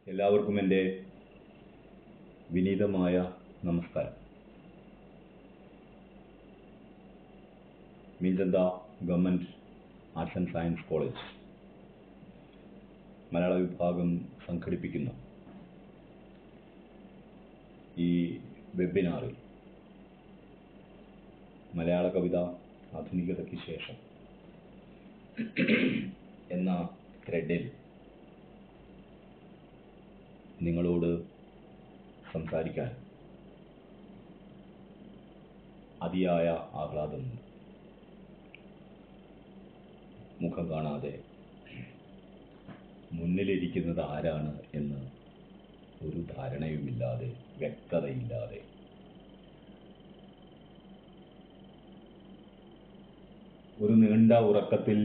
എല്ലാവർക്കും എൻ്റെ വിനീതമായ നമസ്കാരം Meenchanta government arts and science college Malayala വിഭാഗം സംഘടിപ്പിക്കുന്ന ഈ വെബിനാറിൽ മലയാള കവിത ആധുനികതയ്ക്ക് ശേഷം എന്ന ത്രെഡിൽ നിങ്ങളോട് സംസാരിക്കാൻ അതിയായ ആഹ്ലാദമുണ്ട് മുഖം കാണാതെ മുന്നിലിരിക്കുന്നത് ആരാണ് എന്ന് ഒരു ധാരണയുമില്ലാതെ വ്യക്തതയില്ലാതെ ഒരു നീണ്ട ഉറക്കത്തിൽ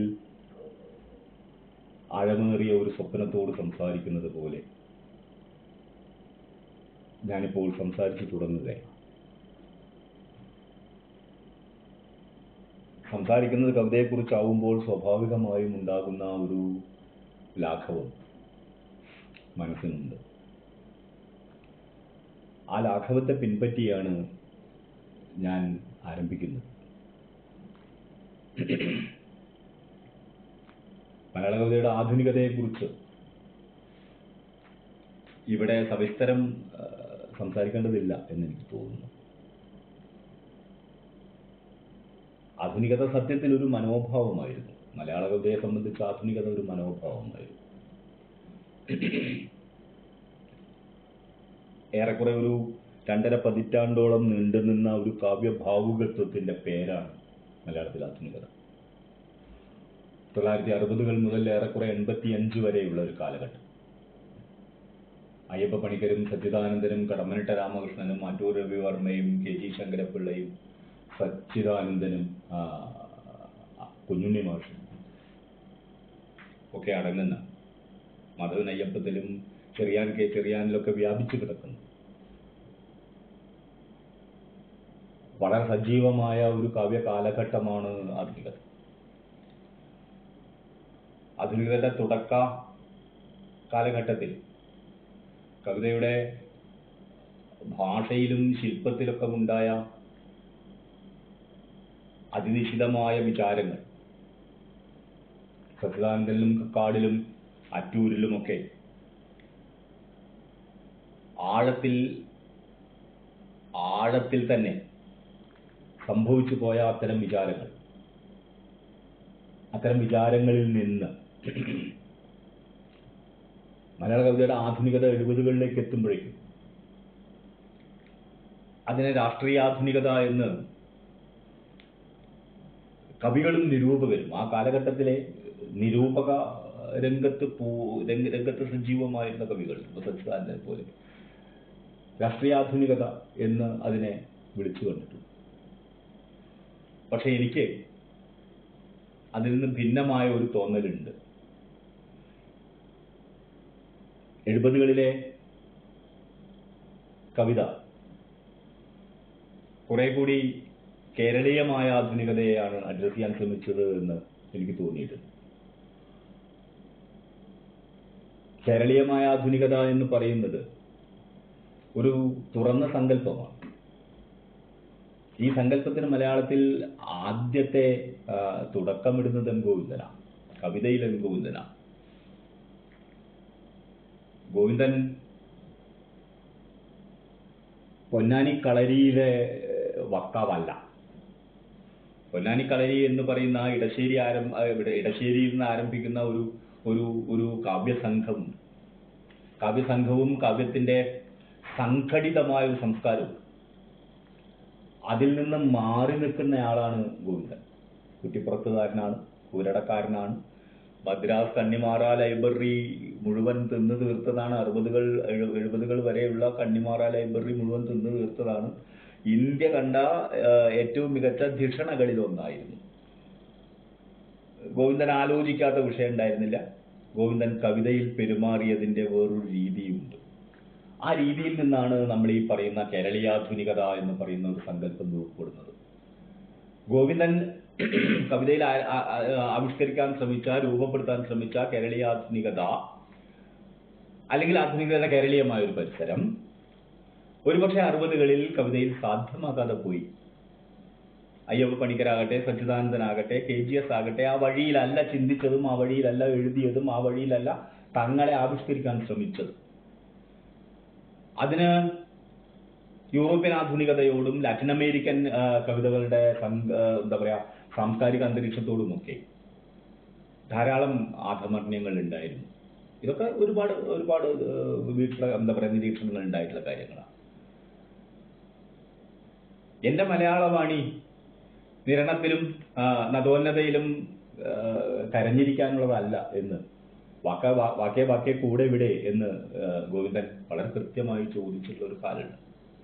ആഴമേറിയ ഒരു സ്വപ്നത്തോട് സംസാരിക്കുന്നത് പോലെ ഞാനിപ്പോൾ സംസാരിച്ചു തുടങ്ങുകയാണ് സംസാരിക്കുന്നത് കവിതയെക്കുറിച്ചാവുമ്പോൾ സ്വാഭാവികമായും ഉണ്ടാകുന്ന ഒരു ലാഘവം മനസ്സിനുണ്ട് ആ ലാഘവത്തെ പിൻപറ്റിയാണ് ഞാൻ ആരംഭിക്കുന്നത് മലയാള കവിതയുടെ ആധുനികതയെക്കുറിച്ച് ഇവിടെ സവിസ്തരം ആ, സംസാരിക്കേണ്ടതില്ല എന്നെനിക്ക് തോന്നുന്നു ആധുനികത സത്യത്തിൽ ഒരു മനോഭാവമായിരുന്നു മലയാള കവിതയെ സംബന്ധിച്ച് ആധുനികത ഒരു മനോഭാവമായിരുന്നു ഏറെക്കുറെ ഒരു രണ്ടര പതിറ്റാണ്ടോളം നീണ്ടുനിന്ന ഒരു കാവ്യഭാവുകത്വത്തിന്റെ പേരാണ് മലയാളത്തിൽ ആധുനികത തൊള്ളായിരത്തി അറുപതുകൾ മുതൽ ഏറെക്കുറെ എൺപത്തി അഞ്ച് വരെയുള്ള ഒരു കാലഘട്ടം അയ്യപ്പ പണിക്കരും സച്ചിദാനന്ദനും കടമ്മനിട്ട രാമകൃഷ്ണനും മാറ്റൂർ രവിവർമ്മയും കെ ജി ശങ്കരപ്പിള്ളയും സച്ചിദാനന്ദനും ആ, കുഞ്ഞുണ്ണി മാഷും ഒക്കെ അടങ്ങുന്ന മധവൻ അയ്യപ്പത്തിലും ചെറിയാൻ കെ ചെറിയാനിലൊക്കെ വ്യാപിച്ചു കിടക്കുന്നു വളരെ സജീവമായ ഒരു കാവ്യ കാലഘട്ടമാണ് ആധുനികത ആധുനികതയുടെ തുടക്ക കാലഘട്ടത്തിൽ കവിതയുടെ ഭാഷയിലും ശില്പത്തിലൊക്കെ ഉണ്ടായ അതിനിശിതമായ വിചാരങ്ങൾ സച്ചിദാനന്ദനിലും കക്കാടിലും അറ്റൂരിലുമൊക്കെ ആഴത്തിൽ ആഴത്തിൽ തന്നെ സംഭവിച്ചു പോയ അത്തരം വിചാരങ്ങൾ അത്തരം വിചാരങ്ങളിൽ നിന്ന് മലയാള കവിതയുടെ ആധുനികത എഴുപതുകളിലേക്ക് എത്തുമ്പോഴേക്കും അതിനെ രാഷ്ട്രീയ ആധുനികത എന്ന് കവികളും നിരൂപകരും ആ കാലഘട്ടത്തിലെ നിരൂപക രംഗത്ത് പോ രംഗ രംഗത്ത് സജീവമായിരുന്ന കവികൾ ഇപ്പൊ സച്ചിദാനന്ദനെ പോലെ രാഷ്ട്രീയാധുനികത എന്ന് അതിനെ വിളിച്ചു കണ്ടിട്ടുണ്ട് പക്ഷെ എനിക്ക് അതിൽ നിന്ന് ഭിന്നമായ ഒരു തോന്നലുണ്ട് എഴുപതുകളിലെ കവിത കുറെ കൂടി കേരളീയമായ ആധുനികതയെയാണ് അഡ്രസ് ചെയ്യാൻ ശ്രമിച്ചത് എന്ന് എനിക്ക് തോന്നിയിട്ടുണ്ട് കേരളീയമായ ആധുനികത എന്ന് പറയുന്നത് ഒരു തുറന്ന സങ്കല്പമാണ് ഈ സങ്കല്പത്തിന് മലയാളത്തിൽ ആദ്യത്തെ ആ, തുടക്കമിടുന്നത് എം ഗോവിന്ദനാണ് കവിതയിൽ എം ഗോവിന്ദനാണ് ഗോവിന്ദൻ പൊന്നാനി കളരിയിലെ ഏഹ്, വക്താവല്ല പൊന്നാനി കളരി എന്ന് പറയുന്ന ആ ഇടശ്ശേരി ആരം ആ, ഇവിടെ ഇടശ്ശേരിയിൽ നിന്ന് ആരംഭിക്കുന്ന ഒരു ഒരു ഒരു കാവ്യസംഘം കാവ്യസംഘവും കാവ്യത്തിന്റെ സംഘടിതമായ ഒരു സംസ്കാരവും അതിൽ നിന്ന് മാറി നിൽക്കുന്നയാളാണ് ഗോവിന്ദൻ കുറ്റിപ്പുറത്തുകാരനാണ് കൂരടക്കാരനാണ് മദ്രാസ് കണ്ണിമാറ ലൈബ്രറി മുഴുവൻ തിന്നു തീർത്തതാണ് അറുപതുകൾ എഴു- എഴുപതുകൾ വരെയുള്ള കണ്ണിമാറ ലൈബ്രറി മുഴുവൻ തിന്നു തീർത്തതാണ് ഇന്ത്യ കണ്ട ആ, ഏറ്റവും മികച്ച ധിഷണകളിൽ ഒന്നായിരുന്നു ഗോവിന്ദൻ ആലോചിക്കാത്ത വിഷയം ഉണ്ടായിരുന്നില്ല ഗോവിന്ദൻ കവിതയിൽ പെരുമാറിയതിന്റെ വേറൊരു രീതിയുണ്ട് ആ രീതിയിൽ നിന്നാണ് നമ്മൾ ഈ പറയുന്ന കേരളീയാധുനികത എന്ന് പറയുന്ന ഒരു സങ്കല്പം രൂപപ്പെടുന്നത് ഗോവിന്ദൻ കവിതയിൽ ആ- ആ- ആ- ആവിഷ്കരിക്കാൻ ശ്രമിച്ച രൂപപ്പെടുത്താൻ ശ്രമിച്ച കേരളീയാധുനികത അല്ലെങ്കിൽ ആധുനികതയുടെ കേരളീയമായ ഒരു പരിസരം ഒരുപക്ഷെ അറുപതുകളിൽ കവിതയിൽ സാധ്യമാകാതെ പോയി അയ്യപ്പ പണിക്കരാകട്ടെ സച്ചിദാനന്ദനാകട്ടെ കെ ജി എസ് ആകട്ടെ ആ വഴിയിലല്ല ചിന്തിച്ചതും ആ വഴിയിലല്ല എഴുതിയതും ആ വഴിയിലല്ല തങ്ങളെ ആവിഷ്കരിക്കാൻ ശ്രമിച്ചതും അതിന് യൂറോപ്യൻ ആധുനികതയോടും ലാറ്റിൻ അമേരിക്കൻ ആ, കവിതകളുടെ സം- ആ, എന്താ പറയാ സാംസ്കാരിക അന്തരീക്ഷത്തോടുമൊക്കെ ധാരാളം ആധമർണ്യങ്ങൾ ഉണ്ടായിരുന്നു ഇതൊക്കെ ഒരുപാട് ഒരുപാട് ആ, വീട്ടിലെ എന്താ പറയാ നിരീക്ഷണങ്ങൾ ഉണ്ടായിട്ടുള്ള കാര്യങ്ങളാണ് എന്റെ മലയാളവാണി നിരണത്തിലും ആ, നദോന്നതയിലും ആ, കരഞ്ഞിരിക്കാനുള്ളതല്ല എന്ന് വാക്ക വാ- വാക്കേ വാക്കേ കൂടെ ഇവിടെ എന്ന് ആ, ഗോവിന്ദൻ വളരെ കൃത്യമായി ചോദിച്ചിട്ടുള്ള ഒരു കാലുണ്ട്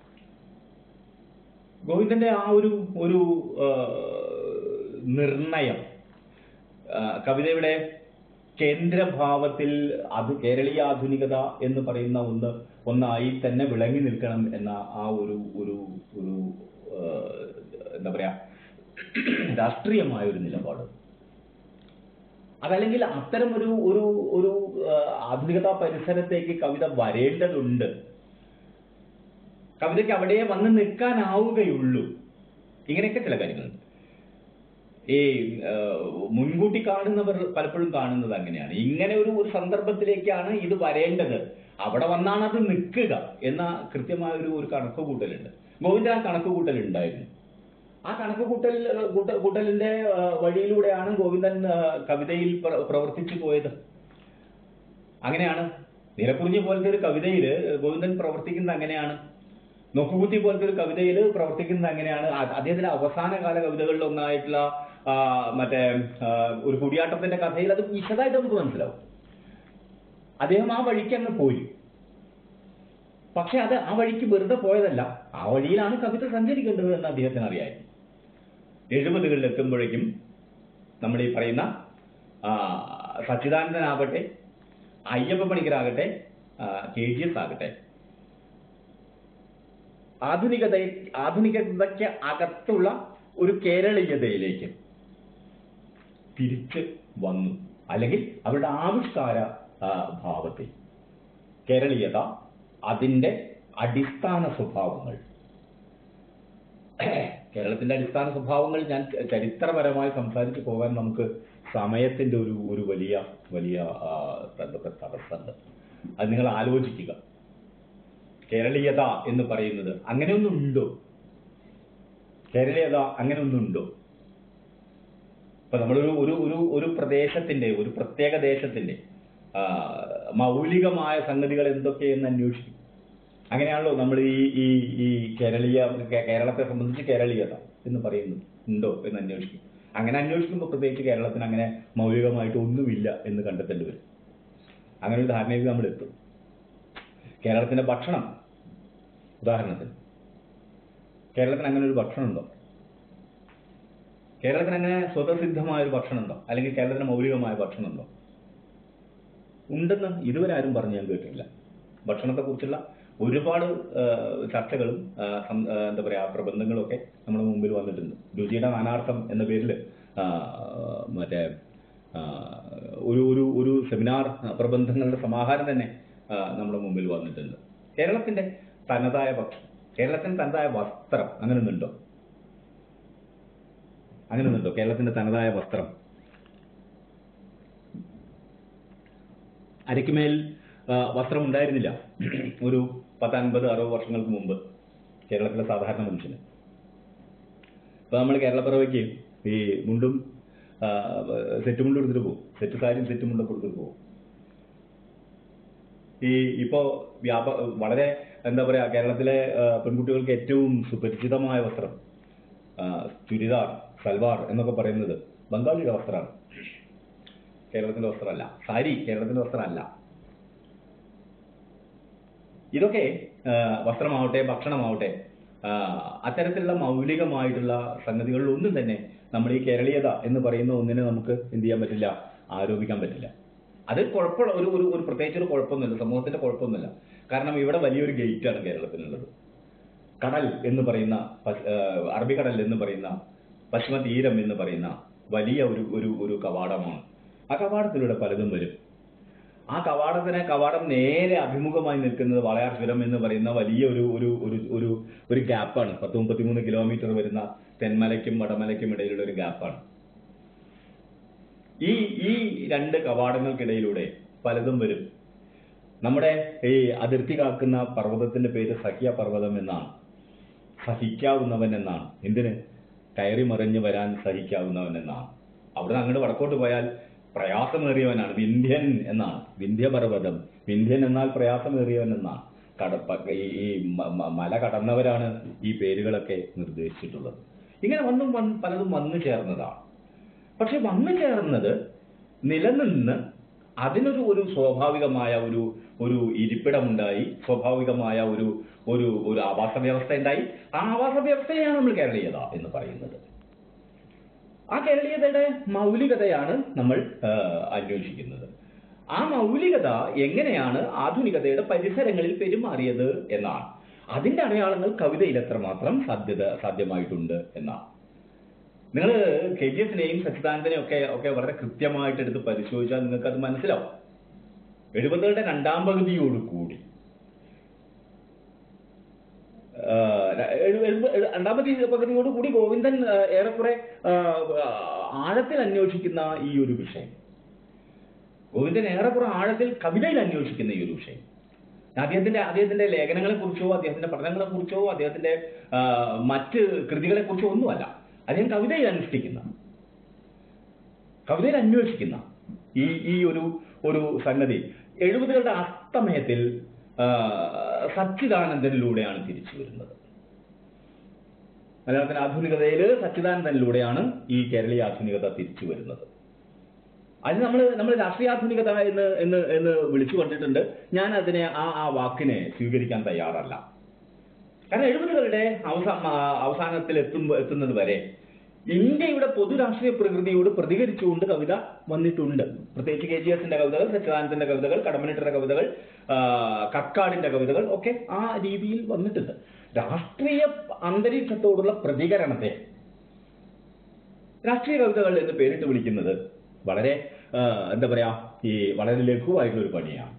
ഗോവിന്ദന്റെ ആ ഒരു ഒരു ആ, നിർണയം ആ, കവിതയുടെ കേന്ദ്രഭാവത്തിൽ അത് കേരളീയ ആധുനികത എന്ന് പറയുന്ന ഒന്ന് ഒന്നായി തന്നെ വിളങ്ങി നിൽക്കണം എന്ന ആ ഒരു ഒരു ഒരു ആ, എന്താ പറയാ രാഷ്ട്രീയമായ ഒരു നിലപാട് അതല്ലെങ്കിൽ അത്തരം ഒരു ഒരു ഒരു ആ, ആധുനികതാ പരിസരത്തേക്ക് കവിത വരേണ്ടതുണ്ട് കവിതയ്ക്ക് അവിടെ വന്ന് നിൽക്കാനാവുകയുള്ളൂ ഇങ്ങനെയൊക്കെ ചില കാര്യങ്ങളുണ്ട് ഈ ആ, മുൻകൂട്ടി കാണുന്നവർ പലപ്പോഴും കാണുന്നത് അങ്ങനെയാണ് ഇങ്ങനെ ഒരു ഒരു സന്ദർഭത്തിലേക്കാണ് ഇത് വരേണ്ടത് അവിടെ വന്നാണ് അത് നിൽക്കുക എന്ന കൃത്യമായ ഒരു ഒരു കണക്ക് കൂട്ടലുണ്ട് ഗോവിന്ദൻ ആ കണക്ക് കൂട്ടൽ ഉണ്ടായിരുന്നു ആ കണക്ക് കൂട്ടൽ കൂട്ട- കൂട്ടലിന്റെ ആ, വഴിയിലൂടെയാണ് ഗോവിന്ദൻ ആ, കവിതയിൽ പ്ര- പ്രവർത്തിച്ചു പോയത് അങ്ങനെയാണ് നിലക്കുറിഞ്ഞി പോലത്തെ ഒരു കവിതയിൽ ഗോവിന്ദൻ പ്രവർത്തിക്കുന്നത് അങ്ങനെയാണ് നോക്കുകുത്തി പോലത്തെ ഒരു കവിതയിൽ പ്രവർത്തിക്കുന്നത് അങ്ങനെയാണ് അ- അദ്ദേഹത്തിന്റെ അവസാന കാല കവിതകളിൽ ഒന്നായിട്ടുള്ള ആ, മറ്റേ ആ, ഒരു കുടിയാട്ടത്തിന്റെ കഥയിൽ അത് വിശദമായിട്ട് നമുക്ക് മനസ്സിലാവും അദ്ദേഹം ആ വഴിക്ക് അങ്ങ് പോയി പക്ഷെ അത് ആ വഴിക്ക് വെറുതെ പോയതല്ല ആ വഴിയിലാണ് കവിത സഞ്ചരിക്കേണ്ടത് എന്ന് അദ്ദേഹത്തിന് അറിയായിരുന്നു എഴുപതുകളിൽ എത്തുമ്പോഴേക്കും നമ്മൾ ഈ പറയുന്ന ആ, സച്ചിദാനന്ദനാകട്ടെ അയ്യപ്പ പണിക്കരാകട്ടെ കെ ജി എസ് ആകട്ടെ ആധുനികത ആധുനികതയ്ക്ക് അകത്തുള്ള ഒരു കേരളീയതയിലേക്ക് തിരിച്ച് വന്നു അല്ലെങ്കിൽ അവരുടെ ആവിഷ്കാര ആ, ഭാവത്തിൽ കേരളീയത അതിന്റെ അടിസ്ഥാന സ്വഭാവങ്ങൾ കേരളത്തിന്റെ അടിസ്ഥാന സ്വഭാവങ്ങൾ ഞാൻ ചരിത്രപരമായി സംസാരിച്ചു പോകാൻ നമുക്ക് സമയത്തിന്റെ ഒരു ഒരു വലിയ വലിയ ആ, എന്താ പറയുക, തടസ്സമുണ്ട് അത് നിങ്ങൾ ആലോചിക്കുക കേരളീയത എന്ന് പറയുന്നത് അങ്ങനെയൊന്നുണ്ടോ കേരളീയത അങ്ങനെയൊന്നുണ്ടോ ഇപ്പൊ നമ്മളൊരു ഒരു ഒരു ഒരു പ്രദേശത്തിന്റെ ഒരു പ്രത്യേക ദേശത്തിന്റെ ആ, മൗലികമായ സംഗതികൾ എന്തൊക്കെയെന്ന് അന്വേഷിക്കും അങ്ങനെയാണല്ലോ നമ്മൾ ഈ ഈ ഈ കേരളീയ കേ- കേരളത്തെ സംബന്ധിച്ച് കേരളീയത എന്ന് പറയുന്നത് ഉണ്ടോ എന്ന് അന്വേഷിക്കും അങ്ങനെ അന്വേഷിക്കുമ്പോൾ പ്രത്യേകിച്ച് കേരളത്തിന് അങ്ങനെ മൗലികമായിട്ട് ഒന്നുമില്ല എന്ന് കണ്ടെത്തേണ്ടി വരും അങ്ങനെ ഒരു ധാരണയിൽ നമ്മൾ എത്തും കേരളത്തിന്റെ ഭക്ഷണം ഉദാഹരണത്തിന് കേരളത്തിന് അങ്ങനെ ഒരു ഭക്ഷണം ഉണ്ടോ കേരളത്തിന് അങ്ങനെ സ്വതസിദ്ധമായ ഒരു ഭക്ഷണം ഉണ്ടോ അല്ലെങ്കിൽ കേരളത്തിന് മൗലികമായ ഭക്ഷണം ഉണ്ടോ ഉണ്ടെന്ന് ഇതുവരെ ആരും പറഞ്ഞു ഞാൻ കേട്ടിട്ടില്ല ഭക്ഷണത്തെ കുറിച്ചുള്ള ഒരുപാട് ആ, ചർച്ചകളും ആ, സം- ആ, എന്താ പറയാ പ്രബന്ധങ്ങളും ഒക്കെ നമ്മുടെ മുമ്പിൽ വന്നിട്ടുണ്ട് രുചിയുടെ നാനാർത്ഥം എന്ന പേരിൽ ആ, മറ്റേ ആ, ഒരു ഒരു ഒരു സെമിനാർ പ്രബന്ധങ്ങളുടെ സമാഹാരം തന്നെ ആ, നമ്മുടെ മുമ്പിൽ വന്നിട്ടുണ്ട് കേരളത്തിന്റെ തനതായ ഭക്ഷണം കേരളത്തിന് തനതായ വസ്ത്രം അങ്ങനെ ഒന്നുണ്ടോ അങ്ങനെ ഒന്നുണ്ടോ കേരളത്തിന്റെ തനതായ വസ്ത്രം അരയ്ക്കുമേൽ ആ, വസ്ത്രം ഉണ്ടായിരുന്നില്ല ഒരു പത്തൻപത് അറുപത് വർഷങ്ങൾക്ക് മുമ്പ് കേരളത്തിലെ സാധാരണ മനുഷ്യന് ഇപ്പൊ നമ്മൾ കേരളപ്പിറവയ്ക്ക് ഈ മുണ്ടും ആ, സെറ്റ് മുണ്ടും എടുത്തിട്ട് പോകും സെറ്റ് സാരിയും സെറ്റ് മുണ്ടൊക്കെ എടുത്തിട്ട് പോകും ഈ ഇപ്പോ വ്യാപ വളരെ എന്താ പറയാ കേരളത്തിലെ ആ, പെൺകുട്ടികൾക്ക് ഏറ്റവും സുപരിചിതമായ വസ്ത്രം ആ, ചുരിദാർ സൽവാർ എന്നൊക്കെ പറയുന്നത് ബംഗാളിയുടെ വസ്ത്രമാണ് കേരളത്തിന്റെ വസ്ത്രമല്ല സാരി കേരളത്തിന്റെ വസ്ത്രമല്ല ഇതൊക്കെ ആ, വസ്ത്രമാവട്ടെ ഭക്ഷണമാവട്ടെ ആ, അത്തരത്തിലുള്ള മൗലികമായിട്ടുള്ള സംഗതികളിൽ ഒന്നും തന്നെ നമ്മൾ ഈ കേരളീയത എന്ന് പറയുന്ന ഒന്നിനെ നമുക്ക് എന്ത് ചെയ്യാൻ പറ്റില്ല ആരോപിക്കാൻ പറ്റില്ല അത് കുഴപ്പമുള്ള ഒരു ഒരു ഒരു പ്രത്യേകിച്ച് ഒരു കുഴപ്പമൊന്നുമില്ല സമൂഹത്തിന്റെ കുഴപ്പമൊന്നുമില്ല കാരണം ഇവിടെ വലിയൊരു ഗേറ്റ് ആണ് കേരളത്തിനുള്ളത് കടൽ എന്ന് പറയുന്ന പശ്- ആ, അറബിക്കടൽ എന്ന് പറയുന്ന പശ്ചിമ തീരം എന്ന് പറയുന്ന വലിയ ഒരു ഒരു ഒരു കവാടമാണ് ആ കവാടത്തിലൂടെ പലതും വരും ആ കവാടത്തിന് കവാടം നേരെ അഭിമുഖമായി നിൽക്കുന്നത് വളയാർ ചുരം എന്ന് പറയുന്ന വലിയ ഒരു ഒരു ഒരു ഒരു ഒരു ഗ്യാപ്പാണ് പത്ത് മുപ്പത്തിമൂന്ന് കിലോമീറ്റർ വരുന്ന തെന്മലയ്ക്കും വടമലയ്ക്കും ഇടയിലുള്ള ഒരു ഗ്യാപ്പാണ് ഈ ഈ രണ്ട് കവാടങ്ങൾക്കിടയിലൂടെ പലതും വരും നമ്മുടെ ഈ അതിർത്തി കാക്കുന്ന പർവ്വതത്തിന്റെ പേര് സഹ്യ പർവ്വതം എന്നാണ് സഹിക്കാവുന്നവൻ എന്നാണ് എന്തിന് കയറി മറിഞ്ഞു വരാൻ സഹിക്കാവുന്നവൻ എന്നാണ് അവിടെ നിന്ന് അങ്ങോട്ട് വടക്കോട്ട് പോയാൽ പ്രയാസമേറിയവനാണ് വിന്ധ്യൻ എന്നാണ് വിന്ധ്യപർവ്വതം വിന്ധ്യൻ എന്നാൽ പ്രയാസമേറിയവൻ എന്നാണ് കടപ്പ ഈ ഈ മ- മ- മല കടന്നവരാണ് ഈ പേരുകളൊക്കെ നിർദ്ദേശിച്ചിട്ടുള്ളത് ഇങ്ങനെ വന്നും വന്ന് പലതും വന്നു ചേർന്നതാണ് പക്ഷെ വന്നു ചേർന്നത് നിലനിന്ന് അതിനൊരു ഒരു സ്വാഭാവികമായ ഒരു ഒരു ഇരിപ്പിടമുണ്ടായി സ്വാഭാവികമായ ഒരു ഒരു ഒരു ആവാസ വ്യവസ്ഥ ഉണ്ടായി ആ ആവാസ വ്യവസ്ഥയാണ് നമ്മൾ കേരളീയത എന്ന് പറയുന്നത് ആ കേരളീയതയുടെ മൗലികതയാണ് നമ്മൾ ആ, അന്വേഷിക്കുന്നത് ആ മൗലികത എങ്ങനെയാണ് ആധുനികതയുടെ പരിസരങ്ങളിൽ പെരുമാറിയത് എന്നാണ് അതിന്റെ അടയാളങ്ങൾ കവിതയിൽ എത്രമാത്രം സാധ്യത സാധ്യമായിട്ടുണ്ട് എന്നാണ് നിങ്ങൾ കെ ജി എഫിനെയും സച്ചിദാനന്ദനെയും ഒക്കെ ഒക്കെ വളരെ കൃത്യമായിട്ട് എടുത്ത് പരിശോധിച്ചാൽ നിങ്ങൾക്ക് അത് മനസ്സിലാവും എഴുപതുകളുടെ രണ്ടാം പകുതിയോട് കൂടി ആ, എഴു- എഴുപ- എഴു- രണ്ടാം പകുതി പകുതിയോട് കൂടി ഗോവിന്ദൻ ആ, ഏറെക്കുറെ ആ, ആ, ആഴത്തിൽ അന്വേഷിക്കുന്ന ഈ ഒരു വിഷയം ഗോവിന്ദൻ ഏറെക്കുറെ ആഴത്തിൽ കവിതയിൽ അന്വേഷിക്കുന്ന ഈ ഒരു വിഷയം അദ്ദേഹത്തിന്റെ അദ്ദേഹത്തിന്റെ ലേഖനങ്ങളെ കുറിച്ചോ അദ്ദേഹത്തിന്റെ പഠനങ്ങളെ കുറിച്ചോ അദ്ദേഹത്തിന്റെ ആ, മറ്റ് കൃതികളെ കുറിച്ചോ ഒന്നുമല്ല അദ്ദേഹം കവിതയിൽ അനുഷ്ഠിക്കുന്ന കവിതയിൽ അന്വേഷിക്കുന്ന ഈ ഈ ഒരു ഒരു സംഗതി എഴുപതുകളുടെ അസ്തമയത്തിൽ ആ, സച്ചിദാനന്ദനിലൂടെയാണ് തിരിച്ചു വരുന്നത് മലയാളത്തിന്റെ ആധുനികതയിൽ സച്ചിദാനന്ദനിലൂടെയാണ് ഈ കേരളീയ ആധുനികത തിരിച്ചു വരുന്നത് അത് നമ്മൾ നമ്മൾ രാഷ്ട്രീയാധുനികത എന്ന് എന്ന് എന്ന് വിളിച്ചു കൊണ്ടിട്ടുണ്ട് ഞാൻ അതിനെ ആ ആ വാക്കിനെ സ്വീകരിക്കാൻ തയ്യാറല്ല കാരണം എഴുപതുകളുടെ അവസാ ആ, അവസാനത്തിൽ എത്തുമ്പോ എത്തുന്നത് വരെ ഇന്ത്യയുടെ പൊതു രാഷ്ട്രീയ പ്രകൃതിയോട് പ്രതികരിച്ചുകൊണ്ട് കവിത വന്നിട്ടുണ്ട് പ്രത്യേകിച്ച് കെ ജി എസിന്റെ കവിതകൾ സച്ചിദാനന്ദന്റെ കവിതകൾ കടമ്മനിട്ടയുടെ കവിതകൾ ആ, കക്കാടിന്റെ കവിതകൾ ഒക്കെ ആ രീതിയിൽ വന്നിട്ടുണ്ട് രാഷ്ട്രീയ അന്തരീക്ഷത്തോടുള്ള പ്രതികരണത്തെ രാഷ്ട്രീയ കവിതകൾ എന്ന് പേരിട്ട് വിളിക്കുന്നത് വളരെ ആ, എന്താ പറയാ ഈ വളരെ ലഘുവായിട്ടുള്ള ഒരു പണിയാണ്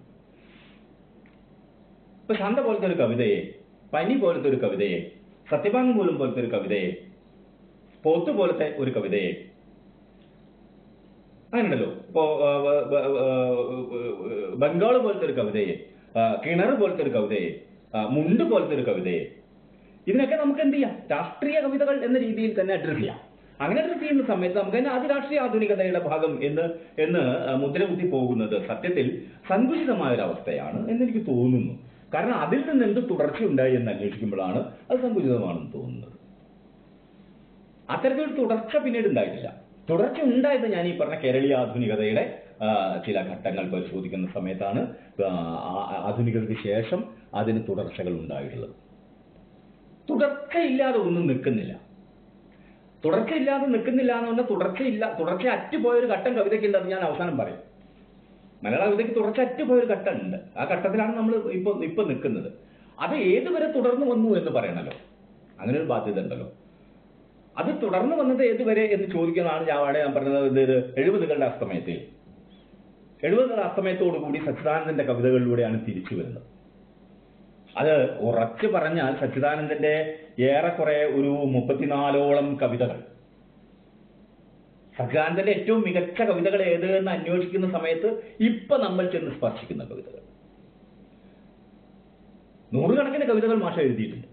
ഇപ്പൊ ശാന്ത പോലത്തെ ഒരു കവിതയെ പനി പോലത്തെ ഒരു കവിതയെ സത്യഭാമൂലം പോലത്തെ ഒരു കവിതയെ പോത്ത് പോലത്തെ ഒരു കവിതയെ അങ്ങനെയുണ്ടല്ലോ ഇപ്പോ ആ, ബ- ബ- ആ, ബംഗാൾ പോലത്തെ ഒരു കവിതയെ ആ, കിണർ പോലത്തെ ഒരു കവിതയെ ആ, മുണ്ട് പോലത്തെ ഒരു കവിതയെ ഇതിനൊക്കെ നമുക്ക് എന്ത് ചെയ്യാം രാഷ്ട്രീയ കവിതകൾ എന്ന രീതിയിൽ തന്നെ അഡ്രസ് ചെയ്യാം അങ്ങനെ അഡ്രസ് ചെയ്യുന്ന സമയത്ത് നമുക്ക് തന്നെ അത് രാഷ്ട്രീയ ആധുനികതയുടെ ഭാഗം എന്ന് എന്ന് മുദ്രകുത്തി പോകുന്നത് സത്യത്തിൽ സങ്കുചിതമായ ഒരു അവസ്ഥയാണ് എന്ന് എനിക്ക് തോന്നുന്നു കാരണം അതിൽ നിന്ന് എന്ത് തുടർച്ചയുണ്ടായി എന്ന് അന്വേഷിക്കുമ്പോഴാണ് അത് സങ്കുചിതമാണെന്ന് തോന്നുന്നത് അത്തരത്തിലൊരു തുടർച്ച പിന്നീട് ഉണ്ടായിട്ടില്ല തുടർച്ച ഉണ്ടായത് ഞാൻ ഈ പറഞ്ഞ കേരളീയ ആധുനികതയുടെ ആ, ചില ഘട്ടങ്ങൾ പരിശോധിക്കുന്ന സമയത്താണ് ആ, ആ- ആധുനികതയ്ക്ക് ശേഷം അതിന് തുടർച്ചകൾ ഉണ്ടായിട്ടുള്ളത് തുടർച്ചയില്ലാതെ ഒന്നും നിൽക്കുന്നില്ല തുടർച്ചയില്ലാതെ നിൽക്കുന്നില്ല എന്ന് പറഞ്ഞാൽ തുടർച്ചയില്ല തുടർച്ച അറ്റുപോയ ഒരു ഘട്ടം കവിതയ്ക്കുണ്ട് അത് ഞാൻ അവസാനം പറയും മലയാള കവിതയ്ക്ക് തുടർച്ച അറ്റുപോയ ഒരു ഘട്ടം ഉണ്ട് ആ ഘട്ടത്തിലാണ് നമ്മൾ ഇപ്പൊ ഇപ്പൊ നിൽക്കുന്നത് അത് ഏതുവരെ തുടർന്നു വന്നു എന്ന് പറയണല്ലോ അങ്ങനെ ഒരു ബാധ്യത ഉണ്ടല്ലോ അത് തുടർന്ന് വന്നത് ഏതുവരെ എന്ന് ചോദിക്കുന്നതാണ് ഞാൻ അവിടെ ഞാൻ പറഞ്ഞത് ഇത് ഇത് എഴുപതുകളുടെ അസ്തമയത്തിൽ എഴുപതുകളുടെ അസ്തമയത്തോടു കൂടി സച്ചിദാനന്ദന്റെ കവിതകളിലൂടെയാണ് തിരിച്ചു വരുന്നത് അത് ഉറച്ചു പറഞ്ഞാൽ സച്ചിദാനന്ദന്റെ ഏറെക്കുറെ ഒരു മുപ്പത്തിനാലോളം കവിതകൾ സച്ചിദാനന്ദന്റെ ഏറ്റവും മികച്ച കവിതകൾ ഏത് എന്ന് അന്വേഷിക്കുന്ന സമയത്ത് ഇപ്പൊ നമ്മൾ ചെന്ന് സ്പർശിക്കുന്ന കവിതകൾ നൂറുകണക്കിന് കവിതകൾ മാഷ എഴുതിയിട്ടുണ്ട്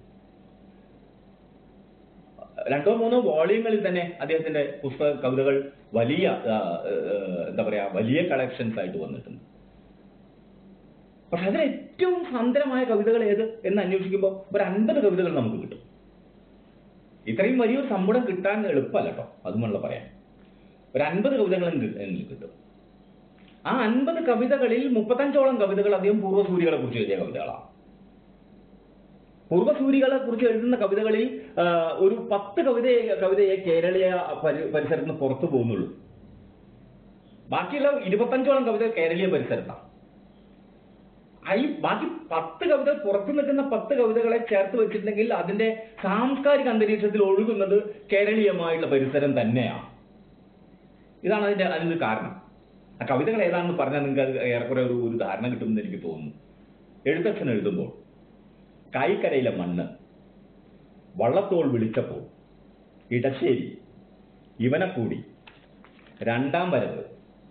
രണ്ടോ മൂന്നോ വോളിയങ്ങളിൽ തന്നെ അദ്ദേഹത്തിന്റെ പുസ്തക കവിതകൾ വലിയ ആ, ആ, എന്താ പറയാ വലിയ കളക്ഷൻസ് ആയിട്ട് വന്നിട്ടുണ്ട് പക്ഷെ അതിൽ ഏറ്റവും സാന്ദ്രമായ കവിതകൾ ഏത് എന്ന് അന്വേഷിക്കുമ്പോൾ ഒരു അൻപത് കവിതകൾ നമുക്ക് കിട്ടും ഇത്രയും വലിയൊരു സമ്പുടം കിട്ടാൻ എളുപ്പമല്ല കേട്ടോ അതുമുള്ള പറയാൻ ഒരു അൻപത് കവിതകൾ എങ്കിലും കിട്ടും ആ അൻപത് കവിതകളിൽ മുപ്പത്തഞ്ചോളം കവിതകൾ അദ്ദേഹം പൂർവ്വസൂരികളെ കുറിച്ച് എഴുതിയ കവിതകളാണ് പൂർവ്വസൂരികളെ കുറിച്ച് എഴുതുന്ന കവിതകളിൽ ആ, ഒരു പത്ത് കവിതയെ കവിതയെ കേരളീയ പരി- പരിസരത്ത് നിന്ന് പുറത്തു പോകുന്നുള്ളൂ ബാക്കിയുള്ള ഇരുപത്തഞ്ചോളം കവിത കേരളീയ പരിസരത്താണ് ആ ഈ ബാക്കി പത്ത് കവിതകൾ പുറത്തു നിൽക്കുന്ന പത്ത് കവിതകളെ ചേർത്ത് വെച്ചിട്ടുണ്ടെങ്കിൽ അതിന്റെ സാംസ്കാരിക അന്തരീക്ഷത്തിൽ ഒഴുകുന്നത് കേരളീയമായിട്ടുള്ള പരിസരം തന്നെയാണ് ഇതാണ് അതിന്റെ അതിനൊരു കാരണം ആ കവിതകൾ ഏതാണെന്ന് പറഞ്ഞാൽ നിങ്ങൾക്ക് അത് ഏറെക്കുറെ ഒരു ഒരു ധാരണ കിട്ടുമെന്ന് എനിക്ക് തോന്നുന്നു എഴുത്തച്ഛൻ എഴുതുമ്പോൾ കായിക്കരയിലെ മണ്ണ് വള്ളത്തോൾ വിളിച്ചപ്പോൾ ഇടശ്ശേരി ഇവനെക്കൂടി രണ്ടാം വരവ്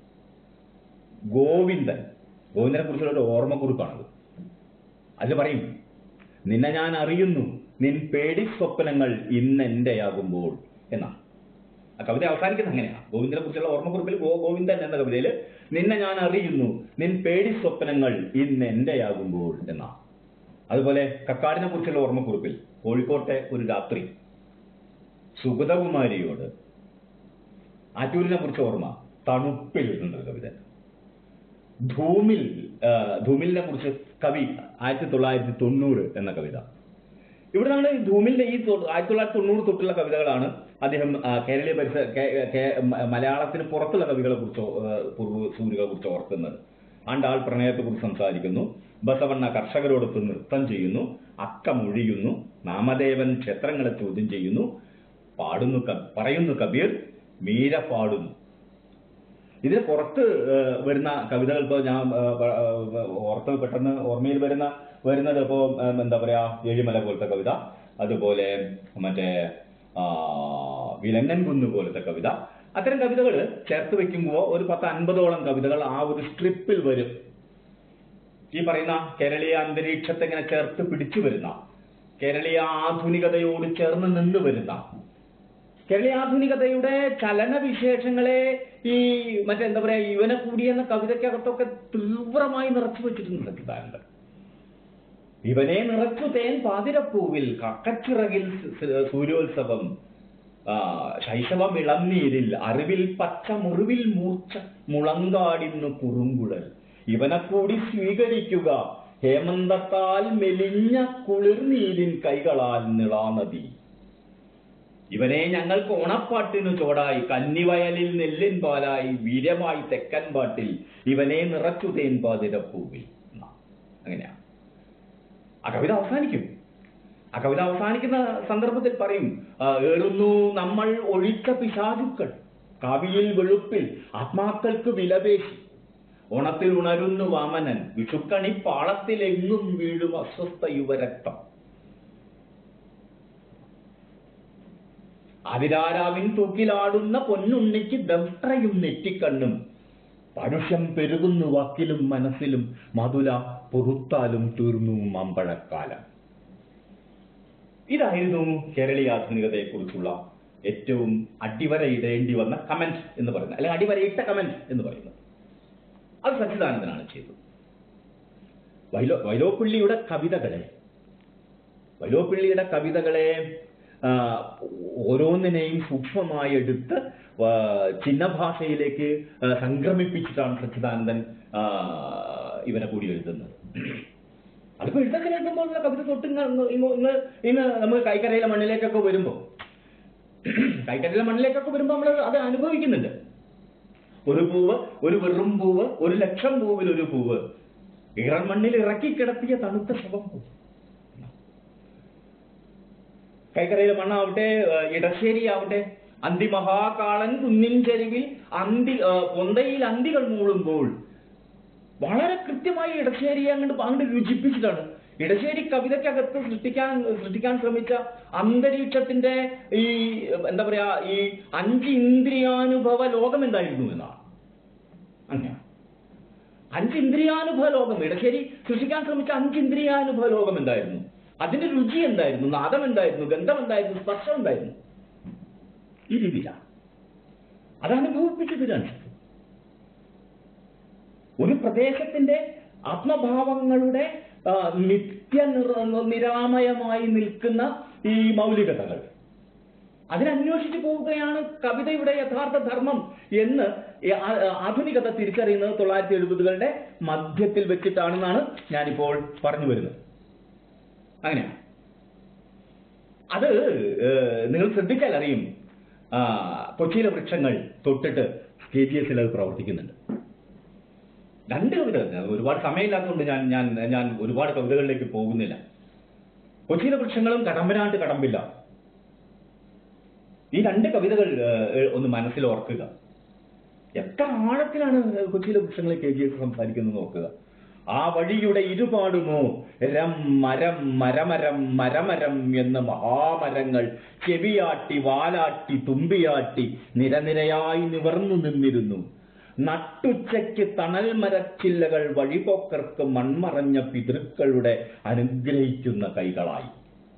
ഗോവിന്ദൻ ഗോവിന്ദനെ കുറിച്ചുള്ള ഒരു ഓർമ്മക്കുറിപ്പാണത് അതിൽ പറയും നിന്നെ ഞാൻ അറിയുന്നു നിൻ പേടി സ്വപ്നങ്ങൾ ഇന്ന് എന്റെയാകുമ്പോൾ എന്നാ ആ കവിത അവസാനിക്കുന്നത് അങ്ങനെയാ ഗോവിന്ദനെ കുറിച്ചുള്ള ഓർമ്മക്കുറിപ്പിൽ ഗോ ഗോവിന്ദൻ എന്ന കവിതയിൽ നിന്നെ ഞാൻ അറിയുന്നു നിൻ പേടി സ്വപ്നങ്ങൾ ഇന്ന് എന്റെയാകുമ്പോൾ എന്നാ അതുപോലെ കക്കാടിനെ കുറിച്ചുള്ള ഓർമ്മക്കുറിപ്പിൽ കോഴിക്കോട്ടെ ഒരു രാത്രി സുഗതകുമാരിയോട് ആറ്റൂരിനെ കുറിച്ച് ഓർമ്മ തണുപ്പിൽ എന്നൊരു കവിത ധൂമിൽ ആ, ധൂമിലിനെ കുറിച്ച് കവി ആയിരത്തി തൊള്ളായിരത്തി തൊണ്ണൂറ് എന്ന കവിത ഇവിടെ നമ്മൾ ധൂമിലിന്റെ ഈ തൊ- ആയിരത്തി തൊള്ളായിരത്തി തൊണ്ണൂറ് തൊട്ടുള്ള കവിതകളാണ് അദ്ദേഹം ആ, കേരളീയ പരിസര കേ- കേ- മ- മലയാളത്തിന് പുറത്തുള്ള കവികളെ കുറിച്ച് പൂർവ്വ സൂര്യകളെ കുറിച്ച് ഓർക്കുന്നത് ആണ്ടാൾ പ്രണയത്തെ കുറിച്ച് സംസാരിക്കുന്നു ബസവണ്ണ കർഷകരോടൊത്ത് നൃത്തം ചെയ്യുന്നു അക്ക മൊഴിയുന്നു നാമദേവൻ ക്ഷേത്രങ്ങളെ ചോദ്യം ചെയ്യുന്നു പാടുന്നു ക- പറയുന്നു കബീർ മീര പാടുന്നു ഇതിന് പുറത്ത് ഏഹ്, വരുന്ന കവിതകൾ ഇപ്പോൾ ഞാൻ ഏഹ്, പ- ഏഹ്, ഓർത്ത് പെട്ടെന്ന് ഓർമ്മയിൽ വരുന്ന വരുന്നത് ഇപ്പോൾ എന്താ പറയാ ഏഴിമല പോലത്തെ കവിത അതുപോലെ മറ്റേ ആ, വിലങ്ങൻ കുന്ന് പോലത്തെ കവിത അത്തരം കവിതകൾ ചേർത്ത് വെക്കുമ്പോൾ ഒരു പത്ത് അൻപതോളം കവിതകൾ ആ ഒരു സ്ട്രിപ്പിൽ വരും ഈ പറയുന്ന കേരളീയ അന്തരീക്ഷത്തെ ഇങ്ങനെ ചേർത്ത് പിടിച്ചു വരുന്ന കേരളീയ ആധുനികതയോട് ചേർന്ന് നിന്ന് വരുന്ന കേരളീയ ആധുനികതയുടെ ചലനവിശേഷങ്ങളെ ഈ മറ്റേ എന്താ പറയാ ഇവനെ കൂടി എന്ന കവിതയ്ക്കകത്തൊക്കെ തീവ്രമായി നിറച്ചു വെച്ചിട്ടുണ്ട് സംവിധാനങ്ങൾ ഇവനെ നിറച്ചു തേൻ പാതിരപ്പൂവിൽ കക്കച്ചിറകിൽ സ് സ് സൂര്യോത്സവം ആ, ശൈശവം ഇളന്നീരിൽ അറിവിൽ പച്ച മുറിവിൽ മൂർച്ച മുളങ്കാടിന്ന് കുറുങ്കുഴൽ ഇവനെ കൂടി സ്വീകരിക്കുക ഹേമന്തത്താൽ മെലിഞ്ഞ കുളിർനീരിൻ കൈകളാൽ നിളാനദി ഇവനെ ഞങ്ങൾക്ക് ഓണപ്പാട്ടിനു ചോടായി കന്നിവയലിൽ നെല്ലിൻ പാലായി വീരമായി തെക്കൻ പാട്ടിൽ ഇവനെ നിറച്ചു തേൻ പാതിരപ്പൂവിൽ എന്നാ. അങ്ങനെയാ ആ കവിത അവസാനിക്കും ആ കവിത അവസാനിക്കുന്ന സന്ദർഭത്തിൽ പറയും ആ, ഏറുന്നു നമ്മൾ ഒഴിച്ച പിശാചുക്കൾ കവിയിൽ വെളുപ്പിൽ ആത്മാക്കൾക്ക് വിലപേശി ഓണത്തിൽ ഉണരുന്നു വാമനൻ വിഷുക്കണി പാളത്തിലെങ്ങും വീഴും അസ്വസ്ഥ യുവരക്തം അതിരാരാവിൻ തൂക്കിലാടുന്ന പൊന്നുണ്ണിക്ക് ദംഷ്ട്രയും നെറ്റിക്കണ്ണും പരുഷം പെരുകുന്നു വാക്കിലും മനസ്സിലും മധുര പൊറുത്താലും തീർന്നു മമ്പഴക്കാലം ഇതായിരുന്നു കേരളീയ ആധുനികതയെക്കുറിച്ചുള്ള ഏറ്റവും അടിവരയിടേണ്ടി വന്ന കമന്റ് എന്ന് പറയുന്നത് അല്ലെങ്കിൽ അടിവരയിട്ട കമന്റ് എന്ന് പറയുന്നത് അത് സച്ചിദാനന്ദനാണ് ചെയ്തത് വൈലോ വൈലോപ്പിള്ളിയുടെ കവിതകളെ വൈലോപ്പിള്ളിയുടെ കവിതകളെ ആ, ഓരോന്നിനെയും സൂക്ഷ്മമായി എടുത്ത് ആ, ചിഹ്നഭാഷയിലേക്ക് ആ, സംക്രമിപ്പിച്ചിട്ടാണ് സച്ചിദാനന്ദൻ ആ, ഇവനെ കൂടി എഴുതുന്നത് അതിപ്പോ എഴുത്തൊക്കെ എഴുതുമ്പോൾ ഉള്ള കവിത തൊട്ട് ഇങ്ങ് ഇങ്ങ് ഇങ്ങ് ഇന്ന് നമുക്ക് കൈക്കരയിലെ മണ്ണിലേക്കൊക്കെ വരുമ്പോൾ കൈക്കരയിലെ മണ്ണിലേക്കൊക്കെ വരുമ്പോൾ നമ്മൾ അത് അനുഭവിക്കുന്നുണ്ട് ഒരു പൂവ് ഒരു വെറും പൂവ് ഒരു ലക്ഷം പൂവിൽ ഒരു പൂവ് ഇറൻ മണ്ണിൽ ഇറക്കി കിടത്തിയ തണുത്ത ശവം പൂവ് കൈക്കരയിലെ മണ്ണാവട്ടെ ഏഹ് ഇടശ്ശേരി ആവട്ടെ അന്തിമഹാകാളൻ കുന്നിൻ ചെരുവിൽ അന്തി ഏഹ് പൊന്തയിൽ അന്തികൾ മൂളുമ്പോൾ വളരെ കൃത്യമായി ഇടശ്ശേരിയെ അങ്ങോട്ട് അങ്ങോട്ട് രുചിപ്പിച്ചിട്ടാണ് ഇടശ്ശേരി കവിതയ്ക്കകത്ത് സൃഷ്ടിക്കാൻ സൃഷ്ടിക്കാൻ ശ്രമിച്ച അന്തരീക്ഷത്തിന്റെ ഈ എന്താ പറയാ ഈ അഞ്ച് ഇന്ദ്രിയാനുഭവ ലോകം എന്തായിരുന്നു എന്നാണ് അങ്ങനെ അഞ്ച് ഇന്ദ്രിയാനുഭവ ലോകം ഇടശ്ശേരി സൃഷ്ടിക്കാൻ ശ്രമിച്ച അഞ്ച് ഇന്ദ്രിയാനുഭവ ലോകം എന്തായിരുന്നു അതിന്റെ രുചി എന്തായിരുന്നു നാദം എന്തായിരുന്നു ഗന്ധം എന്തായിരുന്നു സ്പർശം എന്തായിരുന്നു ഈ രീതിയിലാണ് അത് അനുഭവിപ്പിച്ചത് രഞ്ജിത്ത് ഒരു പ്രദേശത്തിന്റെ ആത്മഭാവങ്ങളുടെ ആ, നിത്യ നിറ- നിരാമയമായി നിൽക്കുന്ന ഈ മൗലികതകൾ അതിനന്വേഷിച്ചു പോവുകയാണ് കവിതയുടെ യഥാർത്ഥ ധർമ്മം എന്ന് ഈ ആ- ആധുനികത തിരിച്ചറിയുന്നത് തൊള്ളായിരത്തി എഴുപതുകളുടെ മധ്യത്തിൽ വെച്ചിട്ടാണെന്നാണ് ഞാനിപ്പോൾ പറഞ്ഞു വരുന്നത് അങ്ങനെയാണ് അത് ഏഹ്, നിങ്ങൾ ശ്രദ്ധിച്ചാൽ അറിയും ആ, കൊച്ചിയിലെ വൃക്ഷങ്ങൾ തൊട്ടിട്ട് കെ ജി എസിൽ അത് പ്രവർത്തിക്കുന്നുണ്ട് രണ്ട് കവിതകൾ ഞാൻ ഒരുപാട് സമയമില്ലാത്തതുകൊണ്ട് ഞാൻ ഞാൻ ഞാൻ ഒരുപാട് കവിതകളിലേക്ക് പോകുന്നില്ല കൊച്ചിയിലെ വൃക്ഷങ്ങളും കടമ്പനാട്ട് കടമ്പില്ല ഈ രണ്ട് കവിതകൾ ഏഹ്, ഒന്ന് മനസ്സിൽ ഓർക്കുക എത്ര ആഴത്തിലാണ് കൊച്ചിയിലെ വൃക്ഷങ്ങളെ കെ ജി എഫ് സംസാരിക്കുന്നത് നോക്കുക ആ വഴിയുടെ ഇരുപാടുമോ രം മരം മരമരം മരമരം എന്ന മഹാമരങ്ങൾ ചെവിയാട്ടി വാലാട്ടി തുമ്പിയാട്ടി നിരനിരയായി നിവർന്നു നിന്നിരുന്നു നട്ടുച്ചയ്ക്ക് തണൽ മരച്ചില്ലകൾ വഴിപോക്കർക്ക് മൺമറഞ്ഞ പിതൃക്കളുടെ അനുഗ്രഹിക്കുന്ന കൈകളായി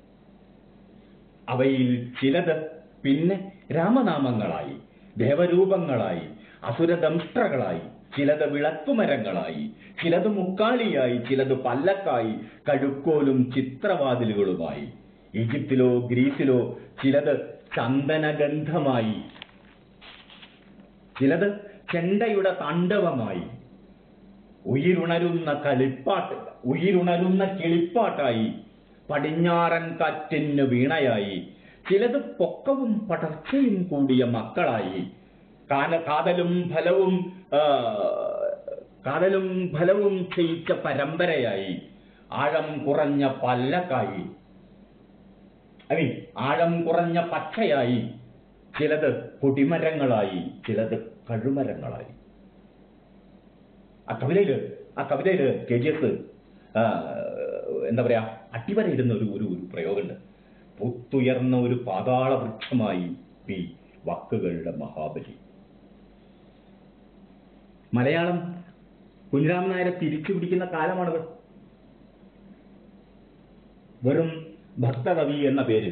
അവയിൽ ചിലത് പിന്നെ രാമനാമങ്ങളായി ദേവരൂപങ്ങളായി അസുരദംഷ്ട്രകളായി ചിലത് വിളക്കുമരങ്ങളായി ചിലത് മുക്കാളിയായി ചിലത് പല്ലക്കായി കഴുക്കോലും ചിത്രവാതിലുകളുമായി ഈജിപ്തിലോ ഗ്രീസിലോ ചിലത് ചന്ദനഗന്ധമായി ചിലത് ചെണ്ടയുടെ താണ്ഡവമായി ഉയിരുണരുന്ന കളിപ്പാട്ട് ഉയിരുണരുന്ന കിളിപ്പാട്ടായി പടിഞ്ഞാറൻ കാറ്റിന് വീണയായി ചിലത് പൊക്കവും പടർച്ചയും കൂടിയ മക്കളായി കാല കാതലും ഫലവും ആ, കാതലും ഫലവും ക്ഷയിച്ച പരമ്പരയായി ആഴം കുറഞ്ഞ പല്ലക്കായി ഐ മീൻ ആഴം കുറഞ്ഞ പച്ചയായി ചിലത് കൊടിമരങ്ങളായി ചിലത് കഴുമരങ്ങളായി ആ കവിതയില് ആ കവിതയില് കെ ജി എസ് എന്താ പറയാ അട്ടിവരയിടുന്ന ഒരു ഒരു ഒരു പ്രയോഗമുണ്ട് പുത്തുയർന്ന ഒരു പാതാള വൃക്ഷമായി ഈ വാക്കുകളുടെ മഹാബലി മലയാളം കുഞ്ഞിരാമൻ നായരെ തിരിച്ചു പിടിക്കുന്ന കാലമാണത് വെറും ഭക്തകവി എന്ന പേര്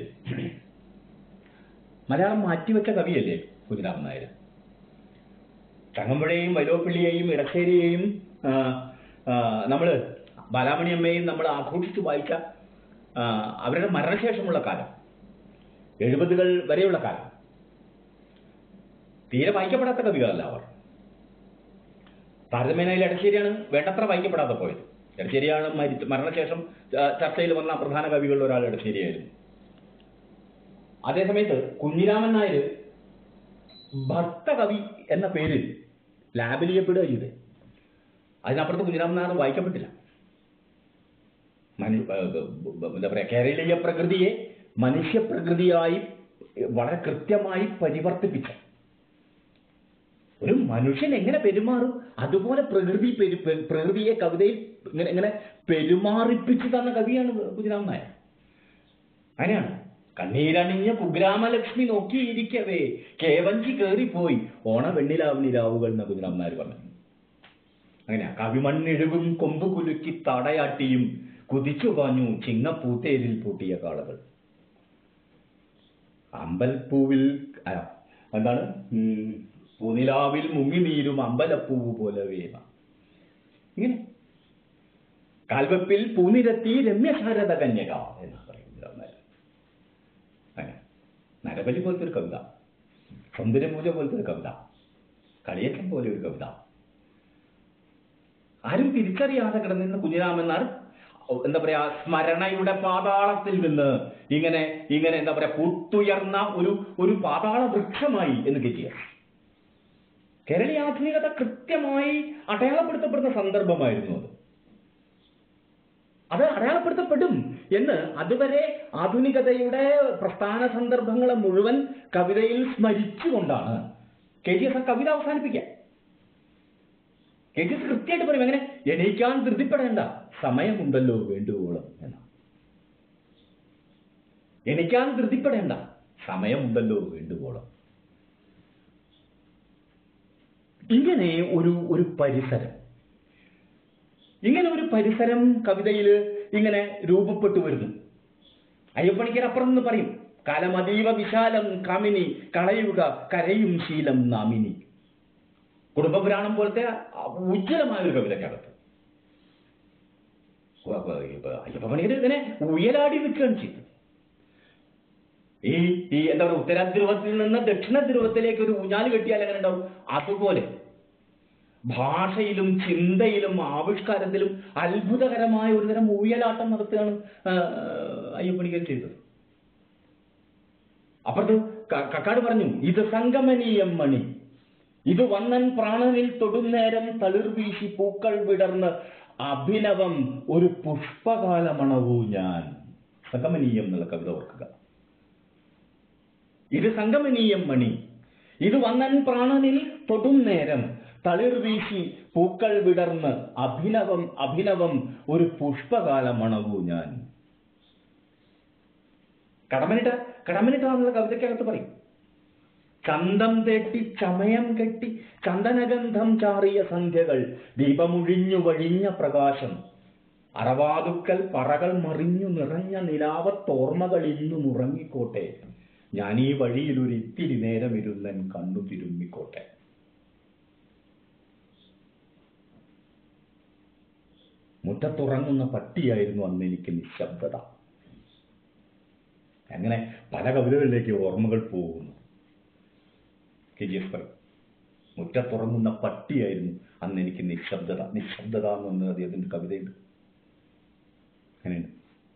മലയാളം മാറ്റിവെച്ച കവിയല്ലേ കുഞ്ഞിരാമൻ നായർ ചങ്ങമ്പുഴയെയും വൈലോപ്പിള്ളിയെയും ഇടശ്ശേരിയെയും ആ, ആ, നമ്മള് ബാലാമണി അമ്മയെയും നമ്മൾ ആഘോഷിച്ചു വായിച്ച ആ, അവരുടെ മരണശേഷമുള്ള കാലം എഴുപതുകൾ വരെയുള്ള കാലം തീരെ വായിക്കപ്പെടാത്ത കവികളല്ല അവർ താരതമ്യേനയിൽ ഇടശ്ശേരിയാണ് വേണ്ടത്ര വായിക്കപ്പെടാതെ പോയത് ഇടശ്ശേരിയാണ് മരിച്ച മരണശേഷം ആ, ചർച്ചയിൽ വന്ന പ്രധാന കവികളിൽ ഒരാൾ ഇടശ്ശേരിയായിരുന്നു അതേസമയത്ത് കുഞ്ഞിരാമൻ നായർ ഭക്തകവി എന്ന പേരിൽ ലാബിലിയപ്പെടുക ചെയ്ത് അതിനപ്പുറത്ത് കുഞ്ഞിരാമൻ നായർ വായിക്കപ്പെട്ടില്ല മനു ഏ, ബ- ബ- എന്താ പറയാ കേരളീയ പ്രകൃതിയെ മനുഷ്യപ്രകൃതിയായി വളരെ കൃത്യമായി പരിവർത്തിപ്പിച്ച ഒരു മനുഷ്യൻ എങ്ങനെ പെരുമാറും അതുപോലെ പ്രകൃതി പെരു- പെ- പ്രകൃതിയെ കവിതയിൽ ഇങ്ങനെ ഇങ്ങനെ പെരുമാറിപ്പിച്ചു തന്ന കവിയാണ് കുഞ്ഞിരാമൻ നായർ അങ്ങനെയാണ് കണ്ണീരണിഞ്ഞ കുഗ്രാമലക്ഷ്മി നോക്കിയിരിക്കവേ കേവഞ്ചി കേറിപ്പോയി ഓണ വെണ്ണിലാവണി രാവുകൾ എന്ന കുഞ്ഞിരാമൻ നായർ പറഞ്ഞു അങ്ങനെയാ കവിമണ്ണിഴുകും കൊമ്പ് കുലുക്കി തടയാട്ടിയും കുതിച്ചു പാഞ്ഞു ചിങ്ങപ്പൂത്തേരിൽ പൂട്ടിയ കാളകൾ അമ്പൽപ്പൂവിൽ അല്ല, എന്താണ് ഉം, പൂനിലാവിൽ മുങ്ങിനീരും അമ്പലപ്പൂവ് പോലെ വേമ ഇങ്ങനെ കാൽവെപ്പിൽ പൂനിരത്തി രമ്യശാരദ കന്യക എന്നാ പറയുന്നത് അന്നേരം. അങ്ങനെ നരബലി പോലത്തെ ഒരു കവിത സൗന്ദര്യപൂജ പോലത്തെ ഒരു കവിത കളിയറ്റം പോലെ ഒരു കവിത ആരും തിരിച്ചറിയാതെ കിടന്നിരുന്ന കുഞ്ഞിരാമൻ നായർ എന്താ പറയാ സ്മരണയുടെ പാതാളത്തിൽ നിന്ന് ഇങ്ങനെ ഇങ്ങനെ എന്താ പറയാ പുത്തുയർന്ന ഒരു ഒരു പാതാള വൃക്ഷമായി എന്ന് കെറ്റിയ കേരളീയ ആധുനികത കൃത്യമായി അടയാളപ്പെടുത്തപ്പെടുന്ന സന്ദർഭമായിരുന്നു അത് അത് അടയാളപ്പെടുത്തപ്പെടും എന്ന് അതുവരെ ആധുനികതയുടെ പ്രസ്ഥാന സന്ദർഭങ്ങളെ മുഴുവൻ കവിതയിൽ സ്മരിച്ചുകൊണ്ടാണ് കെ ജി എസ് ആ കവിത അവസാനിപ്പിക്കുക കെ ജി എസ് കൃത്യമായിട്ട് പറയും എങ്ങനെ എണീക്കാൻ ധൃതിപ്പെടേണ്ട സമയമുണ്ടല്ലോ വേണ്ടുവോളം എന്ന എണീക്കാൻ ധൃതിപ്പെടേണ്ട സമയമുണ്ടല്ലോ വേണ്ടുവോളം ഇങ്ങനെ ഒരു ഒരു പരിസരം ഇങ്ങനെ ഒരു പരിസരം കവിതയിൽ ഇങ്ങനെ രൂപപ്പെട്ടു വരുന്നു അയ്യപ്പണിക്കരപ്പുറം എന്ന് പറയും കാലമതീവ വിശാലം കാമിനി കളയുക കരയും ശീലം നാമിനി കുടുംബപുരാണം പോലത്തെ ഉജ്ജ്വലമായ ഒരു കവിതയ്ക്കകത്ത് അയ്യപ്പ പണിക്കർ ഇങ്ങനെ ഉയലാടി നിൽക്കുകയാണ് ചെയ്തത് ഈ ഈ എന്താ പറയുക ഉത്തര ധ്രുവത്തിൽ നിന്ന് ദക്ഷിണ ധ്രുവത്തിലേക്ക് ഒരു ഊഞ്ഞാല് കെട്ടിയാൽ എങ്ങനെ ഉണ്ടാവും അതുപോലെ ഭാഷയിലും ചിന്തയിലും ആവിഷ്കാരത്തിലും അത്ഭുതകരമായ ഒരു തരം ഊയലാട്ടം നടത്തുകയാണ് ആ, അയ്യപ്പണിക്കർ ചെയ്തത് അപ്പുറത്ത് ക- കക്കാട് പറഞ്ഞു ഇത് സംഗമനീയം മണി ഇത് വന്നൻ പ്രാണനിൽ തൊടുന്നേരം തളിർ വീശി പൂക്കൾ വിടർന്ന് അഭിനവം ഒരു പുഷ്പകാലമണവൂ ഞാൻ സംഗമനീയം എന്നുള്ള കവിത ഓർക്കുക ഇത് സംഗമനീയം മണി ഇത് വന്നൻ പ്രാണനിൽ തൊടും നേരം തളിർ വീശി പൂക്കൾ വിടർന്ന് അഭിനവം അഭിനവം ഒരു പുഷ്പകാല മണവു ഞാൻ കടമനിട്ട കടമനിട്ടാണെന്നുള്ള കവിതയ്ക്കകത്ത് പറയും ചന്തം തേട്ടി ചമയം കെട്ടി ചന്ദനഗന്ധം ചാറിയ സന്ധ്യകൾ ദീപമുഴിഞ്ഞു വഴിഞ്ഞ പ്രകാശം അറവാതുക്കൽ പറകൾ മറിഞ്ഞു നിറഞ്ഞ നിലാവത്തോർമ്മകൾ ഇന്നും ഉറങ്ങിക്കോട്ടെ ഞാൻ ഈ വഴിയിൽ ഒരു ഇത്തിരി നേരം ഇരുന്നൻ കണ്ണു തിരുമ്മിക്കോട്ടെ മുറ്റത്തുറങ്ങുന്ന പട്ടിയായിരുന്നു അന്ന് എനിക്ക് നിശബ്ദത അങ്ങനെ പല കവിതകളിലേക്ക് ഓർമ്മകൾ പോകുന്നു കെ ജി എസ് പറയും മുറ്റത്തുറങ്ങുന്ന പട്ടിയായിരുന്നു അന്ന് എനിക്ക് നിശബ്ദത നിശബ്ദത എന്ന് അദ്ദേഹത്തിന്റെ കവിതയുണ്ട് അങ്ങനെയുണ്ട്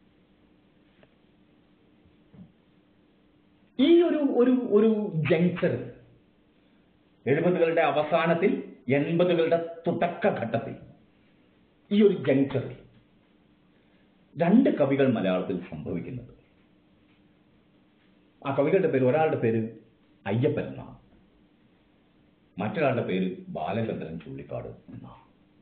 ഈ ഒരു ഒരു ഒരു ജങ്ചർ എഴുപതുകളുടെ അവസാനത്തിൽ എൺപതുകളുടെ തുടക്കഘട്ടത്തിൽ ഈ ഒരു ജങ്ചറിൽ രണ്ട് കവികൾ മലയാളത്തിൽ സംഭവിക്കുന്നത് ആ കവികളുടെ പേര് ഒരാളുടെ പേര് അയ്യപ്പൻ എന്നാണ് മറ്റൊരാളുടെ പേര് ബാലചന്ദ്രൻ ചുള്ളിക്കാട് എന്നാണ്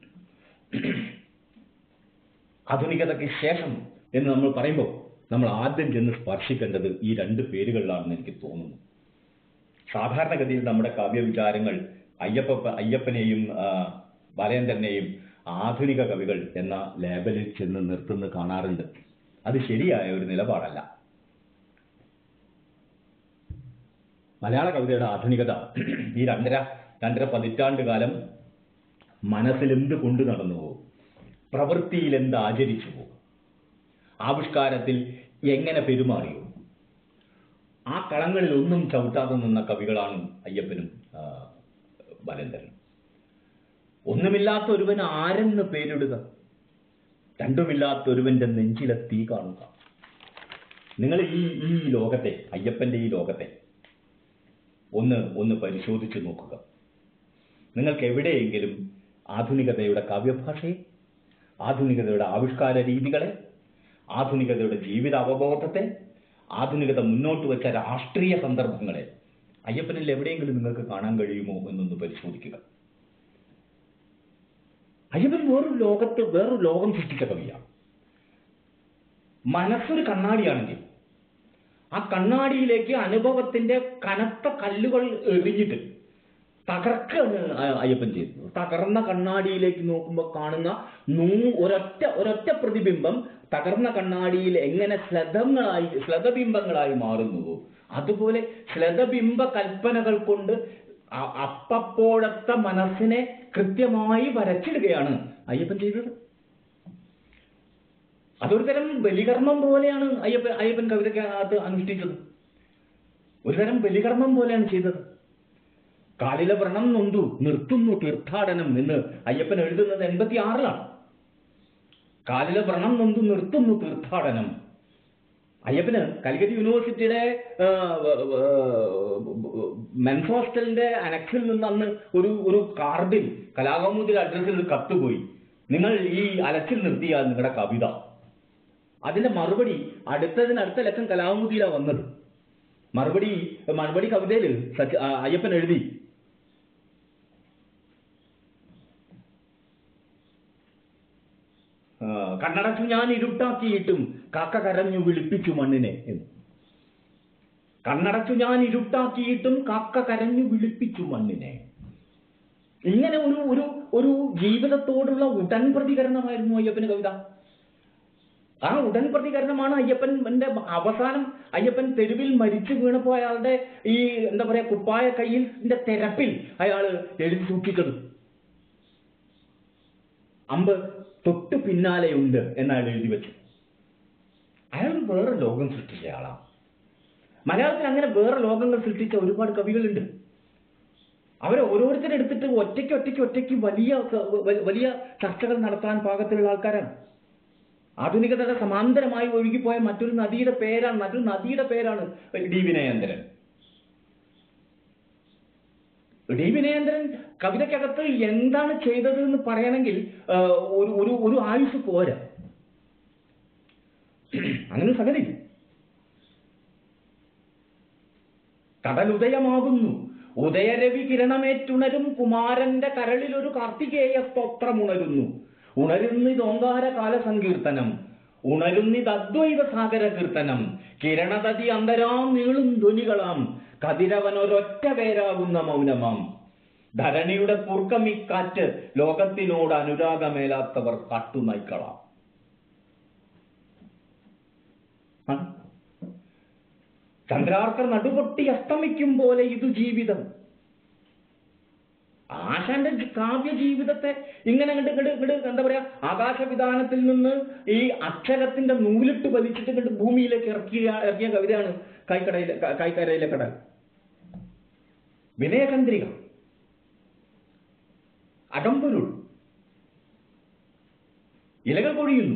ആധുനികതയ്ക്ക് ശേഷം എന്ന് നമ്മൾ പറയുമ്പോൾ നമ്മൾ ആദ്യം ചെന്ന് സ്പർശിക്കേണ്ടത് ഈ രണ്ട് പേരുകളിലാണെന്ന് എനിക്ക് തോന്നുന്നു സാധാരണഗതിയിൽ നമ്മുടെ കാവ്യവിചാരങ്ങൾ അയ്യപ്പ അയ്യപ്പനെയും ആ, ബാലേന്ദ്രനെയും ആധുനിക കവികൾ എന്ന ലേബലിൽ ചെന്ന് നിർത്തുന്നത് കാണാറുണ്ട് അത് ശരിയായ ഒരു നിലപാടല്ല മലയാള കവിതയുടെ ആധുനികത ഈ രണ്ടര രണ്ടര പതിറ്റാണ്ട് കാലം മനസ്സിലെന്ത് കൊണ്ടു നടന്നു പോകും പ്രവൃത്തിയിൽ എന്ത് ആചരിച്ചു പോകും ആവിഷ്കാരത്തിൽ എങ്ങനെ പെരുമാറിയോ ആ കളങ്ങളിൽ ഒന്നും ചവിട്ടാതെ നിന്ന കവികളാണ് അയ്യപ്പനും ആ, ബാലേന്ദ്രനും ഒന്നുമില്ലാത്ത ഒരുവൻ ആരെന്ന് പേരിടുക രണ്ടുമില്ലാത്ത ഒരുവന്റെ നെഞ്ചിലെ തീ കാണുക നിങ്ങൾ ഈ ഈ ലോകത്തെ അയ്യപ്പന്റെ ഈ ലോകത്തെ ഒന്ന് ഒന്ന് പരിശോധിച്ചു നോക്കുക നിങ്ങൾക്ക് എവിടെയെങ്കിലും ആധുനികതയുടെ കാവ്യഭാഷയെ ആധുനികതയുടെ ആവിഷ്കാര രീതികളെ ആധുനികതയുടെ ജീവിത അവബോധത്തെ ആധുനികത മുന്നോട്ട് വെച്ച രാഷ്ട്രീയ സന്ദർഭങ്ങളെ അയ്യപ്പനിൽ എവിടെയെങ്കിലും നിങ്ങൾക്ക് കാണാൻ കഴിയുമോ എന്നൊന്ന് പരിശോധിക്കുക അയ്യപ്പൻ വേറൊരു ലോകത്ത് വേറൊരു ലോകം സൃഷ്ടിച്ച കവിയാണ് മനസ്സൊരു കണ്ണാടിയാണെങ്കിൽ ആ കണ്ണാടിയിലേക്ക് അനുഭവത്തിന്റെ കനത്ത കല്ലുകൾ എറിഞ്ഞിട്ട് തകർക്കാണ് അ- അയ്യപ്പൻ ചെയ്തത് തകർന്ന കണ്ണാടിയിലേക്ക് നോക്കുമ്പോൾ കാണുന്ന നൂ ഒരൊറ്റ ഒരൊറ്റ പ്രതിബിംബം തകർന്ന കണ്ണാടിയിൽ എങ്ങനെ ശ്ലതങ്ങളായി ശ്ലതബിംബങ്ങളായി മാറുന്നുവോ അതുപോലെ ശ്ലതബിംബ കൽപ്പനകൾ കൊണ്ട് അ- അപ്പപ്പോഴത്തെ മനസ്സിനെ കൃത്യമായി വരച്ചിടുകയാണ് അയ്യപ്പൻ ചെയ്തത് അതൊരു തരം ബലികർമ്മം പോലെയാണ് അയ്യപ്പൻ അയ്യപ്പൻ കവിതയ്ക്കകത്ത് അനുഷ്ഠിച്ചത് ഒരു തരം ബലികർമ്മം പോലെയാണ് ചെയ്തത് കാലിലെ വ്രണം നൊന്തു നിർത്തുന്നു തീർത്ഥാടനം എന്ന് അയ്യപ്പൻ എഴുതുന്നത് എൺപത്തി ആറിലാണ് കാലിലെ വ്രണം നൊന്തു നിർത്തുന്നു തീർത്ഥാടനം അയ്യപ്പന് കാലിക്കറ്റ് യൂണിവേഴ്സിറ്റിയുടെ ആ, ആ, മെൻസ് ഹോസ്റ്റലിന്റെ അനക്സിൽ നിന്ന് അന്ന് ഒരു ഒരു കാർഡിൽ കലാകൗമുദിയുടെ അഡ്രസ്സിൽ ഒരു കത്ത് പോയി നിങ്ങൾ ഈ അലച്ചിൽ നിർത്തിയാൽ നിങ്ങളുടെ കവിത അതിന്റെ മറുപടി അടുത്തതിന് അടുത്ത ലക്കം കലാകൗമുദിയിലാണ് വന്നത് മറുപടി മറുപടി കവിതയിൽ സച്ച് ആ, അയ്യപ്പൻ എഴുതി ആ, കണ്ണടച്ചു ഞാൻ ഇരുട്ടാക്കിയിട്ടും കാക്ക കരഞ്ഞു വിളിപ്പിച്ചു മണ്ണിനെ എന്ന് കണ്ണടച്ചു ഞാൻ ഇരുട്ടാക്കിയിട്ടും കാക്ക കരഞ്ഞു വിളിപ്പിച്ചു മണ്ണിനെ ഇങ്ങനെ ഒരു ഒരു ഒരു ജീവിതത്തോടുള്ള ഉടൻ പ്രതികരണമായിരുന്നു അയ്യപ്പന് കവിത ആ ഉടൻ പ്രതികരണമാണ് അയ്യപ്പന്റെ അവസാനം അയ്യപ്പൻ തെരുവിൽ മരിച്ചു വീണപ്പോ അയാളുടെ ഈ എന്താ പറയാ കുപ്പായ കയ്യിലിന്റെ തെരപ്പിൽ അയാൾ എഴുതി സൂക്ഷിച്ചത് അമ്പ് തൊട്ടു പിന്നാലെയുണ്ട് എന്നയാൾ എഴുതി വെച്ചു അയാൾ വേറെ ലോകം സൃഷ്ടിച്ച ആളാണ് മലയാളത്തിൽ അങ്ങനെ വേറെ ലോകങ്ങൾ സൃഷ്ടിച്ച ഒരുപാട് കവികളുണ്ട് അവരെ ഓരോരുത്തരെ എടുത്തിട്ട് ഒറ്റയ്ക്ക് ഒറ്റയ്ക്ക് ഒറ്റയ്ക്ക് വലിയ ക- വ- വലിയ ചർച്ചകൾ നടത്താൻ പാകത്തിലുള്ള ആൾക്കാരാണ് ആധുനികതയുടെ സമാന്തരമായി ഒഴുകിപ്പോയ മറ്റൊരു നദിയുടെ പേരാണ് മറ്റൊരു നദിയുടെ പേരാണ് ഡി വിനയേന്ദ്രൻ ഡി വിനയേന്ദ്രൻ കവിതയ്ക്കകത്ത് എന്താണ് ചെയ്തത് എന്ന് പറയണമെങ്കിൽ ആ, ഒരു ഒരു ഒരു ആയുസ് പോരാ അങ്ങനെ ഒരു സംഗതി കടലുദയമാകുന്നു ഉദയരവി കിരണമേറ്റുണരും കുമാരന്റെ കരളിൽ ഒരു കാർത്തികേയ സ്തോത്രം ഉണരുന്നു ഉണരുന്നിതോങ്കാര കാല സങ്കീർത്തനം ഉണരുന്നിത് അദ്വൈത സാഗര കീർത്തനം കിരണതതി അന്തരാം നീളും ധ്വനികളാം കതിരവൻ ഒരൊറ്റ പേരാകുന്ന മൗനമാം ധരണിയുടെ പൂർക്കമിക്കാറ്റ് ലോകത്തിനോട് അനുരാഗമേലാത്തവർ കാട്ടുനായ്ക്കളാം ആ? ചന്ദ്രാർക്കർ നടുപൊട്ടി അസ്തമിക്കും പോലെ ഇത് ജീവിതം ആശാന്റെ ജി- കാവ്യ ജീവിതത്തെ ഇങ്ങനെ ഇങ്ങട് ഇങ്ങട് ഇങ്ങട് എന്താ പറയാ ആകാശവിധാനത്തിൽ നിന്ന് ഈ അക്ഷരത്തിന്റെ നൂലിട്ട് വലിച്ചിട്ട് ഇങ്ങോട്ട് ഭൂമിയിലേക്ക് ഇറക്കിയ ഇറക്കിയ കവിതയാണ് കൈക്കടയിലെ ക- കൈക്കരയിലെ കടൽ വിനയചന്ദ്രിക അകമ്പൊരുൾ ഇലകൾ പൊഴിയുന്നു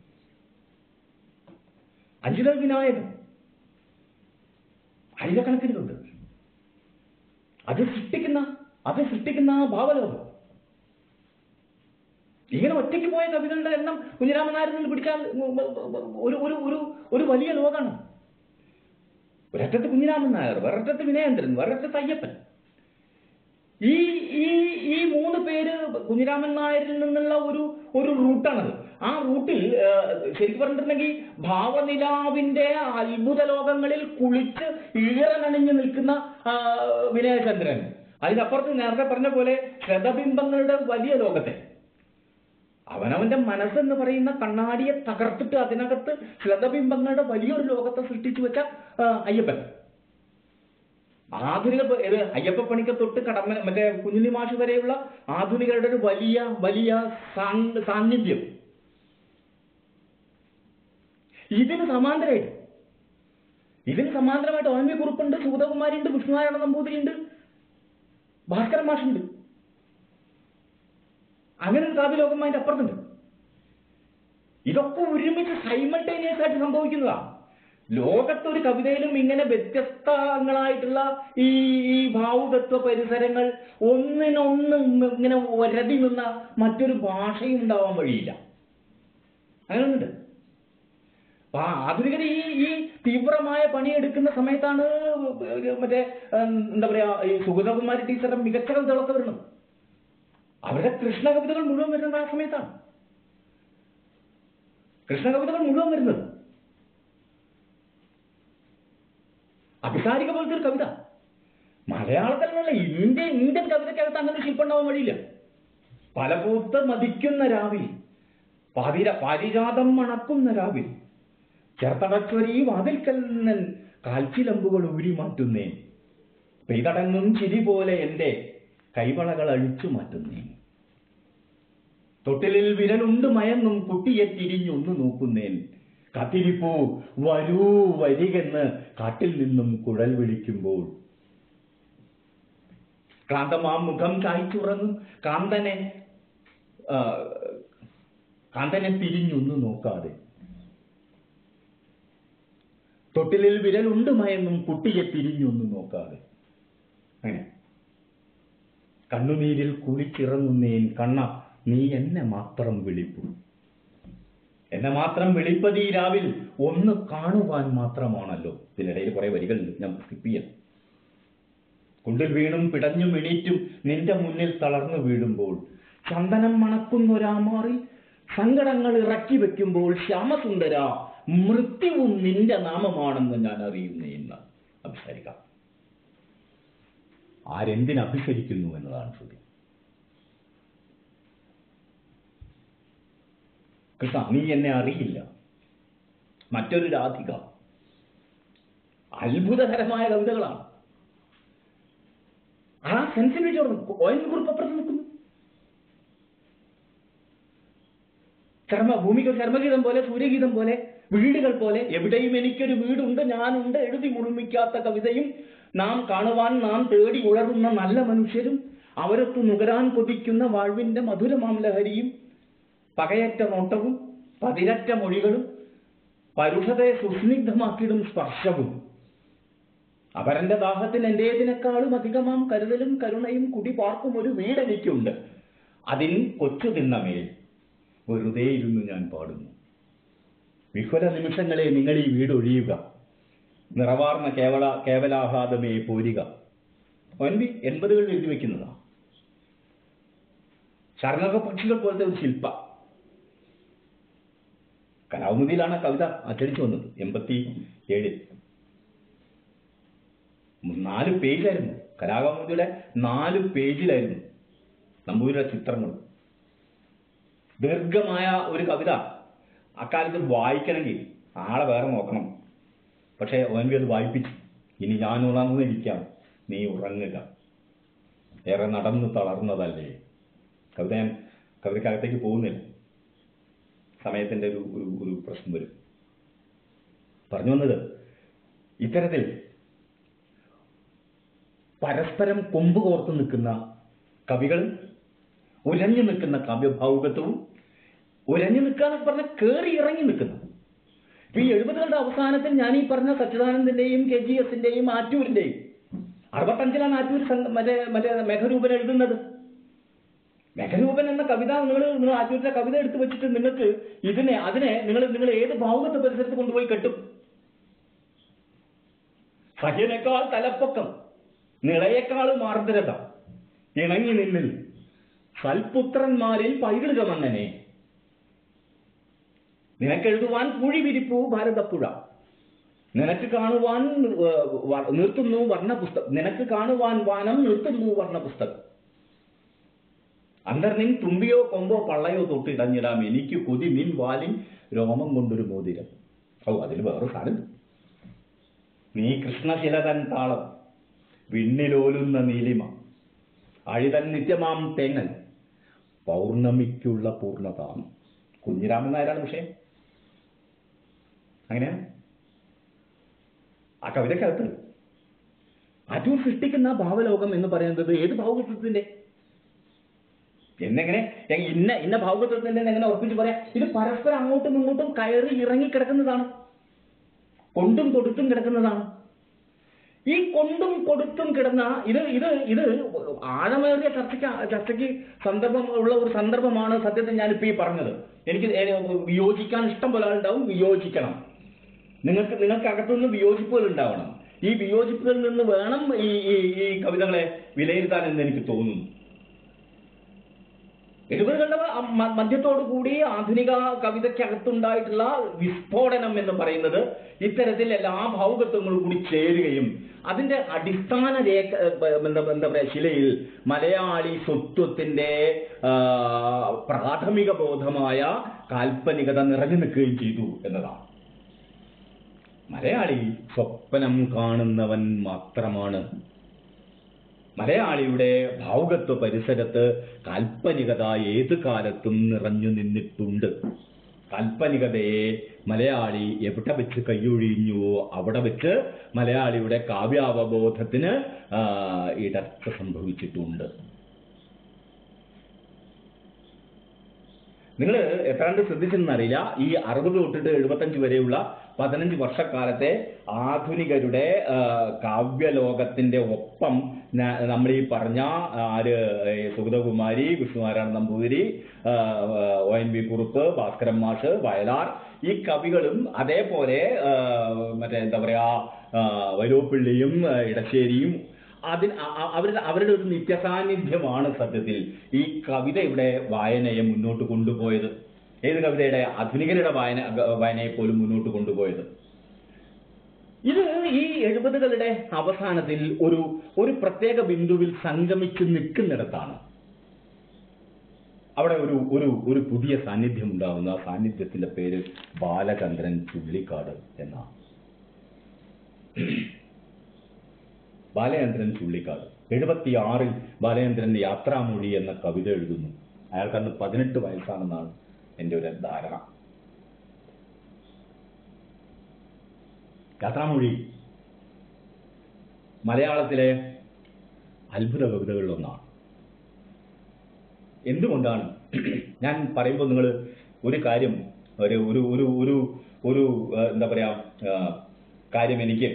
അഞ്ചിതൽ വിനായകൻ ആയിരക്കണക്കിനുണ്ട് അത് സൃഷ്ടിക്കുന്ന അത് സൃഷ്ടിക്കുന്ന ആ ഭാവലോകം ഇങ്ങനെ ഒറ്റയ്ക്ക് പോയ കവികളുടെ എണ്ണം കുഞ്ഞിരാമൻ നായരിൽ നിന്ന് പിടിച്ചാൽ ഒരു ഒരു ഒരു ഒരു വലിയ ലോകമാണ് ഒരറ്റത്ത് കുഞ്ഞിരാമൻ നായർ വേറൊറ്റത്ത് വിനയേന്ദ്രൻ വേറൊറ്റത്ത് അയ്യപ്പൻ ഈ ഈ ഈ മൂന്ന് പേര് കുഞ്ഞിരാമൻ നായരിൽ നിന്നുള്ള ഒരു ഒരു റൂട്ടാണത് ആ റൂട്ടിൽ ആ, ശരിക്കും പറഞ്ഞിട്ടുണ്ടെങ്കിൽ ഭാവനിലാവിന്റെ അത്ഭുത ലോകങ്ങളിൽ കുളിച്ച് ഈറനണിഞ്ഞു നിൽക്കുന്ന ആ, വിനയചന്ദ്രൻ അതിനപ്പുറത്ത് നേരത്തെ പറഞ്ഞ പോലെ ശതബിംബങ്ങളുടെ വലിയ ലോകത്തെ അവനവന്റെ മനസ്സെന്ന് പറയുന്ന കണ്ണാടിയെ തകർത്തിട്ട് അതിനകത്ത് ശ്ലതബിംബങ്ങളുടെ വലിയൊരു ലോകത്തെ സൃഷ്ടിച്ചു വെച്ച ആ, അയ്യപ്പൻ ആധുനിക പ- ഇത് അയ്യപ്പ പണിക്ക് തൊട്ട് കടമ മറ്റേ കുഞ്ഞുണ്ണി മാഷ് വരെയുള്ള ആധുനികരുടെ ഒരു വലിയ വലിയ സാങ്- സാന്നിധ്യം ഇതിന് സമാന്തരമായിട്ട് ഇതിന് സമാന്തരമായിട്ട് ഓമി കുറുപ്പുണ്ട് സൂതകുമാരിയുണ്ട് വിഷ്ണുനാരായണ നമ്പൂതിരിയുണ്ട് ഭാസ്കരൻ മാഷുണ്ട് അങ്ങനെ ഒരു കാവ്യലോകം അതിന്റെ അപ്പുറത്തുണ്ട് ഇതൊക്കെ ഒരുമിച്ച് സൈമൾട്ടേനിയസ് ആയിട്ട് സംഭവിക്കുന്നതാണ് ലോകത്തൊരു കവിതയിലും ഇങ്ങനെ വ്യത്യസ്തങ്ങളായിട്ടുള്ള ഈ ഈ ഭാവുകത്വ പരിസരങ്ങൾ ഒന്നിനൊന്ന് ഇങ്ങനെ ഒരതി നിന്ന മറ്റൊരു ഭാഷയും ഉണ്ടാവാൻ വഴിയില്ല അങ്ങനെയുണ്ട് അപ്പൊ ആ ആധുനികർ ഈ ഈ തീവ്രമായ പണിയെടുക്കുന്ന സമയത്താണ് മറ്റേ ഉം, എന്താ പറയാ ഈ സുഗതകുമാരി ടീച്ചറുടെ മികച്ച കവിതകളൊക്കെ വരുന്നത് അവരുടെ കൃഷ്ണ കവിതകൾ മുഴുവൻ വരുന്നത് ആ സമയത്താണ് കൃഷ്ണ കവിതകൾ മുഴുവൻ വരുന്നത് അഭിസാരിക പോലത്തെ ഒരു കവിത മലയാളത്തിലുള്ള ഇന്ത്യൻ ഇന്ത്യൻ കവിതയ്ക്കകത്ത് അങ്ങനെ ഒരു ശില്പം ഉണ്ടാവാൻ വഴിയില്ല പലപൂത്ത് മതിക്കുന്ന രാവിൽ പതിര പാരിജാതം മണക്കുന്ന രാവിൽ ചേർത്തടച്ചൊരീ വാതിൽക്കൽ നിന്നൻ കാൽച്ചിലമ്പുകൾ ഊരി മാറ്റുന്നേ പെയ്തടങ്ങും ചിരി പോലെ എന്റെ കൈവളകൾ അഴിച്ചു മാറ്റുന്നേ തൊട്ടിലിൽ വിരലുണ്ട് മയങ്ങും കുട്ടിയെ തിരിഞ്ഞൊന്നു നോക്കുന്നേൻ കത്തിരിപ്പൂ വരൂ വരികെന്ന് കാട്ടിൽ നിന്നും കുഴൽ വിളിക്കുമ്പോൾ ക്രാന്തമാം മുഖം ചായ്ച്ചുറങ്ങും കാന്തനെ ആ, കാന്തനെ തിരിഞ്ഞൊന്നു നോക്കാതെ തൊട്ടിലിൽ വിരലുണ്ട് മയങ്ങും കുട്ടിയെ തിരിഞ്ഞൊന്നു നോക്കാതെ അങ്ങനെ കണ്ണുനീരിൽ കുളിച്ചിറങ്ങുന്നേൻ കണ്ണ നീ എന്നെ മാത്രം വിളിപ്പു എന്നെ മാത്രം വിളിപ്പത് ഈ രാവിൽ ഒന്ന് കാണുവാൻ മാത്രമാണല്ലോ ഇതിനിടയിൽ കുറെ വരികളുണ്ട് ഞാൻ സ്കിപ്പ് ചെയ്യാം കുണ്ടിൽ വീണും പിടഞ്ഞും എണീറ്റും നിന്റെ മുന്നിൽ തളർന്നു വീഴുമ്പോൾ ചന്ദനം മണക്കുന്നൊരാമാറിൽ സങ്കടങ്ങൾ ഇറക്കി വെക്കുമ്പോൾ ശ്യാമസുന്ദര മൃത്യുവും നിന്റെ നാമമാണെന്ന് ഞാൻ അറിയുന്നു എന്ന് അഭിസരിക്കാം ആരെന്തിന് അഭിസരിക്കുന്നു എന്നതാണ് ചോദ്യം കൃഷ്ണ നീ എന്നെ അറിയില്ല മറ്റൊരു രാധിക അത്ഭുതകരമായ കവിതകളാണ് ആ സെൻസിബിലിറ്റി ഓയിൽ കുറിപ്പ് അപ്പുറത്ത് നിൽക്കുന്നു ചർമ്മ ഭൂമിക്ക് ഒരു ചർമ്മഗീതം പോലെ സൂര്യഗീതം പോലെ വീടുകൾ പോലെ എവിടെയും എനിക്കൊരു വീടുണ്ട് ഞാനുണ്ട് എഴുതി മുഴുമിക്കാത്ത കവിതയും നാം കാണുവാൻ നാം തേടി ഉഴറുന്ന നല്ല മനുഷ്യരും അവരൊത്തു നുകരാൻ കൊതിക്കുന്ന വാഴ്വിന്റെ മധുരമാം ലഹരിയും പകയറ്റ നോട്ടവും പതിരറ്റ മൊഴികളും പരുഷതയെ സുസ്നിഗ്ധമാക്കിയിടും സ്പർശവും അവരന്റെ ദാഹത്തിന് എന്റേതിനേക്കാളും അധികമാം കരുതലും കരുണയും കുടി പാർക്കും ഒരു വീട് എനിക്കുണ്ട് അതിൻ കൊച്ചു തിന്നമേൽ വെറുതെ ഇരുന്ന് ഞാൻ പാടുന്നു വിഹ്വല നിമിഷങ്ങളെ നിങ്ങൾ ഈ വീട് ഒഴിയുക നിറവാർന്ന കേവല കേവലാഹ്ലാദമേ പോരിക ഒ എൻ വി എൺപതുകളിൽ എഴുതി വെക്കുന്നതാണ് ശരണക പക്ഷികൾ പോലത്തെ ഒരു ശില്പ കലാവുമതിയിലാണ് ആ കവിത അച്ചടിച്ചു വന്നത് എൺപത്തി ഏഴിൽ നാല് പേജിലായിരുന്നു കലാകൗമുദിയുടെ നാല് പേജിലായിരുന്നു നമ്പൂതിരിയുടെ ചിത്രങ്ങൾ ദീർഘമായ ഒരു കവിത അക്കാലത്ത് വായിക്കണമെങ്കിൽ ആളെ വേറെ നോക്കണം പക്ഷേ ഒ എൻ വി അത് വായിപ്പിച്ചു ഇനി ഞാൻ ഉണർന്നിരിക്കാം നീ ഉറങ്ങുക ഏറെ നടന്നു തളർന്നതല്ലേ കവിത ഞാൻ കവിതക്കകത്തേക്ക് പോകുന്നില്ല സമയത്തിന്റെ ഒരു ഒരു ഒരു പ്രശ്നം വരും പറഞ്ഞു വന്നത് ഇത്തരത്തിൽ പരസ്പരം കൊമ്പ് കോർത്ത് നിൽക്കുന്ന കവികൾ ഉരഞ്ഞു നിൽക്കുന്ന കാവ്യഭാവുകത്വവും ഉരഞ്ഞു നിൽക്കുക എന്നൊക്കെ പറഞ്ഞാൽ കയറി ഇറങ്ങി നിൽക്കുന്നു ഇപ്പൊ ഈ എഴുപതുകളുടെ അവസാനത്തിൽ ഞാൻ ഈ പറഞ്ഞ സച്ചിദാനന്ദന്റെയും കെ ജി എസിന്റെയും ആറ്റൂരിന്റെയും അറുപത്തഞ്ചിലാണ് ആറ്റൂർ സംഘ- മറ്റേ മറ്റേ മേഘരൂപൻ എഴുതുന്നത് മേഘരൂപൻ എന്ന കവിത നിങ്ങൾ നിങ്ങൾ ആറ്റൂരിന്റെ കവിത എടുത്തു വെച്ചിട്ട് നിങ്ങൾക്ക് ഇതിനെ അതിനെ നിങ്ങൾ നിങ്ങൾ ഏത് ഭാവുകത്വ പരിസരത്ത് കൊണ്ടുപോയി കെട്ടും സഹ്യനേക്കാൾ തലപ്പൊക്കം നിളയേക്കാൾ മാർദ്രത ഇണങ്ങി നിന്നിൽ സൽപുത്രന്മാരിൽ പൈതൃക മന്നനെ നിനക്കെഴുതുവാൻ കുഴി വിരിപ്പു ഭാരതപ്പുഴ നിനക്ക് കാണുവാൻ ഏർ, വ- നിർത്തുന്നു വർണ്ണ പുസ്തകം നിനക്ക് കാണുവാൻ വാനം നിർത്തുന്നു വർണ്ണ പുസ്തകം അന്തർനിൻ തുമ്പിയോ കൊമ്പോ പള്ളയോ തൊട്ട് ഇടഞ്ഞിടാം എനിക്ക് കൊതി നിൻ വാലിൻ രോമം കൊണ്ടൊരു മോതിരം ഓ അതിൽ വേറെ സാധനം നീ കൃഷ്ണശിലതൻ താളം വിണ്ണിലോലുന്ന നീലിമ അഴിതൻ നിത്യമാം തേങ്ങൽ പൗർണമിക്കുള്ള പൂർണ്ണത കുഞ്ഞിരാമൻ നായരാണ് വിഷയം അങ്ങനെയാണ് ആ കവിതക്കകത്ത് അറ്റൂർ സൃഷ്ടിക്കുന്ന ഭാവലോകം എന്ന് പറയുന്നത് ഏത് ഭാവകത്വത്തിന്റെ എന്നെങ്ങനെ എ- ഇന്ന ഇന്ന ഭാവകത്വത്തിന്റെ എങ്ങനെ ഉറപ്പിച്ച് പറയാം ഇത് പരസ്പരം അങ്ങോട്ടും ഇങ്ങോട്ടും കയറി ഇറങ്ങി കിടക്കുന്നതാണ് കൊണ്ടും കൊടുത്തും കിടക്കുന്നതാണ് ഈ കൊണ്ടും കൊടുത്തും കിടന്ന ഇത് ഇത് ഇത് ആഴമേറിയ ചർച്ചയ്ക്ക് ചർച്ചയ്ക്ക് സന്ദർഭം ഉള്ള ഒരു സന്ദർഭമാണ് സത്യത്തിൽ ഞാനിപ്പോ ഈ പറഞ്ഞത് എനിക്ക് ഏ- വിയോജിക്കാൻ ഇഷ്ടം പോലെ ആളുണ്ടാവും വിയോജിക്കണം നിങ്ങൾക്ക് നിങ്ങൾക്ക് അകത്തുനിന്ന് വിയോജിപ്പുകൾ ഉണ്ടാവണം ഈ വിയോജിപ്പുകളിൽ നിന്ന് വേണം ഈ ഈ ഈ കവിതകളെ വിലയിരുത്താൻ എന്ന് എനിക്ക് തോന്നുന്നു എഴുപതുകളുടെ മ- മധ്യത്തോടു കൂടി ആധുനിക കവിതയ്ക്കകത്തുണ്ടായിട്ടുള്ള വിസ്ഫോടനം എന്ന് പറയുന്നത് ഇത്തരത്തിൽ എല്ലാ ഭാവുകത്വങ്ങളും കൂടി ചേരുകയും അതിന്റെ അടിസ്ഥാന രേഖ ഏ, എന്താ എന്താ പറയാ ശിലയിൽ മലയാളി സ്വത്വത്തിന്റെ ആ, പ്രാഥമിക ബോധമായ കാൽപ്പനികത നിറഞ്ഞു നിൽക്കുകയും ചെയ്തു എന്നതാണ് മലയാളി സ്വപ്നം കാണുന്നവൻ മാത്രമാണ് മലയാളിയുടെ ഭാവുകത്വ പരിസരത്ത് കാൽപ്പനികത ഏത് കാലത്തും നിറഞ്ഞു നിന്നിട്ടുണ്ട് കാൽപ്പനികതയെ മലയാളി എവിടെ വെച്ച് കൈയൊഴിഞ്ഞുവോ അവിടെ വെച്ച് മലയാളിയുടെ കാവ്യാവബോധത്തിന് ആ, ഇടർച്ച സംഭവിച്ചിട്ടുണ്ട് നിങ്ങൾ എത്രാണ്ട് ശ്രദ്ധിച്ചെന്നറിയില്ല ഈ അറുപത് തൊട്ടിട്ട് എഴുപത്തഞ്ച് വരെയുള്ള പതിനഞ്ച് വർഷക്കാലത്തെ ആധുനികരുടെ ആ, കാവ്യലോകത്തിന്റെ ഒപ്പം ന- നമ്മൾ ഈ പറഞ്ഞ ആ, ആര് ഈ സുഗതകുമാരി വിഷ്ണുനാരായണ നമ്പൂതിരി ആ, ആ, O N V Kurup Bhaskaran മാഷ് വയലാർ ഈ കവികളും അതേപോലെ ആ, മറ്റേ എന്താ പറയാ ആ, വൈലോപ്പിള്ളിയും ആ, ഇടശ്ശേരിയും അതിന് അ- അ- അവരുടെ അവരുടെ ഒരു നിത്യസാന്നിധ്യമാണ് സത്യത്തിൽ ഈ കവിതയുടെ വായനയെ മുന്നോട്ട് കൊണ്ടുപോയത് ഏത് കവിതയുടെ ആധുനികരുടെ വായന വായനയെ പോലും മുന്നോട്ട് കൊണ്ടുപോയത് ഇത് ഈ എഴുപതുകളുടെ അവസാനത്തിൽ ഒരു ഒരു പ്രത്യേക ബിന്ദുവിൽ സംഗമിച്ച് നിൽക്കുന്നിടത്താണ് അവിടെ ഒരു ഒരു ഒരു പുതിയ സാന്നിധ്യം ഉണ്ടാകുന്നു ആ സാന്നിധ്യത്തിന്റെ പേര് ബാലചന്ദ്രൻ ചുള്ളിക്കാട് എന്നാണ് ബാലചന്ദ്രൻ ചുള്ളിക്കാട് എഴുപത്തിയാറിൽ ബാലചന്ദ്രൻ യാത്രാമൊഴി എന്ന കവിത എഴുതുന്നു അയാൾക്ക് അന്ന് പതിനെട്ട് വയസ്സാണെന്നാണ് എൻ്റെ ഒരു ധാരണ യാത്രാമൊഴി മലയാളത്തിലെ അത്ഭുത കവിതകളിലൊന്നാണ് എന്തുകൊണ്ടാണ് ഞാൻ പറയുമ്പോൾ നിങ്ങൾ ഒരു കാര്യം ഒരു ഒരു ഒരു ഒരു ഒരു ആ, എന്താ പറയാ ആ, കാര്യം എനിക്ക്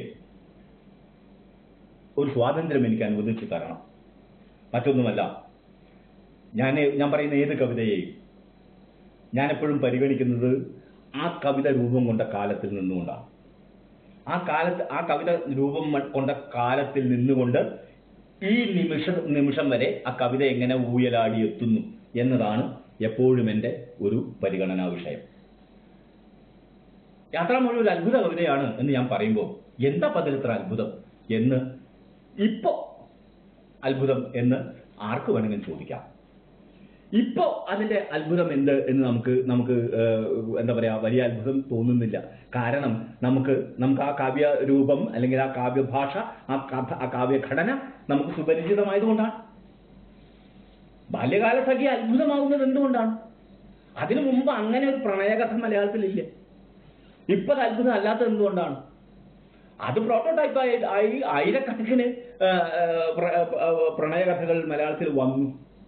ഒരു സ്വാതന്ത്ര്യം എനിക്ക് അനുവദിച്ചു തരണം മറ്റൊന്നുമല്ല ഞാൻ ഞാൻ പറയുന്ന ഏത് കവിതയെയും ഞാൻ എപ്പോഴും പരിഗണിക്കുന്നത് ആ കവിത രൂപം കൊണ്ട കാലത്തിൽ നിന്നുകൊണ്ടാണ് ആ കാലത്ത് ആ കവിത രൂപം കൊണ്ട കാലത്തിൽ നിന്നുകൊണ്ട് ഈ നിമിഷ നിമിഷം വരെ ആ കവിത എങ്ങനെ ഊയലാടി എത്തുന്നു എന്നതാണ് എപ്പോഴും എൻ്റെ ഒരു പരിഗണനാ വിഷയം യാത്രാമൊഴി ഒരു അത്ഭുത കവിതയാണ് എന്ന് ഞാൻ പറയുമ്പോൾ എന്താ പതിലിത്ര അത്ഭുതം എന്ന് ഇപ്പോ അത്ഭുതം എന്ന് ആർക്ക് വേണമെങ്കിലും ചോദിക്കാം ഇപ്പോ അതിന്റെ അത്ഭുതം എന്ത് എന്ന് നമുക്ക് നമുക്ക് ഏഹ്, എന്താ പറയാ വലിയ അത്ഭുതം തോന്നുന്നില്ല കാരണം നമുക്ക് നമുക്ക് ആ കാവ്യ രൂപം അല്ലെങ്കിൽ ആ കാവ്യഭാഷ ആ കഥ ആ കാവ്യഘടന നമുക്ക് സുപരിചിതമായതുകൊണ്ടാണ് ബാല്യകാല സഖി അത്ഭുതമാകുന്നത് എന്തുകൊണ്ടാണ് അതിനു മുമ്പ് അങ്ങനെ ഒരു പ്രണയകഥ മലയാളത്തിലില്ല ഇപ്പൊ അത് അത്ഭുതം അല്ലാത്തത് എന്തുകൊണ്ടാണ് അത് പ്രോട്ടോടൈപ്പ് ആയി ആയി ആയിരക്കണക്കിന് ആ, ആ, പ്ര- ആ, പ്രണയകഥകൾ മലയാളത്തിൽ വന്നു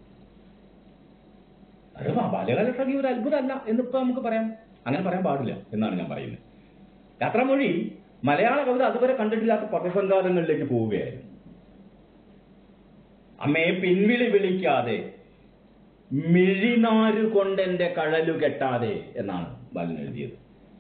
അത് ബാ- ബാല്യകാല സഖി ഒരു അത്ഭുതമല്ല എന്നിപ്പോ നമുക്ക് പറയാം അങ്ങനെ പറയാൻ പാടില്ല എന്നാണ് ഞാൻ പറയുന്നത് യാത്രാമൊഴി മലയാള കവിത അതുവരെ കണ്ടിട്ടില്ലാത്ത പദസംഘാതങ്ങളിലേക്ക് പോവുകയായിരുന്നു അമ്മയെ പിൻവിളി വിളിക്കാതെ മിഴിനാരു കൊണ്ടെന്റെ കഴലു കെട്ടാതെ എന്നാണ് ബാലൻ എഴുതിയത്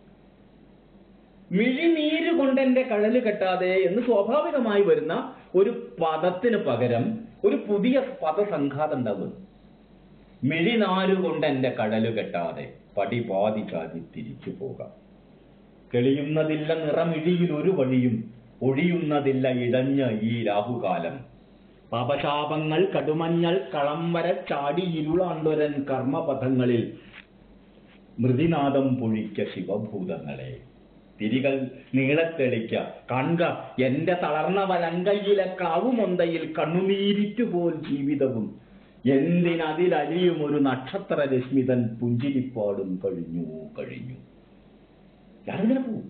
മിഴിനീര് കൊണ്ടെന്റെ കഴല് കെട്ടാതെ എന്ന് സ്വാഭാവികമായി വരുന്ന ഒരു പദത്തിന് പകരം ഒരു പുതിയ പദസംഘാതം ഉണ്ടാകും മിഴിനാരു കൊണ്ട് എന്റെ കടലു കെട്ടാതെ പടി പാതി ചാതി തിരിച്ചു പോകാം തെളിയുന്നതില്ല നിറമിഴിയിൽ ഒരു വഴിയും ഒഴിയുന്നതില്ല ഇടഞ്ഞ ഈ രാഹുകാലം പാപശാപങ്ങൾ കടുമഞ്ഞൾ കളം വര ചാടി ഇരുളാണ്ടൊരൻ കർമ്മപഥങ്ങളിൽ മൃതിനാദം പൊഴിക്ക ശിവഭൂതങ്ങളെ തിരികൾ നീളത്തെളിക്ക കൺക എന്റെ തളർന്ന വലങ്കയിലെ കാവുമൊന്തയിൽ കണ്ണുനീരിറ്റുപോൽ ജീവിതവും എന്തിനതിലലിയും ഒരു നക്ഷത്ര രശ്മിതൻ പുഞ്ചിരിപ്പാടും കഴിഞ്ഞു കഴിഞ്ഞു ഞാനിങ്ങനെ പോവും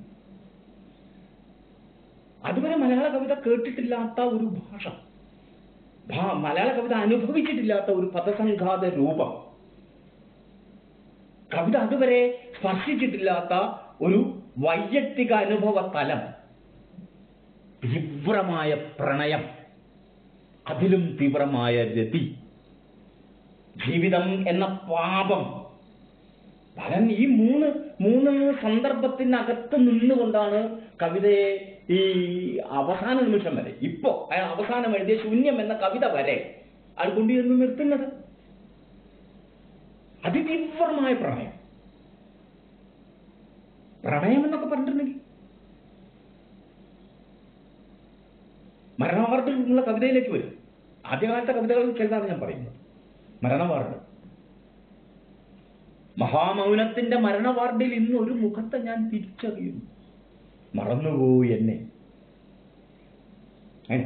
അതുവരെ മലയാള കവിത കേട്ടിട്ടില്ലാത്ത ഒരു ഭാഷ ഭാ- മലയാള കവിത അനുഭവിച്ചിട്ടില്ലാത്ത ഒരു പദസംഘാത രൂപം കവിത അതുവരെ സ്പർശിച്ചിട്ടില്ലാത്ത ഒരു വൈയക്തിക അനുഭവ തലം തീവ്രമായ പ്രണയം അതിലും തീവ്രമായ രതി ജീവിതം എന്ന പാപം പലൻ ഈ മൂന്ന് മൂന്ന് സന്ദർഭത്തിനകത്ത് നിന്നുകൊണ്ടാണ് കവിതയെ ഈ അവസാന നിമിഷം വരെ ഇപ്പോ അയാൾ അവസാനം എഴുതിയ ശൂന്യം എന്ന കവിത വരെ അയാൾ കൊണ്ടുചെന്ന് നിർത്തുന്നത് അതിതീവ്രമായ പ്രണയം പ്രണയം എന്നൊക്കെ പറഞ്ഞിട്ടുണ്ടെങ്കിൽ മരണവാർഡിൽ ഉള്ള കവിതയിലേക്ക് വരും ആദ്യകാലത്തെ കവിതകൾ ചിലതാണ് ഞാൻ പറയുന്നത് മരണവാർഡ് മഹാമൗനത്തിന്റെ മരണവാർഡിൽ ഇന്ന് ഒരു മുഖത്തെ ഞാൻ തിരിച്ചറിയുന്നു മറന്നുപോയി എന്നെ ഏ?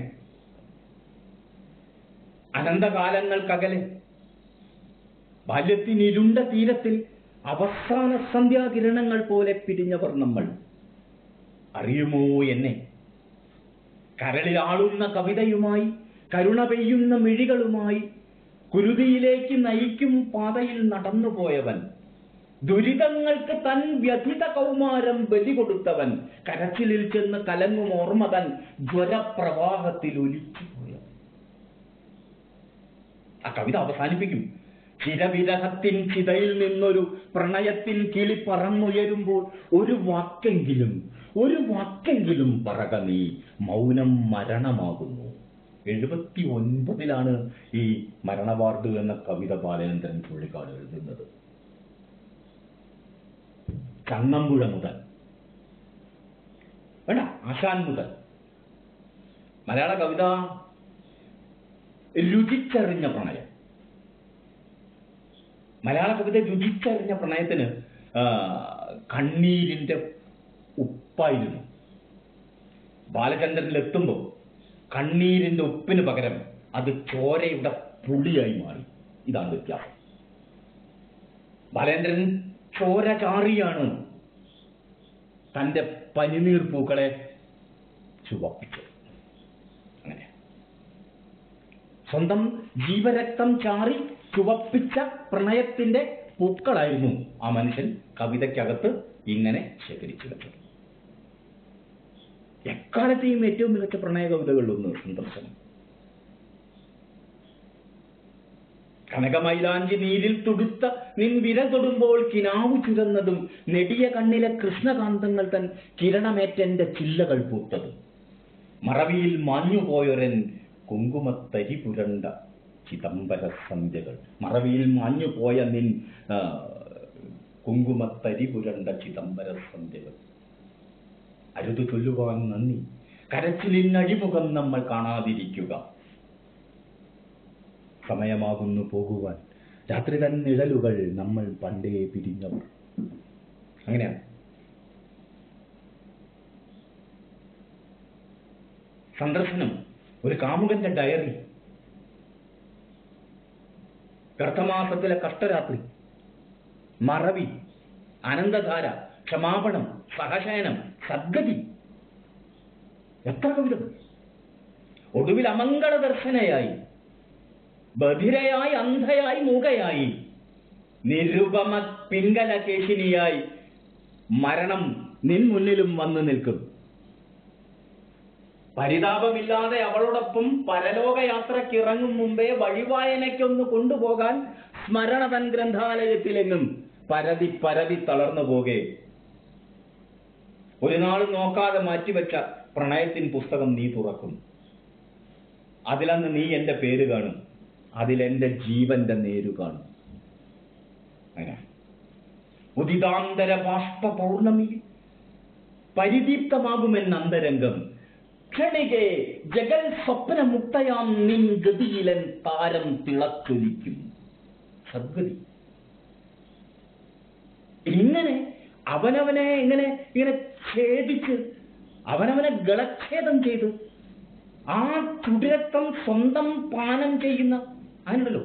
അനന്തകാലങ്ങൾക്കകലെ ബാല്യത്തിനിരുണ്ട തീരത്തിൽ അവസാന സന്ധ്യാകിരണങ്ങൾ പോലെ പിരിഞ്ഞവർ നമ്മൾ അറിയുമോ എന്നെ കരളിലാളുന്ന കവിതയുമായി കരുണ പെയ്യുന്ന മിഴികളുമായി കുരുതിയിലേക്ക് നയിക്കും പാതയിൽ നടന്നുപോയവൻ ദുരിതങ്ങൾക്ക് തൻ വ്യഥിത കൗമാരം ബലി കൊടുത്തവൻ കരച്ചിലിൽ ചെന്ന് കലങ്ങും ഓർമ്മ തൻ ജ്വരപ്രവാഹത്തിൽ ഒലിച്ചുപോയവൻ ആ കവിത അവസാനിപ്പിക്കും ചിരവിരഹത്തിൻ ചിതയിൽ നിന്നൊരു പ്രണയത്തിൻ കിളി പറന്നുയരുമ്പോൾ ഒരു വാക്കെങ്കിലും ഒരു വാക്കെങ്കിലും പറക നീ മൗനം മരണമാകുന്നു എഴുപത്തി ഒൻപതിലാണ് ഈ മരണവാർഡ് എന്ന കവിത ബാലചന്ദ്രൻ ചുള്ളിക്കാട് എഴുതുന്നത് കണ്ണമ്പുഴ മുതൽ വേണ്ട ആശാൻ മുതൽ മലയാള കവിത രുചിച്ചറിഞ്ഞ പ്രണയം മലയാള കവിത രുചിച്ചറിഞ്ഞ പ്രണയത്തിന് ആ, കണ്ണീരിന്റെ ഉപ്പായിരുന്നു ബാലചന്ദ്രനിൽ എത്തുമ്പോൾ കണ്ണീരിന്റെ ഉപ്പിന് പകരം അത് ചോരയുടെ പുളിയായി മാറി ഇതാണ് വ്യത്യാസം ബാലേന്ദ്രൻ ചോര ചാറിയാണ് തന്റെ പനിനീർ പൂക്കളെ ചുവപ്പിച്ചത് അങ്ങനെ സ്വന്തം ജീവരക്തം ചാറി ചുവപ്പിച്ച പ്രണയത്തിന്റെ പൂക്കളായിരുന്നു ആ മനുഷ്യൻ കവിതയ്ക്കകത്ത് ഇങ്ങനെ ശേഖരിച്ചു വെച്ചത് എക്കാലത്തെയും ഏറ്റവും മികച്ച പ്രണയ കവിതകളിലൊന്ന് സന്ദർശനം കനകമൈലാഞ്ചി നീരിൽ തുടുത്ത നിൻ വിരൽ തൊടുമ്പോൾ കിനാവു ചുരന്നതും നെടിയ കണ്ണിലെ കൃഷ്ണകാന്തങ്ങൾ തൻ കിരണമേറ്റെന്റെ ചില്ലകൾ പൂത്തതും മറവിയിൽ മാഞ്ഞുപോയൊരൻ കുങ്കുമത്തരി പുരണ്ട ചിദംബര സന്ധ്യകൾ മറവിയിൽ മാഞ്ഞു പോയ നിൻ ആ, കുങ്കുമത്തരി പുരണ്ട ചിദംബര സന്ധ്യകൾ അരുത് ചൊല്ലുവാൻ നന്ദി കരച്ചിലിനഴിമുഖം നമ്മൾ കാണാതിരിക്കുക സമയമാകുന്നു പോകുവാൻ രാത്രി തൻ നിഴലുകൾ നമ്മൾ പണ്ടേ പിരിഞ്ഞവർ അങ്ങനെയാണ് സന്ദർശനം ഒരു കാമുകന്റെ ഡയറി ഗർഭമാസത്തിലെ കഷ്ടരാത്രി മറവി അനന്തധാര ക്ഷമാപണം സഹശയനം സദ്ഗതി എത്ര കവിതകൾ ഒടുവിൽ അമംഗള ദർശനയായി ബധിരയായി അന്ധയായി മൂകയായി നിരുപമ പിങ്കല കേശിനിയായി മരണം നിൻ മുന്നിലും വന്നു നിൽക്കും പരിതാപമില്ലാതെ അവളോടൊപ്പം പരലോകയാത്രയ്ക്ക് ഇറങ്ങും മുമ്പേ വഴിവായനയ്ക്കൊന്ന് കൊണ്ടുപോകാൻ സ്മരണ തൻ ഗ്രന്ഥാലയത്തിലെങ്ങും പരതി പരതി തളർന്നു പോകെ ഒരു നാൾ നോക്കാതെ മാറ്റിവെച്ച പ്രണയത്തിൻ പുസ്തകം നീ തുറക്കും അതിലന്ന് നീ എന്റെ പേര് കാണും അതിലെന്റെ ജീവന്റെ നേരു കാണും അങ്ങനെ ഉദിതാന്തര ബാഷ്പ പൗർണമിയിൽ പരിദീപ്തമാകുമെന്ന അന്തരംഗം ക്ഷണികെ ജഗൽ സ്വപ്ന മുക്തയാം നിൻ ഗതിയിലൻ താരം തിളച്ചൊലിക്കും സദ്ഗതി ഇങ്ങനെ അവനവനെ ഇങ്ങനെ ഇങ്ങനെ ഛേദിച്ച് അവനവനെ ഗളച്ഛേദം ചെയ്ത് ആ ചുടിരക്തം സ്വന്തം പാനം ചെയ്യുന്ന അങ്ങനെയുണ്ടല്ലോ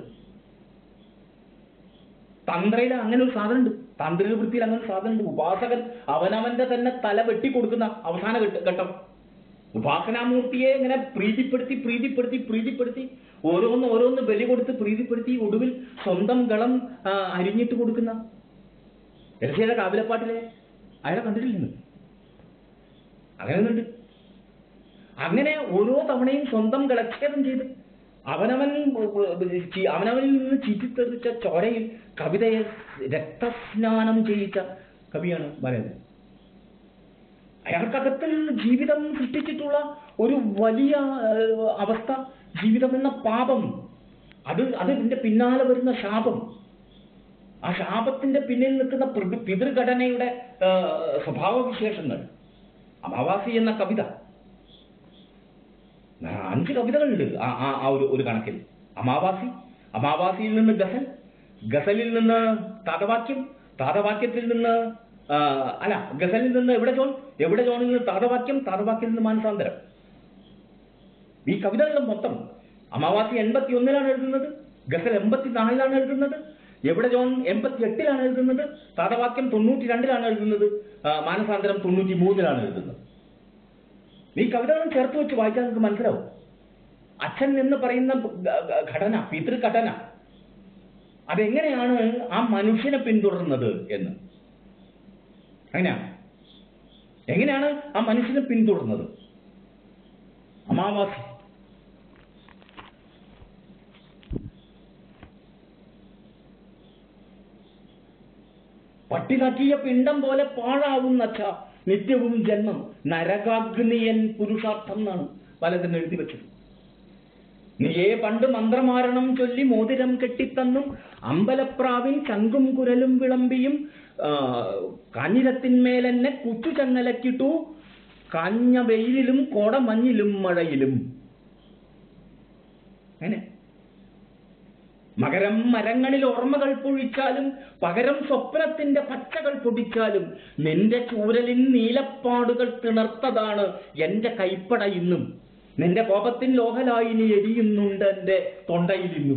തന്ത്രയിൽ അങ്ങനെ ഒരു സാധനമുണ്ട് താന്ത്രിക വൃത്തിയിൽ അങ്ങനെ ഒരു സാധനമുണ്ട് ഉപാസകൻ അവനവന്റെ തന്നെ തല വെട്ടിക്കൊടുക്കുന്ന അവസാന ഘട്ട- ഘട്ടം ഉപാസനാമൂർത്തിയെ ഇങ്ങനെ പ്രീതിപ്പെടുത്തി പ്രീതിപ്പെടുത്തി പ്രീതിപ്പെടുത്തി ഓരോന്ന് ഓരോന്ന് ബലി കൊടുത്ത് പ്രീതിപ്പെടുത്തി ഒടുവിൽ സ്വന്തം ഗളം ആ, അരിഞ്ഞിട്ട് കൊടുക്കുന്ന എടശ്ശേര കാവിലപ്പാട്ടിലെ അയാളെ കണ്ടിട്ടില്ല നിങ്ങൾ? അങ്ങനെ ഒന്നുണ്ട് അങ്ങനെ ഓരോ തവണയും സ്വന്തം ഗളച്ഛേദം ചെയ്ത് അവനവൻ ചി- അവനവനിൽ നിന്ന് ചീറ്റിത്തെറിച്ച ചോരയിൽ കവിതയെ രക്തസ്നാനം ചെയ്യിച്ച കവിയാണ് ബാലേന്ദ്രൻ അയാൾക്കകത്തിൽ ജീവിതം സൃഷ്ടിച്ചിട്ടുള്ള ഒരു വലിയ ഏഹ്, അവസ്ഥ ജീവിതം എന്ന പാപം അത് അതിന്റെ പിന്നാലെ വരുന്ന ശാപം ആ ശാപത്തിന്റെ പിന്നിൽ നിൽക്കുന്ന പ്രകൃ- പിതൃഘടനയുടെ ഏഹ്, സ്വഭാവവിശേഷങ്ങൾ അമാവാസി എന്ന കവിത ആ, അഞ്ച് കവിതകളുണ്ട് ആ ആ- ആ ഒരു ഒരു കണക്കിൽ അമാവാസി അമാവാസിയിൽ നിന്ന് ഗസൽ ഗസലിൽ നിന്ന് താതവാക്യം താതവാക്യത്തിൽ നിന്ന് ആ, അല്ല ഗസലിൽ നിന്ന് എവിടെ ജോൺ എവിടെ ജോണിൽ നിന്ന് താതവാക്യം താതവാക്യത്തിൽ നിന്ന് മാനസാന്തരം ഈ കവിതകൾ മൊത്തം അമാവാസി എൺപത്തി ഒന്നിലാണ് എഴുതുന്നത് ഗസൽ എൺപത്തി നാലിലാണ് എഴുതുന്നത് എവിടെ ജോൺ എൺപത്തി എട്ടിലാണ് എഴുതുന്നത് താതവാക്യം തൊണ്ണൂറ്റി രണ്ടിലാണ് എഴുതുന്നത് ആ, മാനസാന്തരം തൊണ്ണൂറ്റി മൂന്നിലാണ് എഴുതുന്നത് ഈ കവിതകളും ചേർത്ത് വെച്ച് വായിച്ചാൽ നിങ്ങൾക്ക് മനസ്സിലാവും അച്ഛൻ എന്ന് പറയുന്ന ഗ- ഗ- ഘടന പിതൃഘടന അതെങ്ങനെയാണ് ആ മനുഷ്യനെ പിന്തുടർന്നത് എന്ന് എങ്ങനെയാണ് എങ്ങനെയാണ് ആ മനുഷ്യനെ പിന്തുടർന്നത് അമാവാസി പട്ടിനക്കിയ പിണ്ടം പോലെ പാഴാവുന്നച്ച നിത്യവും ജന്മം നരകാഗ്നിയൻ പുരുഷാർത്ഥം എന്നാണ് പലതിനും എഴുതി വെച്ചത് നീയേ പണ്ട് മന്ത്രമാരണം ചൊല്ലി മോതിരം കെട്ടിത്തന്നും അമ്പലപ്രാവിൻ ചങ്കും കുരലും വിളമ്പിയും ആ, കാഞ്ഞിരത്തിന്മേലെന്നെ കുച്ചു ചങ്ങലക്കിട്ടു കാഞ്ഞ വെയിലിലും കോടമഞ്ഞിലും മഴയിലും അങ്ങനെ മകരം മരങ്ങളിൽ ഓർമ്മകൾ പൊഴിച്ചാലും പകരം സ്വപ്നത്തിന്റെ പച്ചകൾ പൊടിച്ചാലും നിന്റെ ചൂരലിൻ നീലപ്പാടുകൾ തിണർത്തതാണ് എന്റെ കൈപ്പട ഇന്നും നിന്റെ കോപത്തിൻ ലോഹലായിനി എരിയുന്നുണ്ട് എന്റെ തൊണ്ടയിൽ ഇന്നും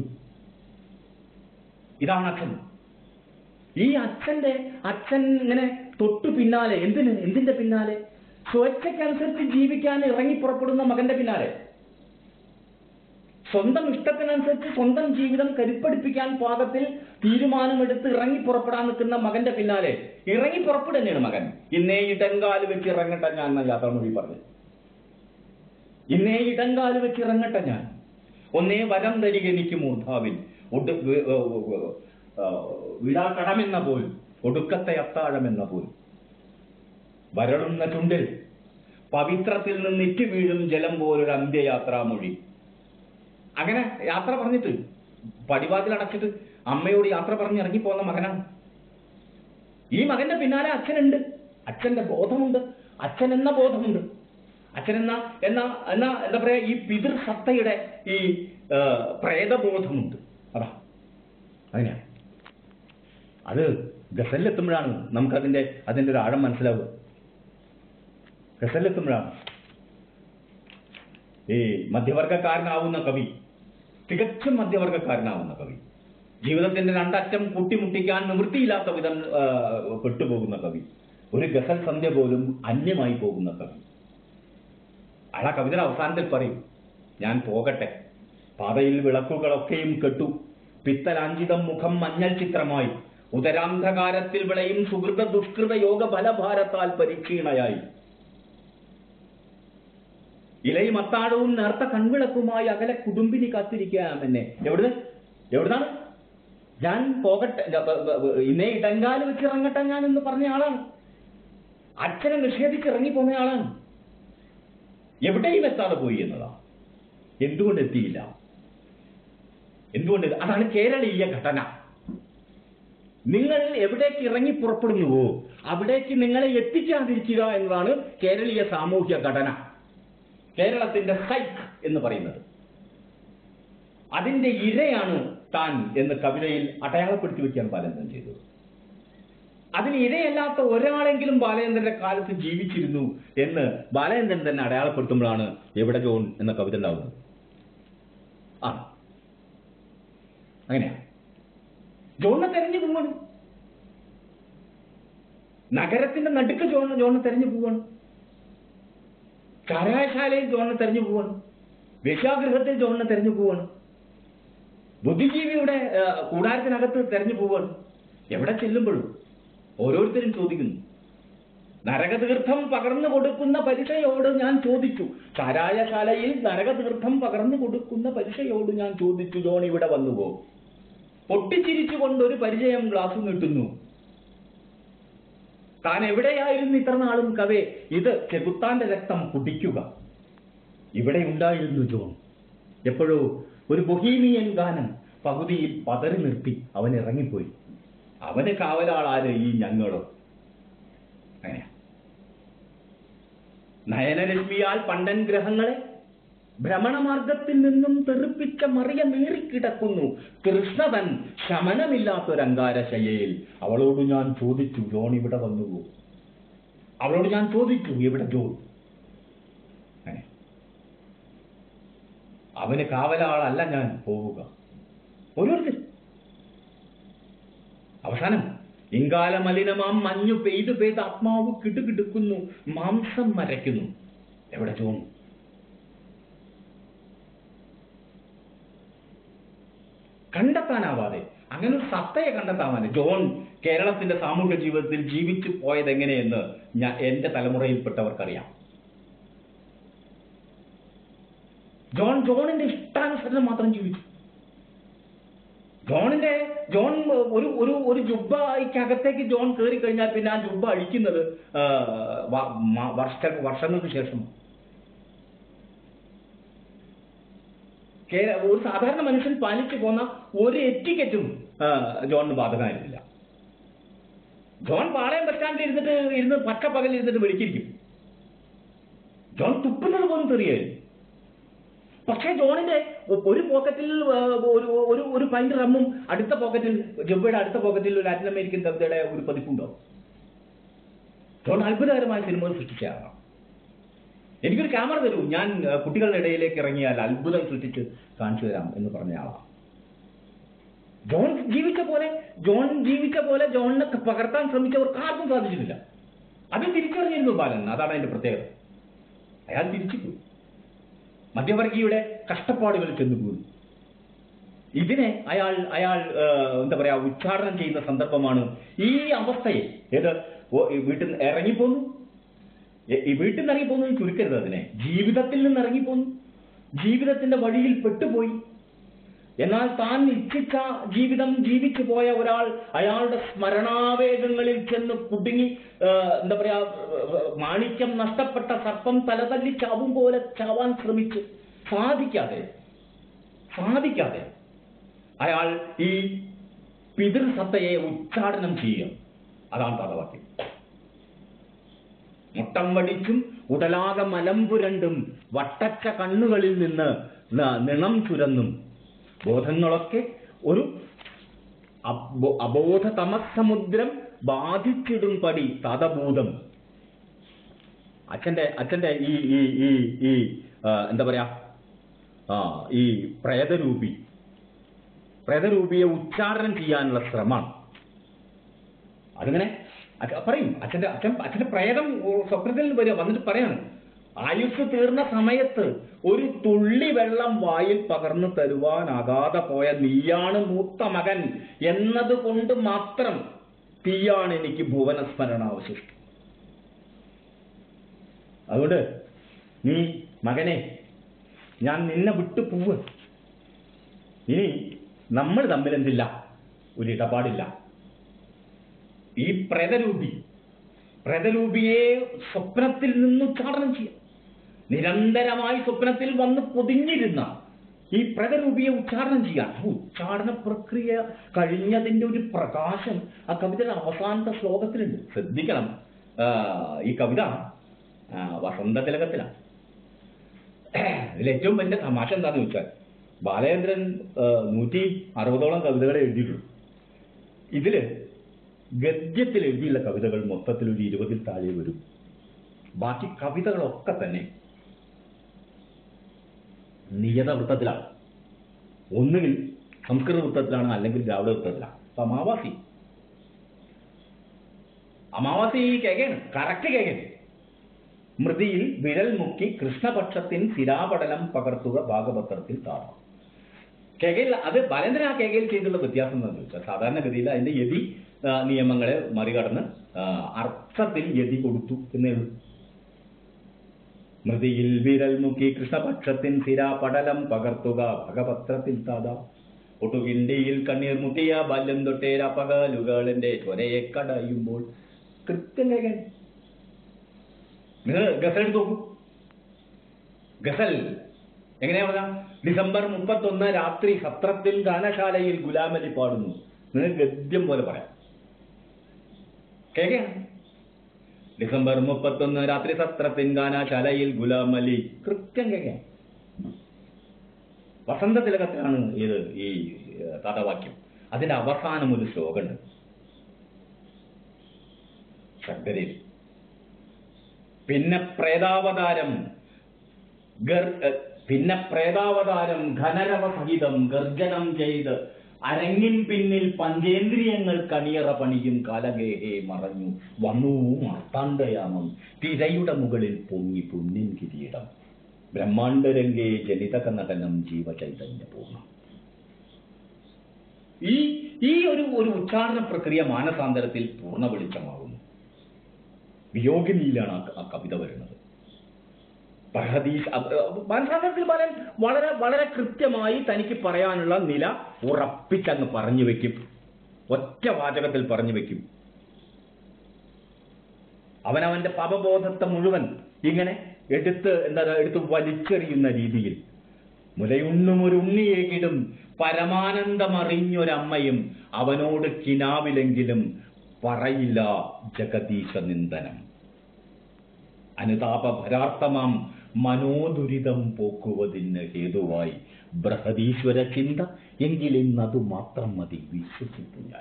ഇതാണ് അച്ഛൻ ഈ അച്ഛന്റെ അച്ഛൻ ഇങ്ങനെ തൊട്ടു പിന്നാലെ എന്തിന് എന്തിന്റെ പിന്നാലെ സ്വേച്ഛയ്ക്കനുസരിച്ച് ജീവിക്കാൻ ഇറങ്ങി പുറപ്പെടുന്ന മകന്റെ പിന്നാലെ സ്വന്തം ഇഷ്ടത്തിനനുസരിച്ച് സ്വന്തം ജീവിതം കരുപ്പടിപ്പിക്കാൻ പാകത്തിൽ തീരുമാനമെടുത്ത് ഇറങ്ങി പുറപ്പെടാൻ നിൽക്കുന്ന മകന്റെ പിന്നാലെ ഇറങ്ങി പുറപ്പെടുക തന്നെയാണ് മകൻ ഇന്നേ ഇടങ്കാല് വെച്ച് ഇറങ്ങട്ടെ ഞാൻ എന്ന യാത്രാമൊഴി പറഞ്ഞു ഇന്നേ ഇടങ്കാല് വെച്ച് ഇറങ്ങട്ടെ ഞാൻ ഒന്നേ വരം തരിക എനിക്ക് മൂർധാവിൽ ഒടു വ- വ- വ- വ- ആ, വിടാക്കടമെന്ന പോൽ ഒടുക്കത്തെ അത്താഴമെന്ന പോൽ വരളുന്ന ചുണ്ടിൽ പവിത്രത്തിൽ നിന്ന് ഇറ്റു വീഴും ജലം പോലൊരു അന്ത്യയാത്രാമൊഴി അങ്ങനെ യാത്ര പറഞ്ഞിട്ട് പടിവാതിൽ അടച്ചിട്ട് അമ്മയോട് യാത്ര പറഞ്ഞ് ഇറങ്ങി പോകുന്ന മകനാണ് ഈ മകന്റെ പിന്നാലെ അച്ഛനുണ്ട് അച്ഛന്റെ ബോധമുണ്ട് അച്ഛൻ എന്ന ബോധമുണ്ട് അച്ഛൻ എന്ന എന്ന എന്ന എന്താ പറയാ ഈ പിതൃസത്തയുടെ ഈ ആ, പ്രേതബോധമുണ്ട് അതാ അങ്ങനെയാണ് അത് ഗസലിലെത്തുമ്പോഴാണ് നമുക്കതിന്റെ അതിന്റെ ഒരു ആഴം മനസ്സിലാവുക ഗസലിലെത്തുമ്പോഴാണ് ഈ മധ്യവർഗക്കാരനാവുന്ന കവി തികച്ചും മധ്യവർഗക്കാരനാവുന്ന കവി ജീവിതത്തിന്റെ രണ്ടറ്റം കൂട്ടിമുട്ടിക്കാൻ നിവൃത്തിയില്ലാത്ത വിധം ആ, പെട്ടുപോകുന്ന കവി ഒരു ഗസൽ സന്ധ്യ പോലും അന്യമായി പോകുന്ന കവി അയാൾ ആ കവിതയുടെ അവസാനത്തിൽ പറയും ഞാൻ പോകട്ടെ പാതയിൽ വിളക്കുകളൊക്കെയും കെട്ടു പിത്തലാഞ്ചിതം മുഖം മഞ്ഞൾ ചിത്രമായി ഉദരാന്ധകാരത്തിൽ വിളയും സുഹൃത ദുഷ്കൃത യോഗ ഫലഭാരത്താൽ പരിക്ഷീണയായി ഇലയും അത്താഴവും നേർത്ത കൺവിളക്കുമായി അകലെ കുടുംബിനി കാത്തിരിക്കാം എന്നെ എവിടുന്ന് എവിടുന്നാണ് ഞാൻ പോകട്ടെ ഞാൻ ബ- ബ- ബ- ഇന്നേ ഇടങ്കാല് വെച്ച് ഇറങ്ങട്ടെ ഞാൻ എന്ന് പറഞ്ഞ ആളാണ് അച്ഛനെ നിഷേധിച്ച് ഇറങ്ങിപ്പോന്ന ആളാണ് എവിടെയും എത്താതെ പോയി എന്നതാ എന്തുകൊണ്ട് എത്തിയില്ല എന്തുകൊണ്ട് ഇത്? അതാണ് കേരളീയ ഘടന നിങ്ങൾ എവിടേക്ക് ഇറങ്ങി പുറപ്പെടുന്നുവോ അവിടേക്ക് നിങ്ങളെ എത്തിക്കാതിരിക്കുക എന്നതാണ് കേരളീയ സാമൂഹ്യ ഘടന കേരളത്തിന്റെ സൈക്ക് എന്ന് പറയുന്നത് അതിന്റെ ഇരയാണ് താൻ എന്ന് കവിതയിൽ അടയാളപ്പെടുത്തി വെക്കാൻ ബാലേന്ദ്രൻ ചെയ്തത് അതിന് ഇരയല്ലാത്ത ഒരാളെങ്കിലും ബാലചന്ദ്രന്റെ കാലത്ത് ജീവിച്ചിരുന്നു എന്ന് ബാലചന്ദ്രൻ തന്നെ അടയാളപ്പെടുത്തുമ്പോഴാണ് എവിടെ ജോൺ എന്ന കവിത ഉണ്ടാവുന്നത് ആ അങ്ങനെയാ ജോണിനെ തെരഞ്ഞു പോവാണ് നഗരത്തിന്റെ നടുക്ക് ജോൺ ജോണിനെ തെരഞ്ഞു പോവാണ് ചാരായശാലയിൽ ജോണിനെ തെരഞ്ഞു പോവാണ് വേശ്യാഗൃഹത്തിൽ ജോണിനെ തെരഞ്ഞു പോവാണ് ബുദ്ധിജീവിയുടെ ആ, കൂടാരത്തിനകത്ത് തെരഞ്ഞു പോവാണ് എവിടെ ചെല്ലുമ്പോഴും ഓരോരുത്തരും ചോദിക്കുന്നു നരകതീർത്ഥം പകർന്നു കൊടുക്കുന്ന പരീക്ഷയോട് ഞാൻ ചോദിച്ചു ചാരായശാലയിൽ നരകതീർത്ഥം പകർന്നു കൊടുക്കുന്ന പരീക്ഷയോട് ഞാൻ ചോദിച്ചു ജോൺ ഇവിടെ വന്നുപോ പൊട്ടിച്ചിരിച്ചുകൊണ്ട് ഒരു പരിചയം ഗ്ലാസ് നീട്ടുന്നു താൻ എവിടെയായിരുന്നു ഇത്ര നാളും കവേ ഇത് ചെകുത്താന്റെ രക്തം കുടിക്കുക ഇവിടെ ഉണ്ടായിരുന്നു ജോൺ എപ്പോഴോ ഒരു ബൊഹീമിയൻ ഗാനം പകുതിയിൽ പതറി നിർത്തി അവൻ ഇറങ്ങിപ്പോയി അവന് കാവലാളാര് ഈ ഞങ്ങളോ അങ്ങനെയാ നയനരശ്മിയാൽ പണ്ടൻ ഗ്രഹങ്ങളെ ഭ്രമണമാർഗത്തിൽ നിന്നും തെറിപ്പിച്ച മറിയ നീറിക്കിടക്കുന്നു കൃഷ്ണതൻ ശമനമില്ലാത്തൊരങ്കാരശയയിൽ അവളോട് ഞാൻ ചോദിച്ചു ജോൺ ഇവിടെ വന്നുപോ അവളോട് ഞാൻ ചോദിച്ചു എവിടെ ജോൺ അങ്ങനെ. അവന് കാവലാളല്ല ഞാൻ പോവുക ഓരോരുത്തർ അവസാനം ഇങ്കാല മലിനമാം മഞ്ഞു പെയ്തു പെയ്ത് ആത്മാവ് കിടുകിടുക്കുന്നു മാംസം മരയ്ക്കുന്നു എവിടെ ജോൺ കണ്ടെത്താനാവാതെ അങ്ങനെ ഒരു സത്തയെ കണ്ടെത്താവാതെ ജോൺ കേരളത്തിന്റെ സാമൂഹ്യ ജീവിതത്തിൽ ജീവിച്ചു പോയത് എങ്ങനെയെന്ന് ഞാൻ എന്റെ തലമുറയിൽപ്പെട്ടവർക്കറിയാം ജോൺ ജോണിന്റെ ഇഷ്ടാനുസരണം മാത്രം ജീവിച്ചു ജോണിന്റെ ജോൺ ഒരു ഒരു ഒരു ജുബയ്ക്കകത്തേക്ക് ജോൺ കയറി കഴിഞ്ഞാൽ പിന്നെ ആ ജുബ അഴിക്കുന്നത് ആ, വ- മ- വർഷ വർഷങ്ങൾക്ക് ശേഷം കേ- ഒരു സാധാരണ മനുഷ്യൻ പാലിച്ചു പോന്ന ഒരു എറ്റിക്കറ്റും ആ, ജോണിന് ബാധകമായിരുന്നില്ല ജോൺ പാളയം ബസ് സ്റ്റാൻഡിൽ ഇരുന്നിട്ട് ഇരുന്ന് പച്ചപ്പകൽ ഇരുന്നിട്ട് വെളിക്കിരിക്കും ജോൺ തുപ്പുന്നത് പോലും തെറിയായിരുന്നു പക്ഷേ ജോണിന്റെ ഒരു പോക്കറ്റിൽ ആ, ഒരു ഒരു ഒരു പൈന്റ് റമ്മും അടുത്ത പോക്കറ്റിൽ ജബ്ബയുടെ അടുത്ത പോക്കറ്റിൽ ഒരു ലാറ്റിൻ അമേരിക്കൻ കവിതയുടെ ഒരു പതിപ്പുണ്ടാവും ജോൺ അത്ഭുതകരമായ സിനിമകൾ സൃഷ്ടിച്ചതാണ് എനിക്കൊരു ക്യാമറ തരൂ ഞാൻ ആ, കുട്ടികളുടെ ഇടയിലേക്ക് ഇറങ്ങിയാൽ അത്ഭുതം സൃഷ്ടിച്ച് കാണിച്ചു തരാം എന്ന് പറഞ്ഞ ആളാണ് ജോൺ ജീവിച്ച പോലെ ജോൺ ജീവിച്ച പോലെ ജോണിനെ പകർത്താൻ ശ്രമിച്ചവർക്ക് ആർക്കും സാധിച്ചിട്ടില്ല അത് തിരിച്ചറിഞ്ഞിരുന്നു ബാലൻ അതാണ് അതിന്റെ പ്രത്യേകത അയാൾ തിരിച്ചു പോയി മധ്യവർഗീയുടെ കഷ്ടപ്പാടുകൾ ചെന്നുപോയി ഇതിനെ അയാൾ അയാൾ ആ, എന്താ പറയാ ഉച്ചാരണം ചെയ്യുന്ന സന്ദർഭമാണ് ഈ അവസ്ഥയെ ഏത് ഓ- ഈ വീട്ടിൽ നിന്ന് ഇറങ്ങിപ്പോന്നു എ- ഈ വീട്ടിൽ നിന്ന് ഇറങ്ങിപ്പോന്നു എന്ന് ചുരുക്കരുത് അതിനെ ജീവിതത്തിൽ നിന്ന് ഇറങ്ങിപ്പോന്നു ജീവിതത്തിന്റെ വഴിയിൽ പെട്ടുപോയി എന്നാൽ താൻ ഇച്ഛിച്ച ജീവിതം ജീവിച്ചു പോയ ഒരാൾ അയാളുടെ സ്മരണാവേഗങ്ങളിൽ ചെന്ന് കുടുങ്ങി ആ, എന്താ പറയാ ആ, മാണിക്യം നഷ്ടപ്പെട്ട സർപ്പം തലതല്ലി ചാവും പോലെ ചാവാൻ ശ്രമിച്ചു സാധിക്കാതെ സാധിക്കാതെ അയാൾ ഈ പിതൃസത്തയെ ഉച്ചാടനം ചെയ്യുക അതാണ് താതവാക്യം മുട്ടം വടിച്ചും ഉടലാകെ മലമ്പുരണ്ടും വട്ടച്ച കണ്ണുകളിൽ നിന്ന് ന- നിണം ചുരന്നും ബോധങ്ങളൊക്കെ ഒരു അബോ- അബോധ തമസമുദ്രം ബാധിച്ചിടും പടി തതഭൂതം അച്ഛന്റെ അച്ഛന്റെ ഈ ഈ ഈ ഈ ആ, എന്താ പറയാ ആ ഈ പ്രേതരൂപി പ്രേതരൂപിയെ ഉച്ചാരണം ചെയ്യാനുള്ള ശ്രമമാണ് അതിങ്ങനെ അച്ഛ- പറയും അച്ഛന്റെ അച്ഛൻ അച്ഛന്റെ പ്രേതം സ്വപ്നത്തിൽ വരിക വന്നിട്ട് പറയാണ് ആയുസ് തീർന്ന സമയത്ത് ഒരു തുള്ളി വെള്ളം വായിൽ പകർന്നു തരുവാനാകാതെ പോയ നീയാണ് മൂത്ത മകൻ എന്നതുകൊണ്ട് മാത്രം തീയാണ് എനിക്ക് ഭുവനസ്മരണ അവശിഷ്ടം അതുകൊണ്ട് നീ മകനെ ഞാൻ നിന്നെ വിട്ടു പോവ് ഇനി നമ്മൾ തമ്മിൽ എന്തില്ല ഒരു ഇടപാടില്ല ഈ പ്രേതരൂപി പ്രേതരൂപിയെ സ്വപ്നത്തിൽ നിന്ന് ഉച്ചാടനം ചെയ്യാം നിരന്തരമായി സ്വപ്നത്തിൽ വന്ന് പൊതിഞ്ഞിരുന്ന ഈ പ്രേതരൂപിയെ ഉച്ചാടനം ചെയ്യാൻ ആ ഉച്ചാടന പ്രക്രിയ കഴിഞ്ഞതിന്റെ ഒരു പ്രകാശം ആ കവിതയുടെ അവസാനത്തെ ശ്ലോകത്തിലുണ്ട് ശ്രദ്ധിക്കണം ആ, ഈ കവിത ആ, വസന്തതിലകത്തിലാണ് ഇതിൽ ഏറ്റവും വലിയ തമാശ എന്താന്ന് ചോദിച്ചാൽ ബാലചന്ദ്രൻ ആ, നൂറ്റി അറുപതോളം കവിതകൾ എഴുതിയിട്ടുള്ളൂ ഇതില് ഗദ്യത്തിൽ എഴുതിയുള്ള കവിതകൾ മൊത്തത്തിൽ ഒരു ഇരുപതിൽ താഴെ വരും ബാക്കി കവിതകളൊക്കെ തന്നെ നിയത വൃത്തത്തിലാണ് ഒന്നുകിൽ സംസ്കൃത വൃത്തത്തിലാണ് അല്ലെങ്കിൽ ദ്രാവിഡ വൃത്തത്തിലാണ് അപ്പൊ അമാവാസി അമാവാസി കേകയാണ് കറക്റ്റ് കേകയാണ് മൃതിയിൽ വിരൽ മുക്കി കൃഷ്ണപക്ഷത്തിൻ സിരാപടലം പകർത്തുക ഭാഗപത്രത്തിൽ താറണം കെകയിൽ അത് ബാലേന്ദ്രൻ ആ കെകയിൽ ചെയ്തുള്ള വ്യത്യാസം എന്താണെന്ന് ചോദിച്ചാൽ സാധാരണഗതിയിൽ അതിന്റെ യതി ആ, നിയമങ്ങളെ മറികടന്ന് ആ, അർത്ഥത്തിൽ യതി കൊടുത്തു എന്നേ ഉള്ളൂ മൃതിയിൽ വിരൽ മുക്കി കൃഷ്ണപക്ഷത്തിൻ സിരാപടലം പകർത്തുക ഭഗപത്രത്തിൽ താത ഒട്ടുകിണ്ടിയിൽ കണ്ണീർ മുട്ടിയ ബാല്യം തൊട്ടേര പകലുകളെന്റെ ചൊരയെ കടയുമ്പോൾ കൃത്യം കേൾക്കാൻ നിങ്ങൾ ഗസൽ എടുത്ത് നോക്കൂ ഗസൽ എങ്ങനെയാ പറഞ്ഞ ഡിസംബർ മുപ്പത്തൊന്ന് രാത്രി സത്രത്തിൽ ഗാനശാലയിൽ ഗുലാമലി പാടുന്നു നിങ്ങൾ ഗദ്യം പോലെ പറയാം കേൾക്കാം ഡിസംബർ മുപ്പത്തൊന്ന് രാത്രി സത്രത്തിൻ ഗാനശാലയിൽ ഗുലാമലി കൃത്യം കേൾക്കാം വസന്ത തിലകത്തിലാണ് ഇത് ഈ ഏഹ്, കഥാവാക്യം അതിന്റെ അവസാനം ഒരു ശ്ലോകമുണ്ട് ശബ്ദരയിൽ പിന്നെ പ്രേതാവതാരം ഗർ ഏഹ്, പിന്നെ പ്രേതാവതാരം ഘനരവ സഹിതം ഗർജനം ചെയ്ത് അരങ്ങിൻ പിന്നിൽ പഞ്ചേന്ദ്രിയങ്ങൾ കണിയറ പണിയും കാലഗേഹേ മറഞ്ഞു വന്നു മാർത്താണ്ഡയാമം തിരയുടെ മുകളിൽ പൊങ്ങി പുണ്യൻ കിരീടം ബ്രഹ്മാണ്ഡരംഗേ ജനിതക നടനം ജീവചൈതന്യ പൂർണ്ണം ഈ ഈ ഒരു ഒരു ഉച്ചാരണ പ്രക്രിയ മാനസാന്തരത്തിൽ പൂർണ്ണ വെളിച്ചമാകുന്നു വിയോഗിനിയിലാണ് ആ- ആ കവിത വരുന്നത് പ്രഹദീഷ് മാനസാന്തരത്തിൽ ബാലൻ വളരെ വളരെ കൃത്യമായി തനിക്ക് പറയാനുള്ള നില ഉറപ്പിച്ചങ്ങ് പറഞ്ഞു വെക്കും ഒറ്റ വാചകത്തിൽ പറഞ്ഞു വെക്കും അവനവന്റെ പാപബോധത്തെ മുഴുവൻ ഇങ്ങനെ എടുത്ത് എന്താ എടുത്ത് വലിച്ചെറിയുന്ന രീതിയിൽ മുലയുണ്ണും ഒരു ഉണ്ണിയേകിടും പരമാനന്ദമറിഞ്ഞൊരമ്മയും അവനോട് കിനാവിലെങ്കിലും പറയില്ല ജഗദീശ നിന്ദനം അനുതാപഭരാർത്ഥമാം മനോദുരിതം പോക്കുവതിന് ഹേതുവായി ബൃഹദീശ്വര ചിന്ത എങ്കിലിന്നതു മാത്രം മതി വിശ്വസിക്കും ഞാൻ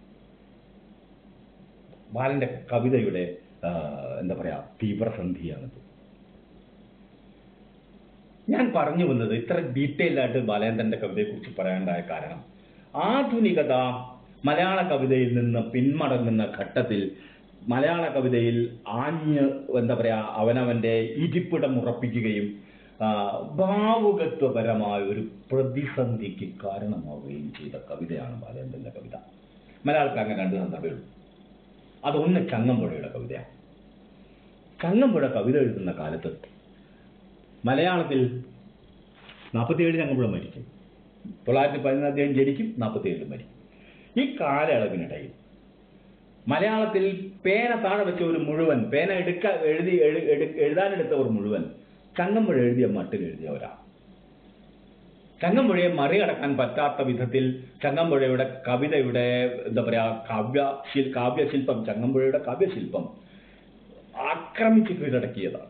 ബാലന്റെ കവിതയുടെ ആ, എന്താ പറയാ തീവ്രസന്ധിയാണിത് ഞാൻ പറഞ്ഞു വന്നത് ഇത്ര ഡീറ്റെയിൽ ആയിട്ട് ബാലേന്ദ്രന്റെ കവിതയെ കുറിച്ച് പറയാനുണ്ടായ കാരണം ആധുനികത മലയാള കവിതയിൽ നിന്ന് പിന്മടങ്ങുന്ന ഘട്ടത്തിൽ മലയാള കവിതയിൽ ആഞ്ഞ് എന്താ പറയാ അവനവന്റെ ഇരിപ്പിടം ഉറപ്പിക്കുകയും ആ, ഭാവുകത്വപരമായ ഒരു പ്രതിസന്ധിക്ക് കാരണമാവുകയും ചെയ്ത കവിതയാണ് ബാലേന്ദ്രന്റെ കവിത മലയാളത്തിൽ അങ്ങനെ രണ്ട് സന്ദർഭമേ ഉള്ളൂ അതൊന്ന് ചങ്ങമ്പുഴയുടെ കവിതയാണ് ചങ്ങമ്പുഴ കവിത എഴുതുന്ന കാലത്ത് മലയാളത്തിൽ നാൽപ്പത്തിയേഴ് ചങ്ങമ്പുഴ മരിക്കും തൊള്ളായിരത്തി പതിനൊന്ന് അദ്ദേഹം ജനിക്കും നാൽപ്പത്തിയേഴിൽ മരിക്കും ഈ കാലയളവിനിടയിൽ മലയാളത്തിൽ പേന താഴെ വെച്ച ഒരു മുഴുവൻ പേന എടുക്ക എഴുതി എഴു- എടു- എഴുതാനെടുത്തവർ മുഴുവൻ ചങ്ങമ്പുഴ എഴുതിയ മട്ടിൽ എഴുതിയവരാണ് ചങ്ങമ്പുഴയെ മറികടക്കാൻ പറ്റാത്ത വിധത്തിൽ ചങ്ങമ്പുഴയുടെ കവിതയുടെ എന്താ പറയാ കാവ്യ ശിൽ കാവ്യശില്പം ചങ്ങമ്പുഴയുടെ കാവ്യശില്പം ആക്രമിച്ച് കീഴടക്കിയതാണ്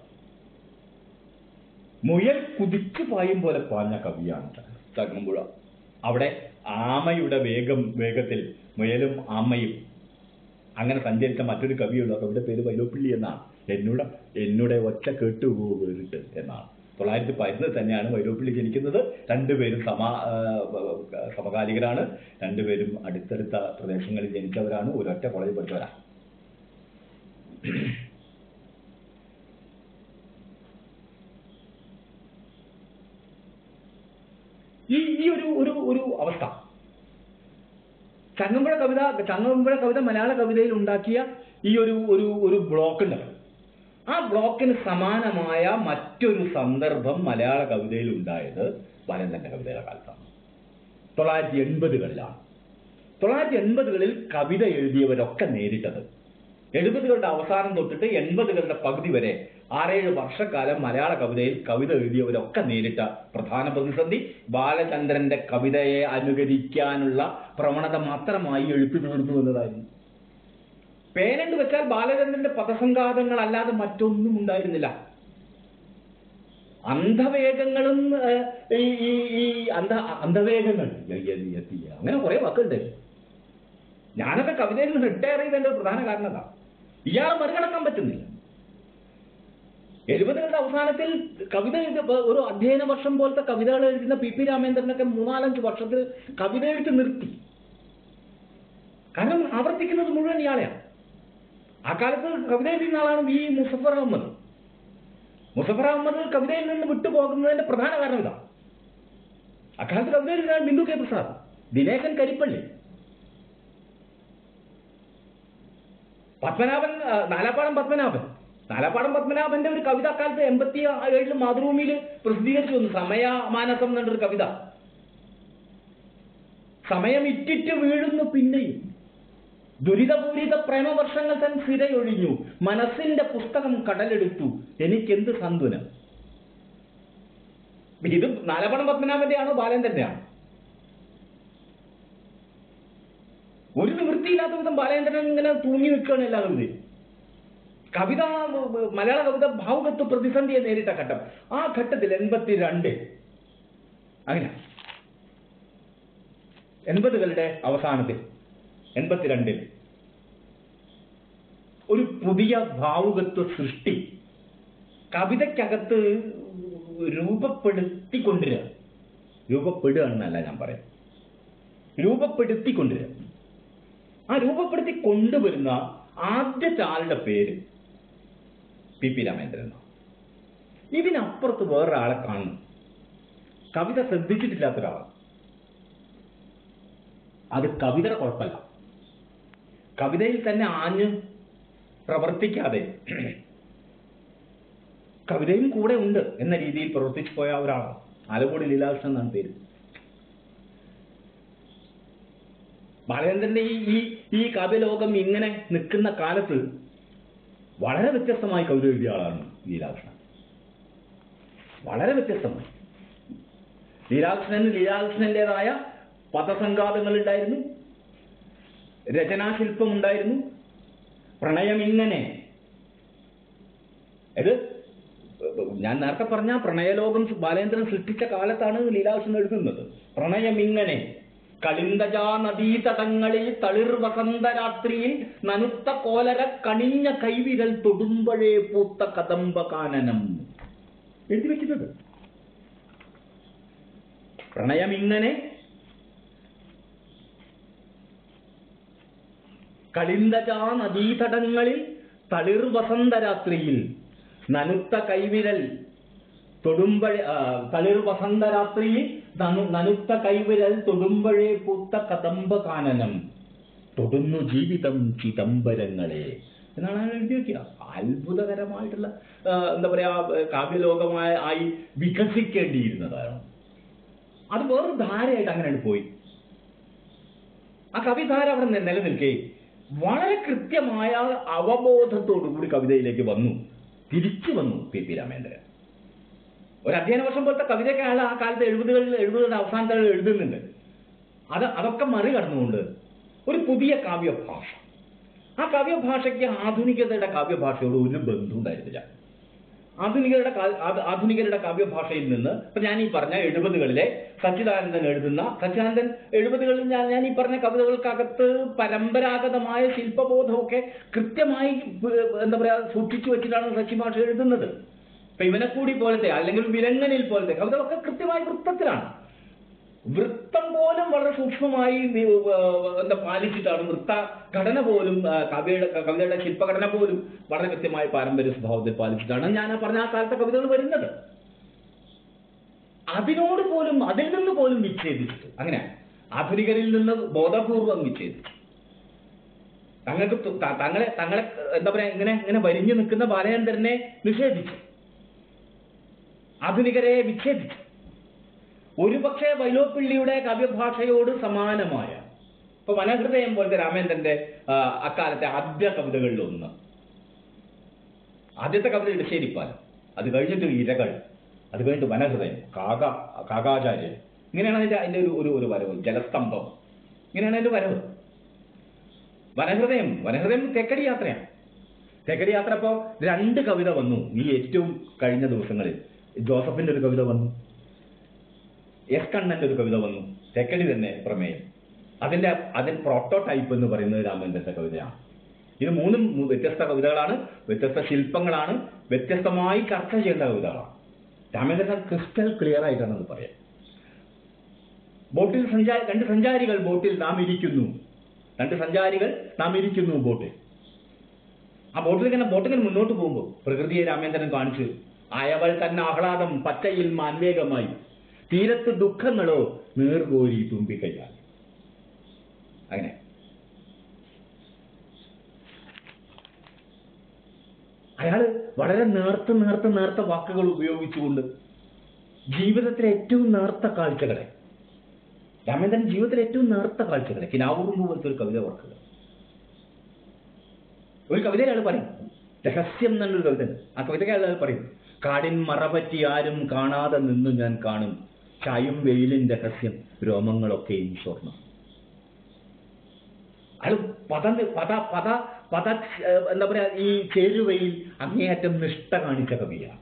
മുയൽ കുതിച്ചു പായും പോലെ പാഞ്ഞ കവിയാണ് ചങ്ങമ്പുഴ അവിടെ ആമയുടെ വേഗം വേഗത്തിൽ മുയലും ആമയും അങ്ങനെ സഞ്ചരിച്ച മറ്റൊരു കവിയുള്ള കവിയുടെ പേര് വൈലോപ്പിള്ളി എന്നാണ് എന്നോട് എന്നുടെ ഒച്ച കേട്ടുപോ വേറിട്ട് എന്നാണ് തൊള്ളായിരത്തി പതിനൊന്നിൽ തന്നെയാണ് വൈലോപ്പിള്ളി ജനിക്കുന്നത് രണ്ടുപേരും സമാ ആ, സമകാലികരാണ് രണ്ടുപേരും അടുത്തടുത്ത പ്രദേശങ്ങളിൽ ജനിച്ചവരാണ് ഒരൊറ്റ കോളേജിൽ പഠിച്ചവരാണ് ഈ ഈ ഒരു ഒരു ഒരു അവസ്ഥ ചങ്ങമ്പുഴ കവിത ചങ്ങമ്പുഴ കവിത മലയാള കവിതയിൽ ഉണ്ടാക്കിയ ഈ ഒരു ഒരു ഒരു ബ്ലോക്ക് ഉണ്ടല്ലോ ആ ബ്ലോക്കിന് സമാനമായ മറ്റൊരു സന്ദർഭം മലയാള കവിതയിൽ ഉണ്ടായത് ബാലചന്ദ്രന്റെ കവിതയുടെ കാലത്താണ് തൊള്ളായിരത്തി എൺപതുകളിലാണ് തൊള്ളായിരത്തി എൺപതുകളിൽ കവിത എഴുതിയവരൊക്കെ നേരിട്ടത് എഴുപതുകളുടെ അവസാനം തൊട്ടിട്ട് എൺപതുകളുടെ പകുതി വരെ ആറേഴ് വർഷക്കാലം മലയാള കവിതയിൽ കവിത എഴുതിയവരൊക്കെ നേരിട്ട പ്രധാന പ്രതിസന്ധി ബാലചന്ദ്രന്റെ കവിതയെ അനുകരിക്കാനുള്ള പ്രവണത മാത്രമായി എഴുത്തു തീർന്നു എന്നതായിരുന്നു പേനെന്ന് വെച്ചാൽ ബാലചന്ദ്രന്റെ പദസംഘാതങ്ങൾ അല്ലാതെ മറ്റൊന്നും ഉണ്ടായിരുന്നില്ല അന്ധവേഗങ്ങളും ഏഹ്, ഈ ഈ ഈ അന്ധ അന്ധവേഗങ്ങൾ യ- യ- യ- യ- അങ്ങനെ കുറെ വാക്കുണ്ട് ഞാനൊക്കെ കവിതയിൽ നിന്ന് റിട്ടയർ ചെയ്തതിന്റെ ഒരു പ്രധാന കാരണം അതാ ഇയാളെ മറികടക്കാൻ പറ്റുന്നില്ല എഴുപതുകളുടെ അവസാനത്തിൽ കവിത എഴുതി ഒരു അധ്യയന വർഷം പോലത്തെ കവിതകൾ എഴുതുന്ന പി പി രാമേന്ദ്രനൊക്കെ മൂന്നാലഞ്ച് വർഷത്തിൽ കവിത എഴുത്ത് നിർത്തി കാരണം ആവർത്തിക്കുന്നത് മുഴുവൻ ഇയാളെയാണ് ആ കാലത്ത് കവിത എഴുതുന്ന ആളാണ് വി മുസഫർ അഹമ്മദ് മുസഫർ അഹമ്മദ് കവിതയിൽ നിന്ന് വിട്ടുപോകുന്നതിന്റെ പ്രധാന കാരണം ഇതാ അക്കാലത്ത് കവിത എഴുതുന്ന ആൾ ബിന്ദു കെ പ്രസാദ് ദിനേശൻ കരിപ്പള്ളി പത്മനാഭൻ ആ, നാലാപ്പാടം പത്മനാഭൻ നാലാപ്പാടം പത്മനാഭന്റെ ഒരു കവിത അക്കാലത്ത് എൺപത്തി ഏഴിൽ മാതൃഭൂമിയിൽ പ്രസിദ്ധീകരിച്ചു വന്നു സമയമാനസം എന്നൊരു കവിത സമയം ഇറ്റിറ്റ് വീഴുന്നു പിന്നെയും ദുരിതപൂരിത പ്രേമവർഷങ്ങൾ തൻ സിരയൊഴിഞ്ഞു മനസ്സിന്റെ പുസ്തകം കടലെടുത്തു എനിക്കെന്ത് സന്തുനം ഇത് നാലപ്പണം പത്മനാഭന്റെ ആണോ ബാലേന്ദ്രന്റെ ആണോ ഒരു നിവൃത്തിയില്ലാത്ത വിധം ബാലേന്ദ്രൻ ഇങ്ങനെ തൂങ്ങി നിൽക്കുകയാണ് എല്ലാ കവിതയും കവിത മലയാള കവിത ഭാവുകത്വ പ്രതിസന്ധിയെ നേരിട്ട ഘട്ടം ആ ഘട്ടത്തിൽ എൺപത്തിരണ്ട് അങ്ങനെ എൺപതുകളുടെ അവസാനത്തിൽ എൺപത്തിരണ്ടിൽ ഒരു പുതിയ ഭാവുകത്വ സൃഷ്ടി കവിതയ്ക്കകത്ത് രൂപപ്പെടുത്തിക്കൊണ്ടിരിക രൂപപ്പെടുകയാണെന്നല്ല ഞാൻ പറയാം രൂപപ്പെടുത്തിക്കൊണ്ടിരിക ആ രൂപപ്പെടുത്തി കൊണ്ടുവരുന്ന ആദ്യത്തെ ആളുടെ പേര് പി പി രാമേന്ദ്രൻ എന്നാണ്. ഇതിനപ്പുറത്ത് വേറൊരാളെ കാണുന്നു കവിത ശ്രദ്ധിച്ചിട്ടില്ലാത്ത ഒരാളാണ് അത് കവിതയുടെ കുഴപ്പമല്ല കവിതയിൽ തന്നെ ആഞ്ഞ് പ്രവർത്തിക്കാതെ കവിതയും കൂടെ ഉണ്ട് എന്ന രീതിയിൽ പ്രവർത്തിച്ചു പോയ ഒരാളാണ് ആലക്കോട് ലീലാകൃഷ്ണൻ എന്നാണ് പേര് ബാലചന്ദ്രന്റെ ഈ ഈ ഈ കാവ്യലോകം ഇങ്ങനെ നിൽക്കുന്ന കാലത്ത് വളരെ വ്യത്യസ്തമായി കവിത എഴുതിയ ആളാണ് ലീലാകൃഷ്ണൻ വളരെ വ്യത്യസ്തമായി ലീലാകൃഷ്ണന് ലീലാകൃഷ്ണന്റേതായ പദസംഘാതങ്ങൾ ഉണ്ടായിരുന്നു രചനാശില്പം ഉണ്ടായിരുന്നു പ്രണയം ഇങ്ങനെ ഇത് ഞാൻ നേരത്തെ പറഞ്ഞ പ്രണയലോകം ബാലേന്ദ്രൻ സൃഷ്ടിച്ച കാലത്താണ് ലീലാകൃഷ്ണൻ എഴുതുന്നത് പ്രണയം ഇങ്ങനെ കളിന്തജാ നദീതടങ്ങളിൽ തളിർ വസന്തരാത്രിയിൽ നനുത്ത കോലര കണിഞ്ഞ കൈവിരൽ തൊടുമ്പഴേ പൂത്ത കദംബ കാനനം എഴുതി വെക്കുന്നത് പ്രണയം ഇങ്ങനെ കളിന്തജാ നദീതടങ്ങളിൽ തളിർ വസന്തരാത്രിയിൽ നനുത്ത കൈവിരൽ തൊടുമ്പഴ ആ, തളിർ വസന്തരാത്രിയിൽ നനു- നനുത്ത കൈവിരൽ തൊടുമ്പഴേ പൂത്ത കദംബ കാനനം തൊടുന്നു ജീവിതം ചിദംബരങ്ങളെ എന്നാണ് അയാൾ എഴുതി വെക്കുക അത്ഭുതകരമായിട്ടുള്ള ആ, എന്താ പറയാ കാവ്യലോകമായ ആയി വികസിക്കേണ്ടിയിരുന്നതാണ് അത് വേറൊരു ധാരയായിട്ട് അങ്ങനെ പോയി ആ കവിധാര അവിടെ നി- നിലനിൽക്കെ വളരെ കൃത്യമായ അവബോധത്തോടു കൂടി കവിതയിലേക്ക് വന്നു തിരിച്ചു വന്നു പി പി രാമേന്ദ്രൻ ഒരു അധ്യയന വർഷം പോലത്തെ കവിതയൊക്കെ അയാൾ ആ കാലത്ത് എഴുപതുകളിൽ എഴുപതുകളുടെ അവസാനത്തിൽ എഴുതുന്നുണ്ട് അത് അതൊക്കെ മറികടന്നുകൊണ്ട് ഒരു പുതിയ കാവ്യഭാഷ ആ കാവ്യഭാഷയ്ക്ക് ആധുനികതയുടെ കാവ്യഭാഷയോട് ഒരു ബന്ധം ഉണ്ടായിരുന്നില്ല ആധുനികരുടെ കാ- ആധ- ആധുനികരുടെ കാവ്യഭാഷയിൽ നിന്ന് ഇപ്പൊ ഞാൻ ഈ പറഞ്ഞ എഴുപതുകളിലെ സച്ചിദാനന്ദൻ എഴുതുന്ന സച്ചിദാനന്ദൻ എഴുപതുകളിൽ ഞാൻ ഞാൻ ഈ പറഞ്ഞ കവിതകൾക്കകത്ത് പരമ്പരാഗതമായ ശില്പബോധമൊക്കെ കൃത്യമായി ഏർ എന്താ പറയാ സൂക്ഷിച്ചു വെച്ചിട്ടാണ് സച്ചി മാഷ് എഴുതുന്നത് ഇപ്പൊ ഇവനെക്കൂടി പോലത്തെ അല്ലെങ്കിൽ വിലങ്ങനിൽ പോലത്തെ കവിതകളൊക്കെ കൃത്യമായ വൃത്തത്തിലാണ് വൃത്തം പോലും വളരെ സൂക്ഷ്മമായി നി- ഏർ എന്താ പാലിച്ചിട്ടാണ് വൃത്ത ഘടന പോലും ആ, കവിയുടെ കവിതയുടെ ശില്പഘടന പോലും വളരെ കൃത്യമായ പാരമ്പര്യ സ്വഭാവത്തിൽ പാലിച്ചിട്ടാണ് ഞാൻ ആ പറഞ്ഞ ആ കാലത്തെ കവിതകൾ വരുന്നത് അതിനോട് പോലും അതിൽ നിന്ന് പോലും വിച്ഛേദിച്ചിട്ട് അങ്ങനെ ആധുനികരിൽ നിന്ന് ബോധപൂർവം വിച്ഛേദിച്ചു തങ്ങൾക്ക് തു- ത- തങ്ങളെ തങ്ങളെ എന്താ പറയാ ഇങ്ങനെ ഇങ്ങനെ വരിഞ്ഞു നിൽക്കുന്ന ബാലചന്ദ്രനെ നിഷേധിച്ചു ആധുനികരെ വിച്ഛേദിച്ചു ഒരുപക്ഷെ വൈലോപ്പിള്ളിയുടെ കാവ്യഭാഷയോട് സമാനമായ ഇപ്പൊ വനഹൃദയം പോലത്തെ രാമേന്ദ്രന്റെ ആ, അക്കാലത്തെ ആദ്യ കവിതകളിൽ ഒന്ന് ആദ്യത്തെ കവിത ഇടശ്ശേരിപ്പാലം അത് കഴിഞ്ഞിട്ട് ഇരകൾ അത് കഴിഞ്ഞിട്ട് വനഹൃദയം കാക കാകാചാര്യൻ ഇങ്ങനെയാണ് അതിന്റെ അതിന്റെ ഒരു ഒരു ഒരു വരവ് ജലസ്തംഭം ഇങ്ങനെയാണ് അതിന്റെ വരവ് വനഹൃദയം വനഹൃദയം തെക്കടി യാത്രയാണ് തെക്കടി യാത്ര ഇപ്പോ രണ്ട് കവിത വന്നു ഈ ഏറ്റവും കഴിഞ്ഞ ദിവസങ്ങളിൽ ജോസഫിന്റെ ഒരു കവിത വന്നു എസ് കണ്ണന്റെ ഒരു കവിത വന്നു തെക്കടി തന്നെ പ്രമേയം അതിന്റെ അതിന് പ്രോട്ടോടൈപ്പ് എന്ന് പറയുന്നത് രാമേന്ദ്രന്റെ കവിതയാണ് ഇത് മൂന്നും മൂ- വ്യത്യസ്ത കവിതകളാണ് വ്യത്യസ്ത ശില്പങ്ങളാണ് വ്യത്യസ്തമായി ചർച്ച ചെയ്യേണ്ട കവിതകളാണ് രാമേന്ദ്രൻ ക്രിസ്റ്റൽ ക്ലിയർ ആയിട്ടാണ് അത് പറയാം ബോട്ടിൽ സഞ്ചാരി രണ്ട് സഞ്ചാരികൾ ബോട്ടിൽ നാം ഇരിക്കുന്നു രണ്ട് സഞ്ചാരികൾ നാം ഇരിക്കുന്നു ബോട്ടിൽ ആ ബോട്ടിൽ ഇങ്ങനെ ബോട്ടിങ്ങനെ മുന്നോട്ട് പോകുമ്പോൾ പ്രകൃതിയെ രാമേന്ദ്രൻ കാണിച്ചു അയവൾ തന്നെ ആഹ്ലാദം പച്ചയിൽ മാൻവേഗമായി തീരത്ത് ദുഃഖങ്ങളോ നീർകോരി തുമ്പിക്കൈയാൽ അങ്ങനെ അയാള് വളരെ നേർത്ത നേർത്ത നേർത്ത വാക്കുകൾ ഉപയോഗിച്ചുകൊണ്ട് ജീവിതത്തിലെ ഏറ്റവും നേർത്ത കാഴ്ചകളെ രാമേന്ദ്രൻ ജീവിതത്തിലെ ഏറ്റവും നേർത്ത കാഴ്ചകളെ കിനാവുറുമ്പ് പോലത്തെ ഒരു കവിത ഓർക്കുക ഒരു കവിതയിൽ അയാൾ പറയും രഹസ്യം എന്നുള്ളൊരു കവിത ഉണ്ട്. ആ കവിതയ്ക്ക് അയാൾ പറയും കാടിൻ മറപറ്റി ആരും കാണാതെ നിന്നു ഞാൻ കാണും ചായും വെയിലിൻ രഹസ്യം രോമങ്ങളൊക്കെയും സ്വർണം അയാൾ പദ പദ പദ പദ ഏർ, എന്താ പറയാ ഈ ചേരുവയിൽ അങ്ങേയറ്റം നിഷ്ഠ കാണിച്ച കവിയാണ്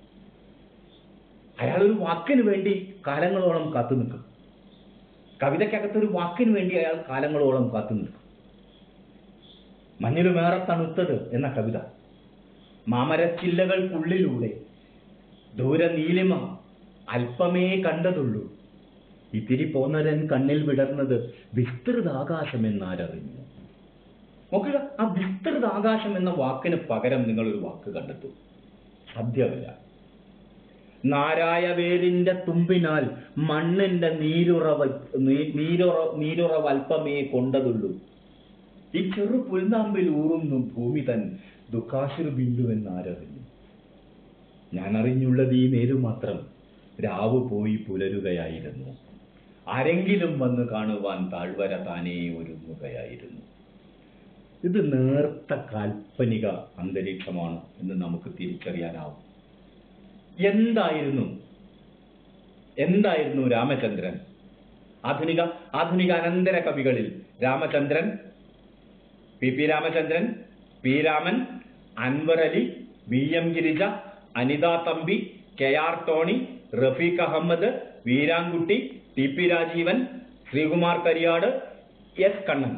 അയാൾ ഒരു വാക്കിന് വേണ്ടി കാലങ്ങളോളം കാത്തു നിൽക്കും കവിതയ്ക്കകത്ത് ഒരു വാക്കിന് വേണ്ടി അയാൾ കാലങ്ങളോളം കാത്തു നിൽക്കും മഞ്ഞിലുമേറെ തണുത്തത് എന്ന കവിത മാമരച്ചില്ലകൾക്കുള്ളിലൂടെ ദൂരെ നീലിമ അല്പമേ കണ്ടതുള്ളൂ ഇത്തിരി പോന്നരൻ കണ്ണിൽ വിടർന്നത് വിസ്തൃത ആകാശം എന്നാരറിഞ്ഞു നോക്കുക ആ വിസ്തൃത ആകാശം എന്ന വാക്കിന് പകരം നിങ്ങൾ ഒരു വാക്ക് കണ്ടെത്തും സാധ്യമല്ല നാരായ വേരിന്റെ തുമ്പിനാൽ മണ്ണിന്റെ നീരുറവ നീ- നീരുറ നീരുറവ അല്പമേ കൊണ്ടതുള്ളൂ ഈ ചെറു പുൽനാമ്പിൽ ഊറുന്നു ഭൂമി തൻ ദുഃഖാശ്രു ബിന്ദു എന്നാരറിഞ്ഞു ഞാൻ അറിഞ്ഞുള്ളത് ഈ നേരു മാത്രം രാവ് പോയി പുലരുകയായിരുന്നു ആരെങ്കിലും വന്ന് കാണുവാൻ താഴ്വര താനേ ഒരുങ്ങുകയായിരുന്നു ഇത് നേർത്ത കാൽപ്പനിക അന്തരീക്ഷമാണ് എന്ന് നമുക്ക് തിരിച്ചറിയാനാവും എന്തായിരുന്നു എന്തായിരുന്നു രാമചന്ദ്രൻ ആധുനിക ആധുനിക അനന്തര കവികളിൽ Ramachandran P P Ramachandran P Raman Anvar Ali V M Girija Anitha Thampi K R Tony Rafeeq Ahmed Veerankutty T P Rajeevan Sreekumar Kariyad S Kannan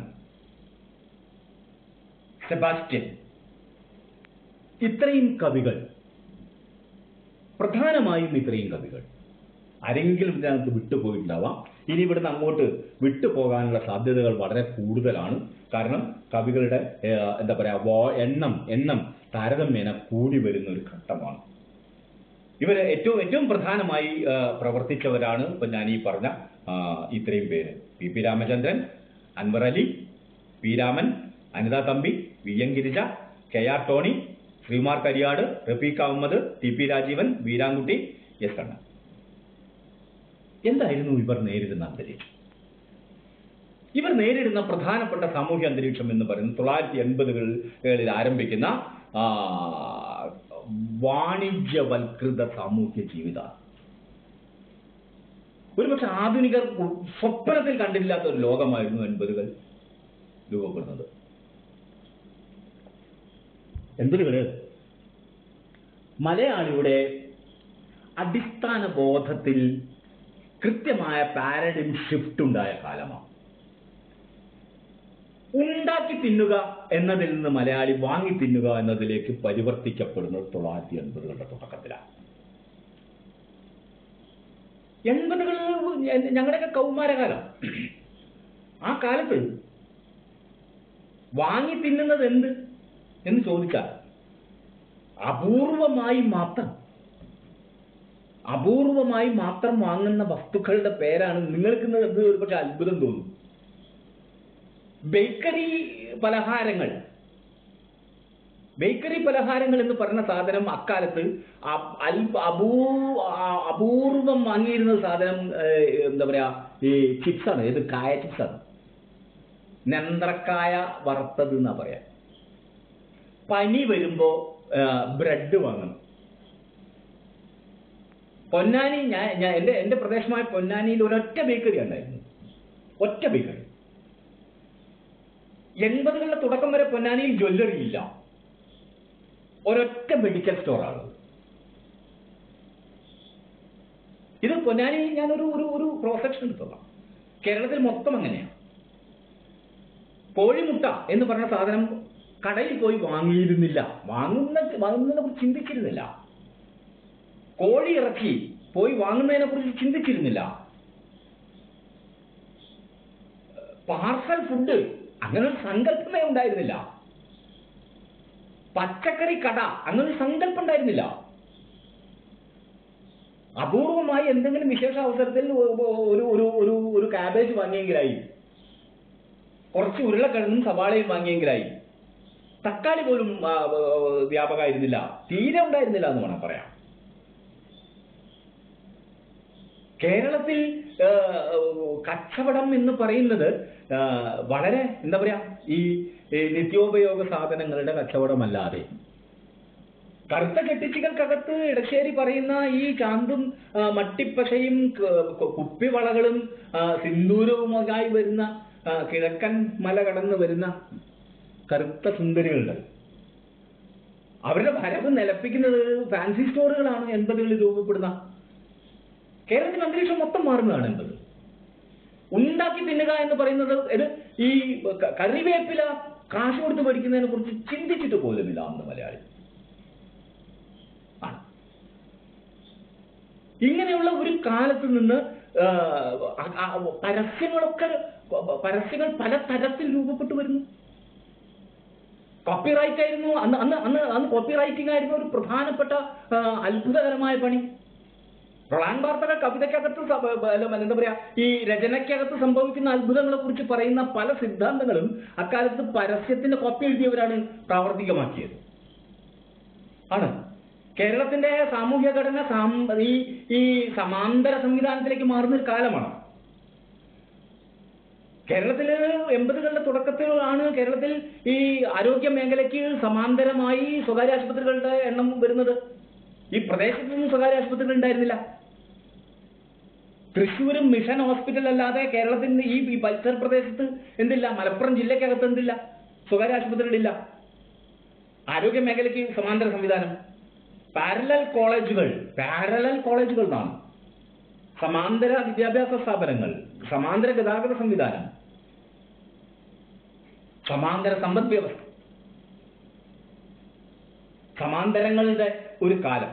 Sebastian ഇത്രയും കവികൾ പ്രധാനമായും ഇത്രയും കവികൾ ആരെങ്കിലും ഇതിനകത്ത് വിട്ടുപോയിട്ടുണ്ടാവാം ഇനി ഇവിടുന്ന് അങ്ങോട്ട് വിട്ടുപോകാനുള്ള സാധ്യതകൾ വളരെ കൂടുതലാണ് കാരണം കവികളുടെ ഏഹ്, എന്താ പറയാ വോ എണ്ണം എണ്ണം താരതമ്യേന കൂടി വരുന്ന ഒരു ഘട്ടമാണ് ഇവര് ഏറ്റവും ഏറ്റവും പ്രധാനമായി ആ, പ്രവർത്തിച്ചവരാണ് ഇപ്പൊ ഞാൻ ഈ പറഞ്ഞ ആ, ഇത്രയും പേര് P P Ramachandran Anvar Ali P Raman Anitha Thampi V N Girija K R Tony Sreemar Kariyad Rafeeq Ahmed T P Rajeevan Veerankutty S Kannan എന്തായിരുന്നു ഇവർ നേരിടുന്ന അന്തരീക്ഷം ഇവർ നേരിടുന്ന പ്രധാനപ്പെട്ട സാമൂഹ്യ അന്തരീക്ഷം എന്ന് പറയുന്നത് തൊള്ളായിരത്തി എൺപതുകളിൽ ആരംഭിക്കുന്ന ആ, വാണിജ്യവൽകൃത സാമൂഹ്യ ജീവിതമാണ് ഒരുപക്ഷെ ആധുനികർ സ്വപ്നത്തിൽ കണ്ടില്ലാത്ത ഒരു ലോകമായിരുന്നു എൺപതുകൾ രൂപപ്പെടുന്നത് എൺപതുകള് മലയാളിയുടെ അടിസ്ഥാന ബോധത്തിൽ കൃത്യമായ പാരഡിം ഷിഫ്റ്റ് ഉണ്ടായ കാലമാണ് ഉണ്ടാക്കി തിന്നുക എന്നതിൽ നിന്ന് മലയാളി വാങ്ങി തിന്നുക എന്നതിലേക്ക് പരിവർത്തിക്കപ്പെടുന്നത് തൊള്ളായിരത്തി എൺപതുകളുടെ തുടക്കത്തിലാണ് എൺപതുകൾ ഞങ്ങളുടെയൊക്കെ കൗമാരകാലം ആ കാലത്ത് വാങ്ങി തിന്നുന്നത് എന്ത് എന്ന് ചോദിച്ചാൽ അപൂർവമായി മാത്രം അപൂർവമായി മാത്രം വാങ്ങുന്ന വസ്തുക്കളുടെ പേരാണ് നിങ്ങൾക്ക് ഇത് ഒരുപക്ഷെ അത്ഭുതം തോന്നും ബേക്കറി പലഹാരങ്ങൾ ബേക്കറി പലഹാരങ്ങൾ എന്ന് പറയുന്ന സാധനം അക്കാലത്ത് അ- അൽപ- അപൂ ആ- അപൂർവം വാങ്ങിയിരുന്ന സാധനം ഏഹ്, എന്താ പറയാ ഈ ചിപ്സാണ് ഏത് കായ ചിപ്സാണ് നെന്ത്രക്കായ വറുത്തത് എന്നാ പറയാ പനി വരുമ്പോ ബ്രെഡ് വാങ്ങണം പൊന്നാനി ഞാൻ ഞാൻ എന്റെ എന്റെ പ്രദേശമായ പൊന്നാനിയിൽ ഒരൊറ്റ ബേക്കറി ഉണ്ടായിരുന്നു ഒറ്റ ബേക്കറി എൺപതുകളുടെ തുടക്കം വരെ പൊന്നാനിയിൽ ജ്വല്ലറി ഇല്ല ഒരൊറ്റ മെഡിക്കൽ സ്റ്റോറാണ് ഇത് പൊന്നാനി ഞാനൊരു ഒരു ഒരു പ്രോസെക്ഷൻ എടുത്തോളാം കേരളത്തിൽ മൊത്തം അങ്ങനെയാണ് കോഴിമുട്ട എന്ന് പറഞ്ഞ സാധനം കടയിൽ പോയി വാങ്ങിയിരുന്നില്ല വാങ്ങുന്ന വാങ്ങുന്നതിനെ കുറിച്ച് ചിന്തിച്ചിരുന്നില്ല കോഴി ഇറച്ചി പോയി വാങ്ങുന്നതിനെ കുറിച്ച് ചിന്തിച്ചിരുന്നില്ല പാർസൽ ഫുഡ് അങ്ങനെ ഒരു സങ്കല്പമേ ഉണ്ടായിരുന്നില്ല പച്ചക്കറി കട അങ്ങനെ ഒരു സങ്കല്പം ഉണ്ടായിരുന്നില്ല അപൂർവമായി എന്തെങ്കിലും വിശേഷ അവസരത്തിൽ ഒരു ഒരു ഒരു ഒരു കാബേജ് വാങ്ങിയെങ്കിലായി കുറച്ച് ഉരുളക്കിഴങ്ങും സവാളയും വാങ്ങിയെങ്കിലായി തക്കാളി പോലും ആ, ആ, വ്യാപകമായിരുന്നില്ല തീരെ ഉണ്ടായിരുന്നില്ല എന്ന് വേണം പറയാം കേരളത്തിൽ ആ, കച്ചവടം എന്ന് പറയുന്നത് ആ, വളരെ എന്താ പറയാ ഈ ഈ നിത്യോപയോഗ സാധനങ്ങളുടെ കച്ചവടമല്ലാതെ കറുത്ത കെട്ടിച്ചികൾക്കകത്ത് ഇടശ്ശേരി പറയുന്ന ഈ ചാന്തും ആ, മട്ടിപ്പശയും ക- ക- കുപ്പിവളകളും ആ, സിന്ദൂരവുമായി വരുന്ന ആ, കിഴക്കൻ മല കടന്ന് വരുന്ന കറുത്ത സുന്ദരികളുണ്ട് അവരുടെ വരവ് നിലപ്പിക്കുന്നത് ഫാൻസി സ്റ്റോറുകളാണ് എൺപതുകളിൽ രൂപപ്പെടുന്ന കേരളത്തിൽ അന്തരീക്ഷം മൊത്തം മാറുന്നതാണ് എൺപത് ഉണ്ടാക്കി തിന്നുക എന്ന് പറയുന്നത് ഇത് ഈ ക- കറിവേപ്പില കാശ് കൊടുത്ത് പഠിക്കുന്നതിനെ കുറിച്ച് ചിന്തിച്ചിട്ട് പോലുമില്ല അന്ന് മലയാളി ആണ് ഇങ്ങനെയുള്ള ഒരു കാലത്ത് നിന്ന് ആ, ആ- ആ പരസ്യങ്ങളൊക്കെ പരസ്യങ്ങൾ പല തരത്തിൽ രൂപപ്പെട്ടു വരുന്നു കോപ്പിറൈറ്റ് ആയിരുന്നു അന്ന് അന്ന് അന്ന് അന്ന് കോപ്പിറൈറ്റിംഗ് ആയിരുന്നു ഒരു പ്രധാനപ്പെട്ട ആ, അത്ഭുതകരമായ പണി റൊളാൻ വാർത്തകൾ കവിതയ്ക്കകത്ത് സ- ബ- അല്ല, എന്താ പറയാ ഈ രചനയ്ക്കകത്ത് സംഭവിക്കുന്ന അത്ഭുതങ്ങളെ കുറിച്ച് പറയുന്ന പല സിദ്ധാന്തങ്ങളും അക്കാലത്ത് പരസ്യത്തിന്റെ കോപ്പി എഴുതിയവരാണ് പ്രാവർത്തികമാക്കിയത് ആണ് കേരളത്തിന്റെ സാമൂഹ്യ ഘടന സാം- ഈ ഈ സമാന്തര സംവിധാനത്തിലേക്ക് മാറുന്ന ഒരു കാലമാണ് കേരളത്തില് എൺപതുകളുടെ തുടക്കത്തിലാണ് കേരളത്തിൽ ഈ ആരോഗ്യ മേഖലയ്ക്ക് സമാന്തരമായി സ്വകാര്യ ആശുപത്രികളുടെ എണ്ണം വരുന്നത് ഈ പ്രദേശത്തൊന്നും സ്വകാര്യ ആശുപത്രികൾ ഉണ്ടായിരുന്നില്ല തൃശ്ശൂരും മിഷൻ ഹോസ്പിറ്റൽ അല്ലാതെ കേരളത്തിന്റെ ഈ ഈ പരിസര പ്രദേശത്ത് എന്തില്ല മലപ്പുറം ജില്ലയ്ക്കകത്ത് എന്തില്ല സ്വകാര്യ ആശുപത്രികളില്ല ആരോഗ്യ മേഖലയ്ക്ക് സമാന്തര സംവിധാനം പാരലൽ കോളേജുകൾ പാരലൽ കോളേജുകൾ എന്നാണ് സമാന്തര വിദ്യാഭ്യാസ സ്ഥാപനങ്ങൾ സമാന്തര ഗതാഗത സംവിധാനം സമാന്തര സമ്പദ് വ്യവസ്ഥ സമാന്തരങ്ങളുടെ ഒരു കാലം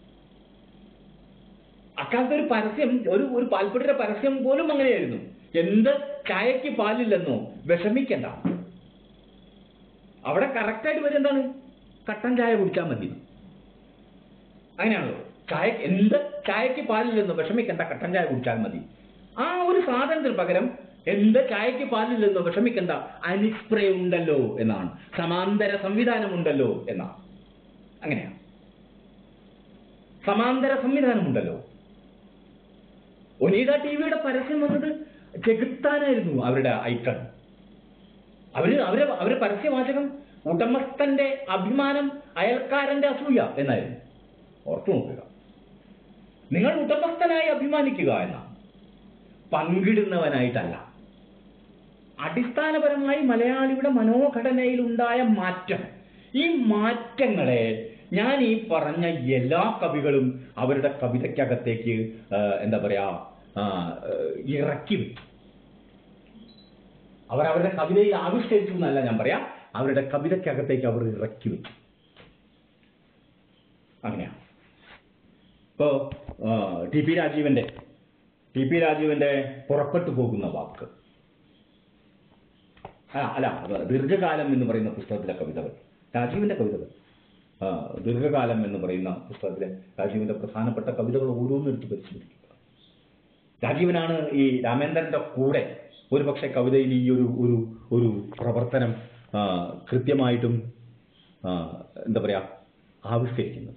അക്കാലത്ത് ഒരു പരസ്യം ഒരു ഒരു പാൽപ്പൊടിയുടെ പരസ്യം പോലും അങ്ങനെയായിരുന്നു എന്ത് ചായക്ക് പാലില്ലെന്നോ വിഷമിക്കണ്ട അവിടെ കറക്റ്റായിട്ട് വരും എന്താണ് കട്ടൻ ചായ കുടിച്ചാൽ മതി അങ്ങനെയാണല്ലോ ചായ എന്ത് ചായക്ക് പാലില്ലെന്നോ വിഷമിക്കണ്ട കട്ടൻ ചായ കുടിച്ചാൽ മതി ആ ഒരു സാധനത്തിന് പകരം എന്ത് ചായക്ക് പാലില്ലെന്നോ വിഷമിക്കണ്ട അനിസ്പ്രേ ഉണ്ടല്ലോ എന്നാണ് സമാന്തര സംവിധാനമുണ്ടല്ലോ എന്നാണ് അങ്ങനെയാണ് സമാന്തര സംവിധാനമുണ്ടല്ലോ ഒനീഡ ടി വിയുടെ പരസ്യം വന്നത് ചെകുത്താനായിരുന്നു അവരുടെ ഐക്കൺ അവര് അവരെ അവരെ പരസ്യവാചകം ഉടമസ്ഥന്റെ അഭിമാനം അയൽക്കാരന്റെ അസൂയ എന്നായിരുന്നു ഓർത്തു നോക്കുക നിങ്ങൾ ഉടമസ്ഥനായി അഭിമാനിക്കുക എന്നാണ് പങ്കിടുന്നവനായിട്ടല്ല അടിസ്ഥാനപരമായി മലയാളിയുടെ മനോഘടനയിൽ ഉണ്ടായ മാറ്റം ഈ മാറ്റങ്ങളെ ഞാൻ ഈ പറഞ്ഞ എല്ലാ കവികളും അവരുടെ കവിതയ്ക്കകത്തേക്ക് ആ, എന്താ പറയാ ആ, ഇറക്കി വെച്ചു അവർ അവരുടെ കവിതയിൽ ആവിഷ്കരിച്ചു എന്നല്ല ഞാൻ പറയാം അവരുടെ കവിതയ്ക്കകത്തേക്ക് അവർ ഇറക്കി വെച്ചു അങ്ങനെയാണ് ഇപ്പോ ആ, ടി പി രാജീവന്റെ ടി പി രാജീവന്റെ പുറപ്പെട്ടു പോകുന്ന വാക്ക് ആ, അല്ല അത് ദീർഘകാലം എന്ന് പറയുന്ന പുസ്തകത്തിലെ കവിതകൾ രാജീവിന്റെ കവിതകൾ ആ, ദീർഘകാലം എന്ന് പറയുന്ന പുസ്തകത്തിലെ രാജീവിന്റെ പ്രധാനപ്പെട്ട കവിതകൾ ഓരോന്നും എടുത്ത് പരിശോധിക്കുക രാജീവനാണ് ഈ രാമേന്ദ്രന്റെ കൂടെ ഒരുപക്ഷെ കവിതയിൽ ഈ ഒരു ഒരു ഒരു പ്രവർത്തനം ആ, കൃത്യമായിട്ടും ആ, എന്താ പറയാ ആവിഷ്കരിക്കുന്നത്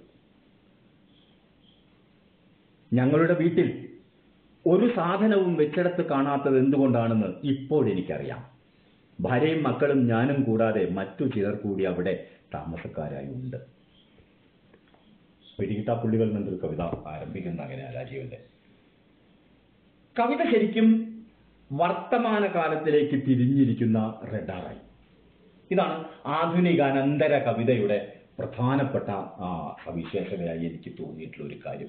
ഞങ്ങളുടെ വീട്ടിൽ ഒരു സാധനവും വെച്ചിടത്ത് കാണാത്തത് എന്തുകൊണ്ടാണെന്ന് ഇപ്പോൾ എനിക്കറിയാം ഭാര്യയും മക്കളും ഞാനും കൂടാതെ മറ്റു ചിലർ കൂടി അവിടെ താമസക്കാരായി ഉണ്ട് പിടികിട്ടാപ്പുള്ളികൾ എന്നൊരു കവിത ആരംഭിക്കുന്ന അങ്ങനെയാ രാജീവന്റെ കവിത ശരിക്കും വർത്തമാനകാലത്തിലേക്ക് തിരിഞ്ഞിരിക്കുന്ന റെഡാറായി ഇതാണ് ആധുനിക അനന്തര കവിതയുടെ പ്രധാനപ്പെട്ട ആ, സവിശേഷതയായി എനിക്ക് തോന്നിയിട്ടുള്ള ഒരു കാര്യം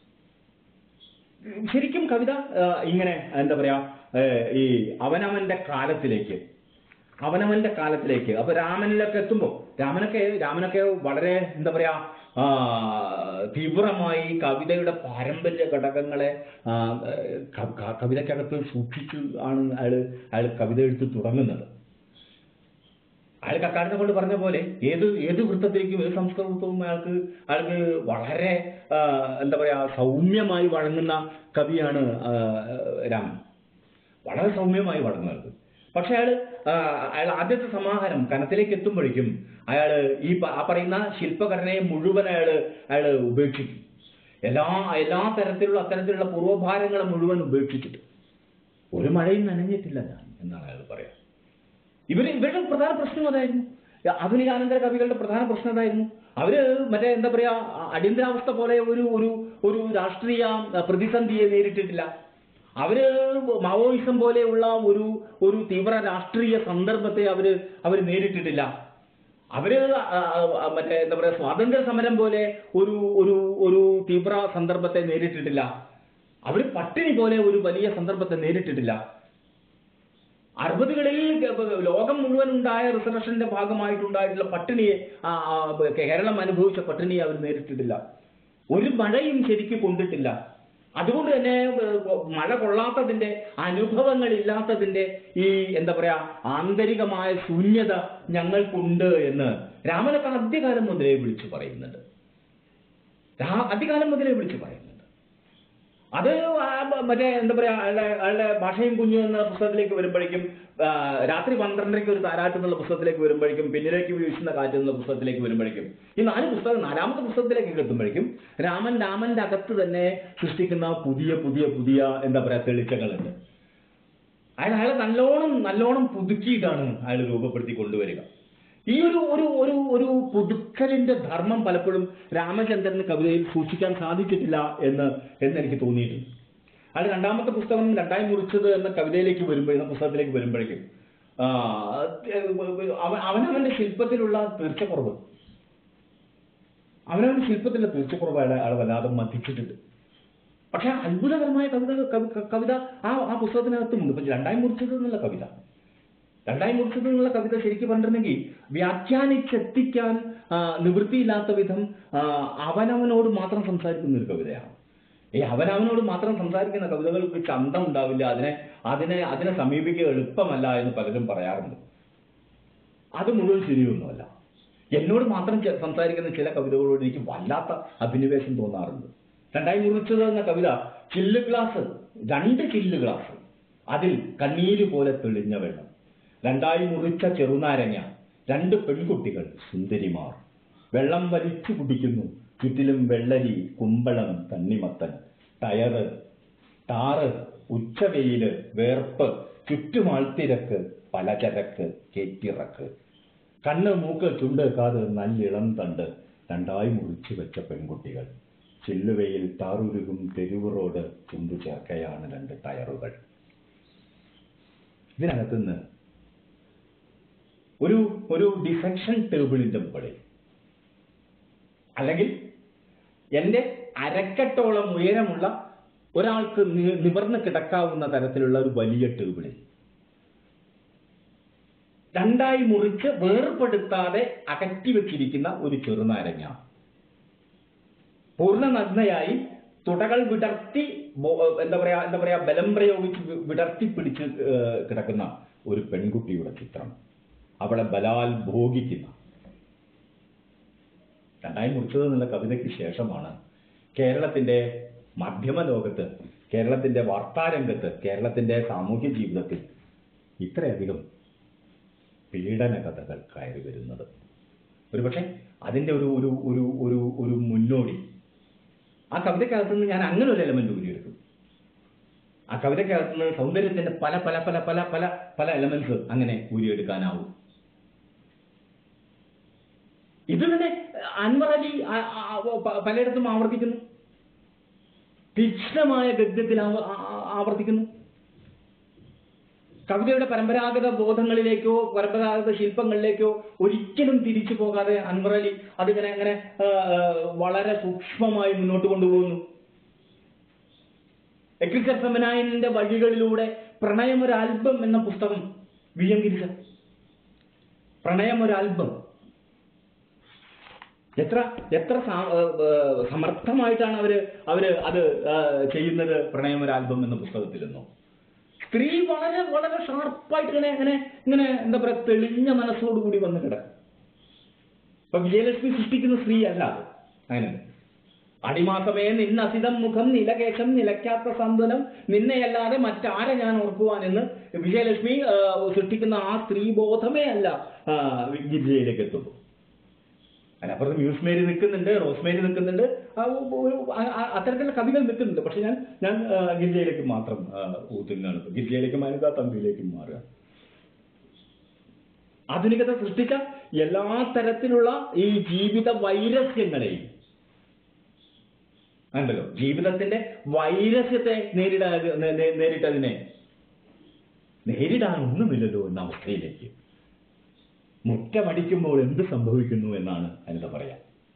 ശരിക്കും കവിത ആ, ഇങ്ങനെ എന്താ പറയാ ഏ, ഈ അവനവന്റെ കാലത്തിലേക്ക് അവനവന്റെ കാലത്തിലേക്ക് അപ്പൊ രാമനിലൊക്കെ എത്തുമ്പോ രാമനൊക്കെ രാമനൊക്കെ വളരെ എന്താ പറയാ ആ, തീവ്രമായി കവിതയുടെ പാരമ്പര്യ ഘടകങ്ങളെ ആ, ക- ക- കവിതയ്ക്കകത്ത് സൂക്ഷിച്ചു ആണ് അയാള് അയാൾ കവിത എഴുത്ത് തുടങ്ങുന്നത് അയാൾ കക്കാടിനെ കൊണ്ട് പറഞ്ഞ പോലെ ഏത് ഏത് വൃത്തത്തിലേക്കും ഏത് സംസ്കൃത വൃത്തവും അയാൾക്ക് അയാൾക്ക് വളരെ ആ, എന്താ പറയാ സൗമ്യമായി വഴങ്ങുന്ന കവിയാണ് ആ, രാമൻ വളരെ സൗമ്യമായി വഴങ്ങുന്നത് പക്ഷെ അയാൾ അയാൾ ആദ്യത്തെ സമാഹാരം കനത്തിലേക്ക് എത്തുമ്പോഴേക്കും അയാൾ ഈ പ- ആ പറയുന്ന ശില്പഘടനയെ മുഴുവൻ അയാൾ അയാൾ ഉപേക്ഷിക്കും എല്ലാ എല്ലാ തരത്തിലുള്ള അത്തരത്തിലുള്ള പൂർവ്വഭാരങ്ങളെ മുഴുവൻ ഉപേക്ഷിച്ചിട്ട് ഒരു മഴയും നനഞ്ഞിട്ടില്ല ഞാൻ എന്നാണ് അയാൾ പറയാ ഇവര് ഇവരുടെ പ്രധാന പ്രശ്നം അതായിരുന്നു ആധുനികാനന്തര കവികളുടെ പ്രധാന പ്രശ്നം അതായിരുന്നു അവര് മറ്റേ എന്താ പറയാ അ- അടിയന്തരാവസ്ഥ പോലെ ഒരു ഒരു ഒരു രാഷ്ട്രീയ അഹ്, പ്രതിസന്ധിയെ നേരിട്ടിട്ടില്ല അവര് മാവോയിസം പോലെയുള്ള ഒരു ഒരു തീവ്ര രാഷ്ട്രീയ സന്ദർഭത്തെ അവര് അവര് നേരിട്ടിട്ടില്ല അവര് ആ, ആ, മറ്റേ എന്താ പറയാ സ്വാതന്ത്ര്യ സമരം പോലെ ഒരു ഒരു ഒരു തീവ്ര സന്ദർഭത്തെ നേരിട്ടിട്ടില്ല അവര് പട്ടിണി പോലെ ഒരു വലിയ സന്ദർഭത്തെ നേരിട്ടിട്ടില്ല അറുപതുകളിൽ ലോകം മുഴുവൻ ഉണ്ടായ റിസർവേഷന്റെ ഭാഗമായിട്ടുണ്ടായിട്ടുള്ള പട്ടിണിയെ ആ, ആ, കേരളം അനുഭവിച്ച പട്ടിണിയെ അവർ നേരിട്ടിട്ടില്ല ഒരു മഴയും ശരിക്ക് കൊണ്ടിട്ടില്ല അതുകൊണ്ട് തന്നെ ഏഹ്, മഴ കൊള്ളാത്തതിന്റെ അനുഭവങ്ങൾ ഇല്ലാത്തതിന്റെ ഈ എന്താ പറയാ ആന്തരികമായ ശൂന്യത ഞങ്ങൾക്കുണ്ട് എന്ന് രാമനൊക്കെ ആദ്യകാലം മുതലേ വിളിച്ചു പറയുന്നുണ്ട് രാ- ആദ്യകാലം മുതലേ വിളിച്ചു പറയുന്നുണ്ട് അത് ആ ബ- മറ്റേ എന്താ പറയാ അയാളുടെ അയാളുടെ ഭാഷയും കുഞ്ഞു എന്ന പുസ്തകത്തിലേക്ക് വരുമ്പോഴേക്കും ആ, രാത്രി പന്ത്രണ്ടരയ്ക്ക് ഒരു താരാട്ട് എന്നുള്ള പുസ്തകത്തിലേക്ക് വരുമ്പോഴേക്കും പിന്നിലേക്ക് വീശുന്ന കാറ്റ് എന്നുള്ള പുസ്തകത്തിലേക്ക് വരുമ്പോഴേക്കും ഈ നാല് പുസ്തകം നാലാമത്തെ പുസ്തകത്തിലേക്ക് എത്തുമ്പോഴേക്കും രാമൻ രാമന്റെ അകത്ത് തന്നെ സൃഷ്ടിക്കുന്ന പുതിയ പുതിയ പുതിയ എന്താ പറയാ തെളിച്ചങ്ങളുണ്ട് അയാൾ അയാളെ നല്ലോണം നല്ലോണം പുതുക്കിയിട്ടാണ് അയാൾ രൂപപ്പെടുത്തി കൊണ്ടുവരിക ഈ ഒരു ഒരു ഒരു ഒരു പുതുക്കലിന്റെ ധർമ്മം പലപ്പോഴും രാമചന്ദ്രന് കവിതയിൽ സൂക്ഷിക്കാൻ സാധിച്ചിട്ടില്ല എന്ന് എന്ന് എനിക്ക് തോന്നിയിട്ടുണ്ട് അയാൾ രണ്ടാമത്തെ പുസ്തകം രണ്ടായി മുറിച്ചത് എന്ന കവിതയിലേക്ക് വരുമ്പോൾ എന്ന പുസ്തകത്തിലേക്ക് വരുമ്പോഴേക്കും ആ, അവൻ അവനവന്റെ ശില്പത്തിലുള്ള തീർച്ചക്കുറവ് അവനവന്റെ ശില്പത്തിലുള്ള തീർച്ചക്കുറവ് അയാളെ അയാൾ വല്ലാതെ മതിച്ചിട്ടുണ്ട് പക്ഷെ അത്ഭുതകരമായ കവിത കവി- കവിത ആ ആ പുസ്തകത്തിനകത്തുമുണ്ട് ഇപ്പൊ രണ്ടായി മുറിച്ചത് എന്നുള്ള കവിത രണ്ടായി മുറിച്ചത് എന്നുള്ള കവിത ശരിക്കും പറഞ്ഞിട്ടുണ്ടെങ്കിൽ വ്യാഖ്യാനിച്ചെത്തിക്കാൻ ആ, നിവൃത്തിയില്ലാത്ത വിധം ആ, അവനവനോട് മാത്രം സംസാരിക്കുന്ന ഒരു കവിതയാണ് ഈ അവനവനോട് മാത്രം സംസാരിക്കുന്ന കവിതകൾക്ക് ചന്തം ഉണ്ടാവില്ല അതിനെ അതിനെ അതിനെ സമീപിക്കുക എളുപ്പമല്ല എന്ന് പലരും പറയാറുണ്ട് അത് മുഴുവൻ ശരിയൊന്നുമല്ല എന്നോട് മാത്രം ചെ- സംസാരിക്കുന്ന ചില കവിതകളോട് എനിക്ക് വല്ലാത്ത അഭിനിവേശം തോന്നാറുണ്ട് രണ്ടായി മുറിച്ചത് എന്ന കവിത ചില്ല് ഗ്ലാസ് രണ്ട് ചില്ല് ഗ്ലാസ് അതിൽ കണ്ണീര് പോലെ തെളിഞ്ഞ വെള്ളം രണ്ടായി മുറിച്ച ചെറുനാരങ്ങ രണ്ട് പെൺകുട്ടികൾ സുന്ദരിമാർ വെള്ളം വലിച്ചു കുടിക്കുന്നു ചുറ്റിലും വെള്ളരി കുമ്പളം തണ്ണിമത്തൻ ടയറ് ടാറ് ഉച്ചവെയില് വേർപ്പ് ചുറ്റുമാൾത്തിരക്ക് പലചരക്ക് കേറ്റിറക്ക് കണ്ണ് മൂക്ക് ചുണ്ട് കാത് നല്ലിളം തണ്ട് രണ്ടായി മുറിച്ചു വെച്ച പെൺകുട്ടികൾ ചില്ലുവയിൽ താറുരുകും തെരുവ് റോഡ് ചുണ്ടു ചേർക്കയാണ് രണ്ട് ടയറുകൾ ഇതിനകത്തുനിന്ന് ഒരു ഒരു ഡിഫെക്ഷൻ ടേബിളിന്റെ മുകളിൽ അല്ലെങ്കിൽ എന്റെ അരക്കെട്ടോളം ഉയരമുള്ള ഒരാൾക്ക് നി- നിവർന്ന് കിടക്കാവുന്ന തരത്തിലുള്ള ഒരു വലിയ ടേബിളിൽ രണ്ടായി മുറിച്ച് വേർപെടുത്താതെ അകറ്റി വെച്ചിരിക്കുന്ന ഒരു ചെറുനാരങ്ങ പൂർണ്ണ നഗ്നയായി തുടകൾ വിടർത്തി ബോ- എന്താ പറയാ എന്താ പറയാ ബലം പ്രയോഗിച്ച് വി- വിടർത്തി പിടിച്ച് ഏഹ്, കിടക്കുന്ന ഒരു പെൺകുട്ടിയുടെ ചിത്രം അവളെ ബലാൽ ഭോഗിക്കുന്ന രണ്ടായി മുറിച്ചത് എന്നുള്ള കവിതയ്ക്ക് ശേഷമാണ് കേരളത്തിന്റെ മാധ്യമ ലോകത്ത് കേരളത്തിന്റെ വാർത്താരംഗത്ത് കേരളത്തിന്റെ സാമൂഹ്യ ജീവിതത്തിൽ ഇത്രയധികം പീഡന കഥകൾ കയറി വരുന്നത് ഒരുപക്ഷെ അതിന്റെ ഒരു ഒരു ഒരു ഒരു ഒരു മുന്നോടി ആ കവിതയ്ക്കകത്ത് നിന്ന് ഞാൻ അങ്ങനെ ഒരു എലമെന്റ് ഊരിയെടുക്കും ആ കവിതയ്ക്കകത്ത് നിന്ന് സൗന്ദര്യത്തിന്റെ പല പല പല പല പല പല എലമെന്റ്സ് അങ്ങനെ ഊരിയെടുക്കാനാവും ഇത് തന്നെ അൻവർ അലി ആ- ആ- പ- പലയിടത്തും ആവർത്തിക്കുന്നു തീക്ഷ്ണമായ ഗദ്യത്തിൽ ആവ- ആ- ആ- ആവർത്തിക്കുന്നു കവിതയുടെ പരമ്പരാഗത ബോധങ്ങളിലേക്കോ പരമ്പരാഗത ശില്പങ്ങളിലേക്കോ ഒരിക്കലും തിരിച്ചു പോകാതെ അൻവർ അലി അതിങ്ങനെ അങ്ങനെ ആ, ആ, വളരെ സൂക്ഷ്മമായി മുന്നോട്ട് കൊണ്ടുപോകുന്നു എക്രിച്ചർ ഫെമനായിന്റെ വഴികളിലൂടെ പ്രണയം ഒരു ആൽബം എന്ന പുസ്തകം വി എം ഗിരിജ പ്രണയം ഒരു ആൽബം എത്ര എത്ര സാ- ഏ, ഏ, സമർത്ഥമായിട്ടാണ് അവര് അവര് അത് ആ, ചെയ്യുന്നത് പ്രണയം ഒരു ആൽബം എന്ന പുസ്തകത്തിൽ നിന്നോ സ്ത്രീ വളരെ വളരെ ഷാർപ്പായിട്ട് ഇങ്ങനെ ഇങ്ങനെ ഇങ്ങനെ എന്താ പറയാ തെളിഞ്ഞ മനസ്സോടുകൂടി വന്ന് കിടക്കും ഇപ്പൊ വിജയലക്ഷ്മി സൃഷ്ടിക്കുന്ന സ്ത്രീ അല്ല അത് അങ്ങനെ അടിമാസമേ നിന്നസിതം മുഖം നിലകേശം നിലയ്ക്കാത്ത സന്തുലം നിന്നെയല്ലാതെ മറ്റാരെ ഞാൻ ഓർക്കുവാൻ എന്ന് വിജയലക്ഷ്മി ആ, സൃഷ്ടിക്കുന്ന ആ സ്ത്രീബോധമേ അല്ല ആ, ഗിരിജയിലേക്ക് എത്തുള്ളൂ അതിനപ്പുറത്ത് മ്യൂസ് മേരി നിൽക്കുന്നുണ്ട് റോസ് മേരി നിൽക്കുന്നുണ്ട് ആ, ഒരു ആ- ആ- അത്തരത്തിലുള്ള കവികൾ നിൽക്കുന്നുണ്ട് പക്ഷെ ഞാൻ ഞാൻ ആ, ഗിരിജയിലേക്ക് മാത്രം ആ, ഊത്തുന്നതാണ് ഇപ്പൊ. ഗിരിജയിലേക്ക് മാനുക തമ്പിയിലേക്ക് മാറുക ആധുനികത സൃഷ്ടിച്ച എല്ലാ തരത്തിലുള്ള ഈ ജീവിത വൈരസ്യങ്ങളെയും ഉണ്ടല്ലോ ജീവിതത്തിന്റെ വൈരസ്യത്തെ നേരിടാ നേ- നേ- നേരിട്ടതിനെ നേരിടാൻ ഒന്നുമില്ലല്ലോ എന്ന അവസ്ഥയിലേക്ക് മുറ്റമടിക്കുമ്പോൾ എന്ത് സംഭവിക്കുന്നു എന്നാണ് അനിത പറയാ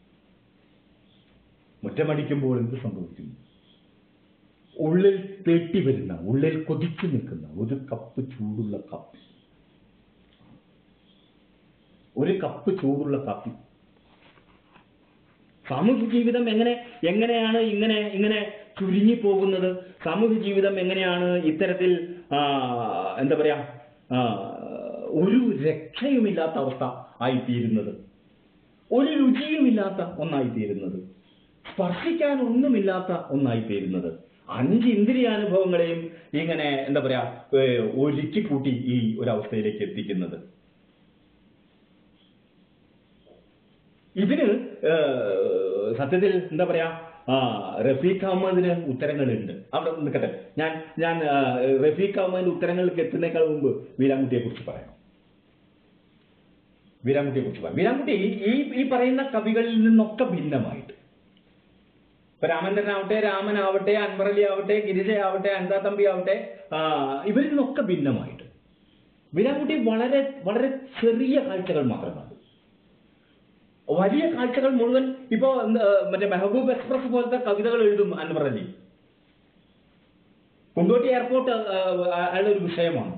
മുറ്റമടിക്കുമ്പോൾ എന്ത് സംഭവിക്കുന്നു ഉള്ളിൽ തേട്ടി വരുന്ന ഉള്ളിൽ കൊതിച്ചു നിൽക്കുന്ന ഒരു കപ്പ് ചൂടുള്ള കാപ്പി ഒരു കപ്പ് ചൂടുള്ള കാപ്പി സാമൂഹ്യ ജീവിതം എങ്ങനെ എങ്ങനെയാണ് ഇങ്ങനെ ഇങ്ങനെ ചുരുങ്ങി പോകുന്നത് സാമൂഹ്യ ജീവിതം എങ്ങനെയാണ് ഇത്തരത്തിൽ ആ, എന്താ പറയാ ആ, ഒരു രക്ഷയുമില്ലാത്ത അവസ്ഥ ആയിത്തീരുന്നത് ഒരു രുചിയുമില്ലാത്ത ഒന്നായിത്തീരുന്നത് സ്പർശിക്കാൻ ഒന്നുമില്ലാത്ത ഒന്നായിത്തീരുന്നത് അഞ്ച് ഇന്ദ്രിയാനുഭവങ്ങളെയും ഇങ്ങനെ എന്താ പറയാ ഏ, ഒരുക്കി കൂട്ടി ഈ ഒരവസ്ഥയിലേക്ക് എത്തിക്കുന്നത് ഇതിന് ഏഹ്, സത്യത്തിൽ എന്താ പറയാ ആ റഫീഖ് അഹമ്മദിന് ഉത്തരങ്ങളുണ്ട് അവിടെ നിൽക്കട്ടെ ഞാൻ ഞാൻ ആ, റഫീഖ് അഹമ്മദിന്റെ ഉത്തരങ്ങളിലേക്ക് എത്തുന്നേക്കാൾ മുമ്പ് വീരാൻകുട്ടിയെ കുറിച്ച് പറയാം വീരാൻകുട്ടിയെ കുറിച്ച് പറയാം വീരാൻകുട്ടി ഈ- ഈ ഈ പറയുന്ന കവികളിൽ നിന്നൊക്കെ ഭിന്നമായിട്ട് ഇപ്പൊ രാമചന്ദ്രനാവട്ടെ രാമനാവട്ടെ അൻവറലി ആവട്ടെ ഗിരിജയാവട്ടെ അൻസാ തമ്പി ആവട്ടെ ആ, ഇവരിൽ നിന്നൊക്കെ ഭിന്നമായിട്ട് വീരാൻകുട്ടി വളരെ വളരെ ചെറിയ കാഴ്ചകൾ മാത്രം കണ്ടു വലിയ കാഴ്ചകൾ മുഴുവൻ ഇപ്പോ എന്താ, മറ്റേ മെഹബൂബ് എക്സ്പ്രസ് പോലത്തെ കവിതകൾ എഴുതും അൻവർ അലി കൊണ്ടോട്ടി എയർപോർട്ട് ആ, അയാളുടെ ഒരു വിഷയമാണ്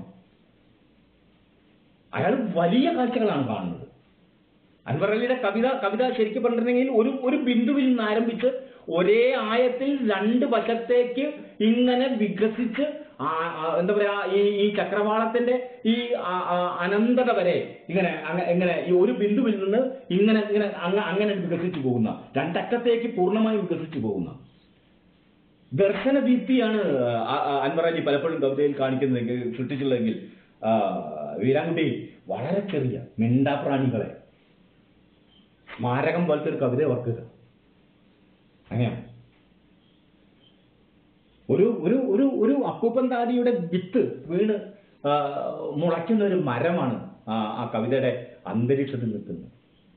അയാൾ വലിയ കാഴ്ചകളാണ് കാണുന്നത് അൻവർ അലിയുടെ കവിത കവിത ശരിക്കും പറഞ്ഞിട്ടുണ്ടെങ്കിൽ ഒരു ഒരു ബിന്ദുവിൽ നിന്ന് ആരംഭിച്ച് ഒരേ ആയത്തിൽ രണ്ട് വശത്തേക്ക് ഇങ്ങനെ വികസിച്ച് ആ- ആ എന്താ പറയാ ഈ ഈ ചക്രവാളത്തിന്റെ ഈ ആ- ആ അനന്തത വരെ ഇങ്ങനെ അങ്ങ- ഇങ്ങനെ ഈ ഒരു ബിന്ദുവിൽ നിന്ന് ഇങ്ങനെ ഇങ്ങനെ അങ്ങ അങ്ങനെ വികസിച്ചു പോകുന്ന രണ്ടറ്റത്തേക്ക് പൂർണ്ണമായും വികസിച്ചു പോകുന്ന ദർശന ദീപ്തിയാണ് ആ- ആ അൻവർ അലി പലപ്പോഴും കവിതയിൽ കാണിക്കുന്നതെങ്കിൽ സൃഷ്ടിച്ചുള്ളതെങ്കിൽ ആ, വീരാൻകുട്ടി വളരെ ചെറിയ മിണ്ടാപ്രാണികളെ സ്മാരകം പോലത്തെ ഒരു കവിത ഓർക്കുക അങ്ങനെയാണ് ഒരു ഒരു ഒരു ഒരു അപ്പൂപ്പൻ താടിയുടെ വിത്ത് വീണ് ആ, മുളയ്ക്കുന്ന ഒരു മരമാണ് ആ ആ കവിതയുടെ അന്തരീക്ഷത്തിൽ നിൽക്കുന്നത്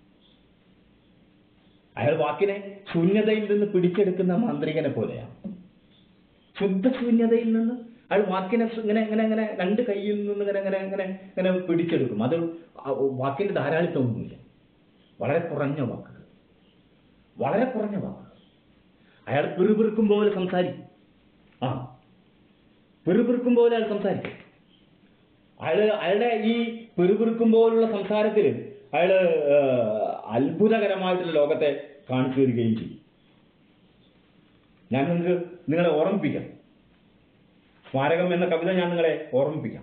അയാൾ വാക്കിനെ ശൂന്യതയിൽ നിന്ന് പിടിച്ചെടുക്കുന്ന മാന്ത്രികനെ പോലെയാണ് ശുദ്ധ ശൂന്യതയിൽ നിന്ന് അയാൾ വാക്കിനെ സു- ഇങ്ങനെ ഇങ്ങനെ ഇങ്ങനെ രണ്ട് കൈയിൽ നിന്ന് ഇങ്ങനെ ഇങ്ങനെ ഇങ്ങനെ ഇങ്ങനെ പിടിച്ചെടുക്കും അത് ആ വാക്കിന് ധാരാളിത്തമൊന്നുമില്ല വളരെ കുറഞ്ഞ വാക്കുകൾ വളരെ കുറഞ്ഞ വാക്കുകൾ അയാൾ പിറുപിറുക്കും പോലെ സംസാരിക്കും ആ പിറുപിറുക്കും പോലെ അയാൾ സംസാരിക്കും അയാള് അയാളുടെ ഈ പിറുപിറുക്കും പോലുള്ള സംസാരത്തിൽ അയാള് ആ, അത്ഭുതകരമായിട്ടുള്ള ലോകത്തെ കാണിച്ചു തരികയും ചെയ്യും ഞാൻ നിങ്ങൾക്ക് നിങ്ങളെ ഓർമ്മിപ്പിക്കാം സ്മാരകം എന്ന കവിത ഞാൻ നിങ്ങളെ ഓർമ്മിപ്പിക്കാം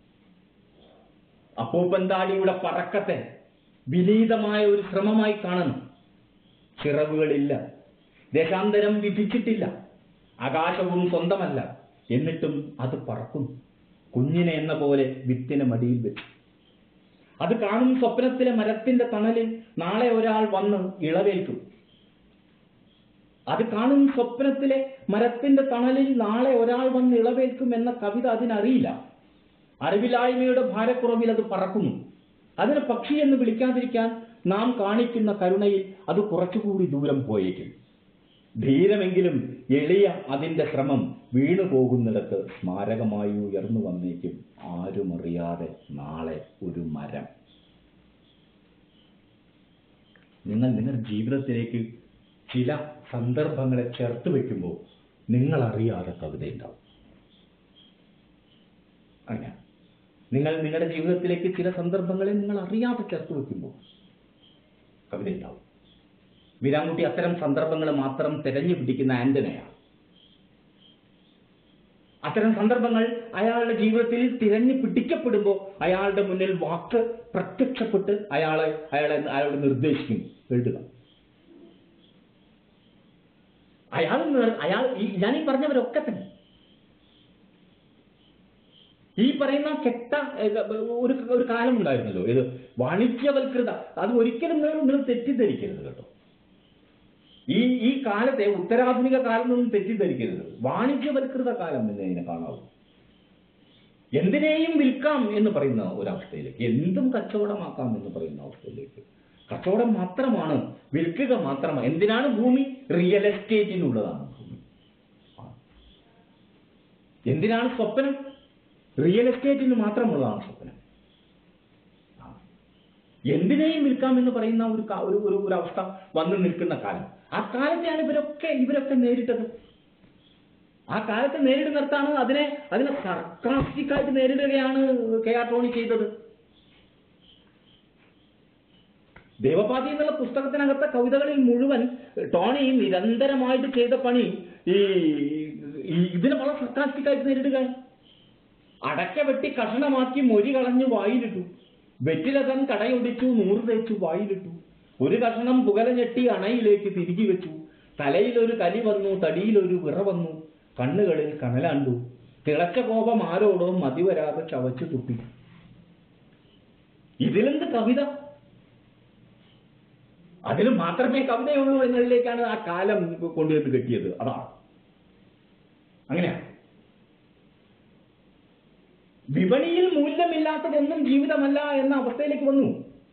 അപ്പൂപ്പന്താടിയുടെ പറക്കത്തെ വിനീതമായ ഒരു ശ്രമമായി കാണണം ചിറവുകളില്ല ദേശാന്തരം വിധിച്ചിട്ടില്ല ആകാശവും സ്വന്തമല്ല എന്നിട്ടും അത് പറക്കുന്നു കുഞ്ഞിനെ എന്ന പോലെ വിത്തിനെ മടിയിൽ വെച്ചു അത് കാണും സ്വപ്നത്തിലെ മരത്തിന്റെ തണലിൽ നാളെ ഒരാൾ വന്ന് ഇളവേൽക്കും അത് കാണും സ്വപ്നത്തിലെ മരത്തിന്റെ തണലിൽ നാളെ ഒരാൾ വന്ന് ഇളവേൽക്കും എന്ന കവിത അതിനറിയില്ല അറിവില്ലായ്മയുടെ ഭാരക്കുറവിൽ അത് പറക്കുന്നു അതിന് പക്ഷി എന്ന് വിളിക്കാതിരിക്കാൻ നാം കാണിക്കുന്ന കരുണയിൽ അത് കുറച്ചുകൂടി ദൂരം പോയേക്കും ധീരമെങ്കിലും എളിയ അതിന്റെ ശ്രമം വീണു പോകുന്നിടത്ത് സ്മാരകമായി ഉയർന്നു വന്നേക്കും ആരുമറിയാതെ നാളെ ഒരു മരം നിങ്ങൾ നിങ്ങളുടെ ജീവിതത്തിലേക്ക് ചില സന്ദർഭങ്ങളെ ചേർത്ത് വെക്കുമ്പോൾ നിങ്ങൾ അറിയാതെ കവിതയുണ്ടാവും അങ്ങനെ നിങ്ങൾ നിങ്ങളുടെ ജീവിതത്തിലേക്ക് ചില സന്ദർഭങ്ങളെ നിങ്ങൾ അറിയാതെ ചേർത്ത് വെക്കുമ്പോൾ കവിതയുണ്ടാവും വീരാൻകുട്ടി അത്തരം സന്ദർഭങ്ങൾ മാത്രം തെരഞ്ഞു പിടിക്കുന്ന ആന്റണയാണ് അത്തരം സന്ദർഭങ്ങൾ അയാളുടെ ജീവിതത്തിൽ തിരഞ്ഞു പിടിക്കപ്പെടുമ്പോൾ അയാളുടെ മുന്നിൽ വാക്ക് പ്രത്യക്ഷപ്പെട്ട് അയാളെ അയാളെ അയാളോട് നിർദ്ദേശിക്കും എഴുതുക അയാൾ നിർ- അയാൾ ഈ- ഞാൻ ഈ പറഞ്ഞവരൊക്കെ തന്നെ ഈ പറയുന്ന കെട്ട ഏ, ഒരു ഒരു കാലം ഉണ്ടായിരുന്നല്ലോ ഇത് വാണിജ്യവൽകൃത അത് ഒരിക്കലും നിങ്ങൾ നിങ്ങൾ തെറ്റിദ്ധരിക്കരുത് കേട്ടോ ഈ ഈ കാലത്തെ ഉത്തരാധുനിക കാലം ഒന്നും തെറ്റിദ്ധരിക്കരുത് വാണിജ്യവൽകൃത കാലം എന്ന് ഇതിനെ കാണാവൂ എന്തിനേയും വിൽക്കാം എന്ന് പറയുന്ന ഒരവസ്ഥയിലേക്ക് എന്തും കച്ചവടമാക്കാം എന്ന് പറയുന്ന അവസ്ഥയിലേക്ക് കച്ചവടം മാത്രമാണ് വിൽക്കുക മാത്രമാണ് എന്തിനാണ് ഭൂമി റിയൽ എസ്റ്റേറ്റിനുള്ളതാണ് ഭൂമി ആ. എന്തിനാണ് സ്വപ്നം റിയൽ എസ്റ്റേറ്റിന് മാത്രമുള്ളതാണ് സ്വപ്നം ആ. എന്തിനേയും വിൽക്കാം എന്ന് പറയുന്ന ഒരു കാ- ഒരു ഒരു ഒരു അവസ്ഥ വന്നു നിൽക്കുന്ന കാലം ആ കാലത്തെയാണ് ഇവരൊക്കെ ഇവരൊക്കെ നേരിട്ടത് ആ കാലത്തെ നേരിടുന്നിടത്താണ് അതിനെ അതിനെ സർക്കാസ്റ്റിക്കായിട്ട് നേരിടുകയാണ് കെ ആർ ടോണി ചെയ്തത് ദേവപാതി എന്നുള്ള പുസ്തകത്തിനകത്തെ കവിതകളിൽ മുഴുവൻ ടോണി നിരന്തരമായിട്ട് ചെയ്ത പണി ഈ ഈ ഇതിനെ വളരെ സർക്കാസ്റ്റിക്കായിട്ട് നേരിടുകയാണ് അടക്ക വെട്ടി കഷണമാക്കി മൊരി കളഞ്ഞു വായിലിട്ടു വെറ്റിലതൻ കടയൊടിച്ചു നൂറ് തേച്ചു വായിലിട്ടു ഒരു കഷണം പുകല ഞെട്ടി അണയിലേക്ക് തിരികെ വെച്ചു തലയിലൊരു കലി വന്നു തടിയിലൊരു വിറ വന്നു കണ്ണുകളിൽ കനലാണ്ടു തിളച്ച കോപം ആരോടോ മതിവരാതെ ചവച്ചു തുപ്പി ഇതിലെന്ത് കവിത അതിൽ മാത്രമേ കവിതയുള്ളൂ എന്നതിലേക്കാണ് ആ കാലം കൊണ്ടുവന്ന് കെട്ടിയത് അതാണ് അങ്ങനെയാണ് വിപണിയിൽ മൂല്യമില്ലാത്തതൊന്നും ജീവിതമല്ല എന്ന അവസ്ഥയിലേക്ക് വന്നു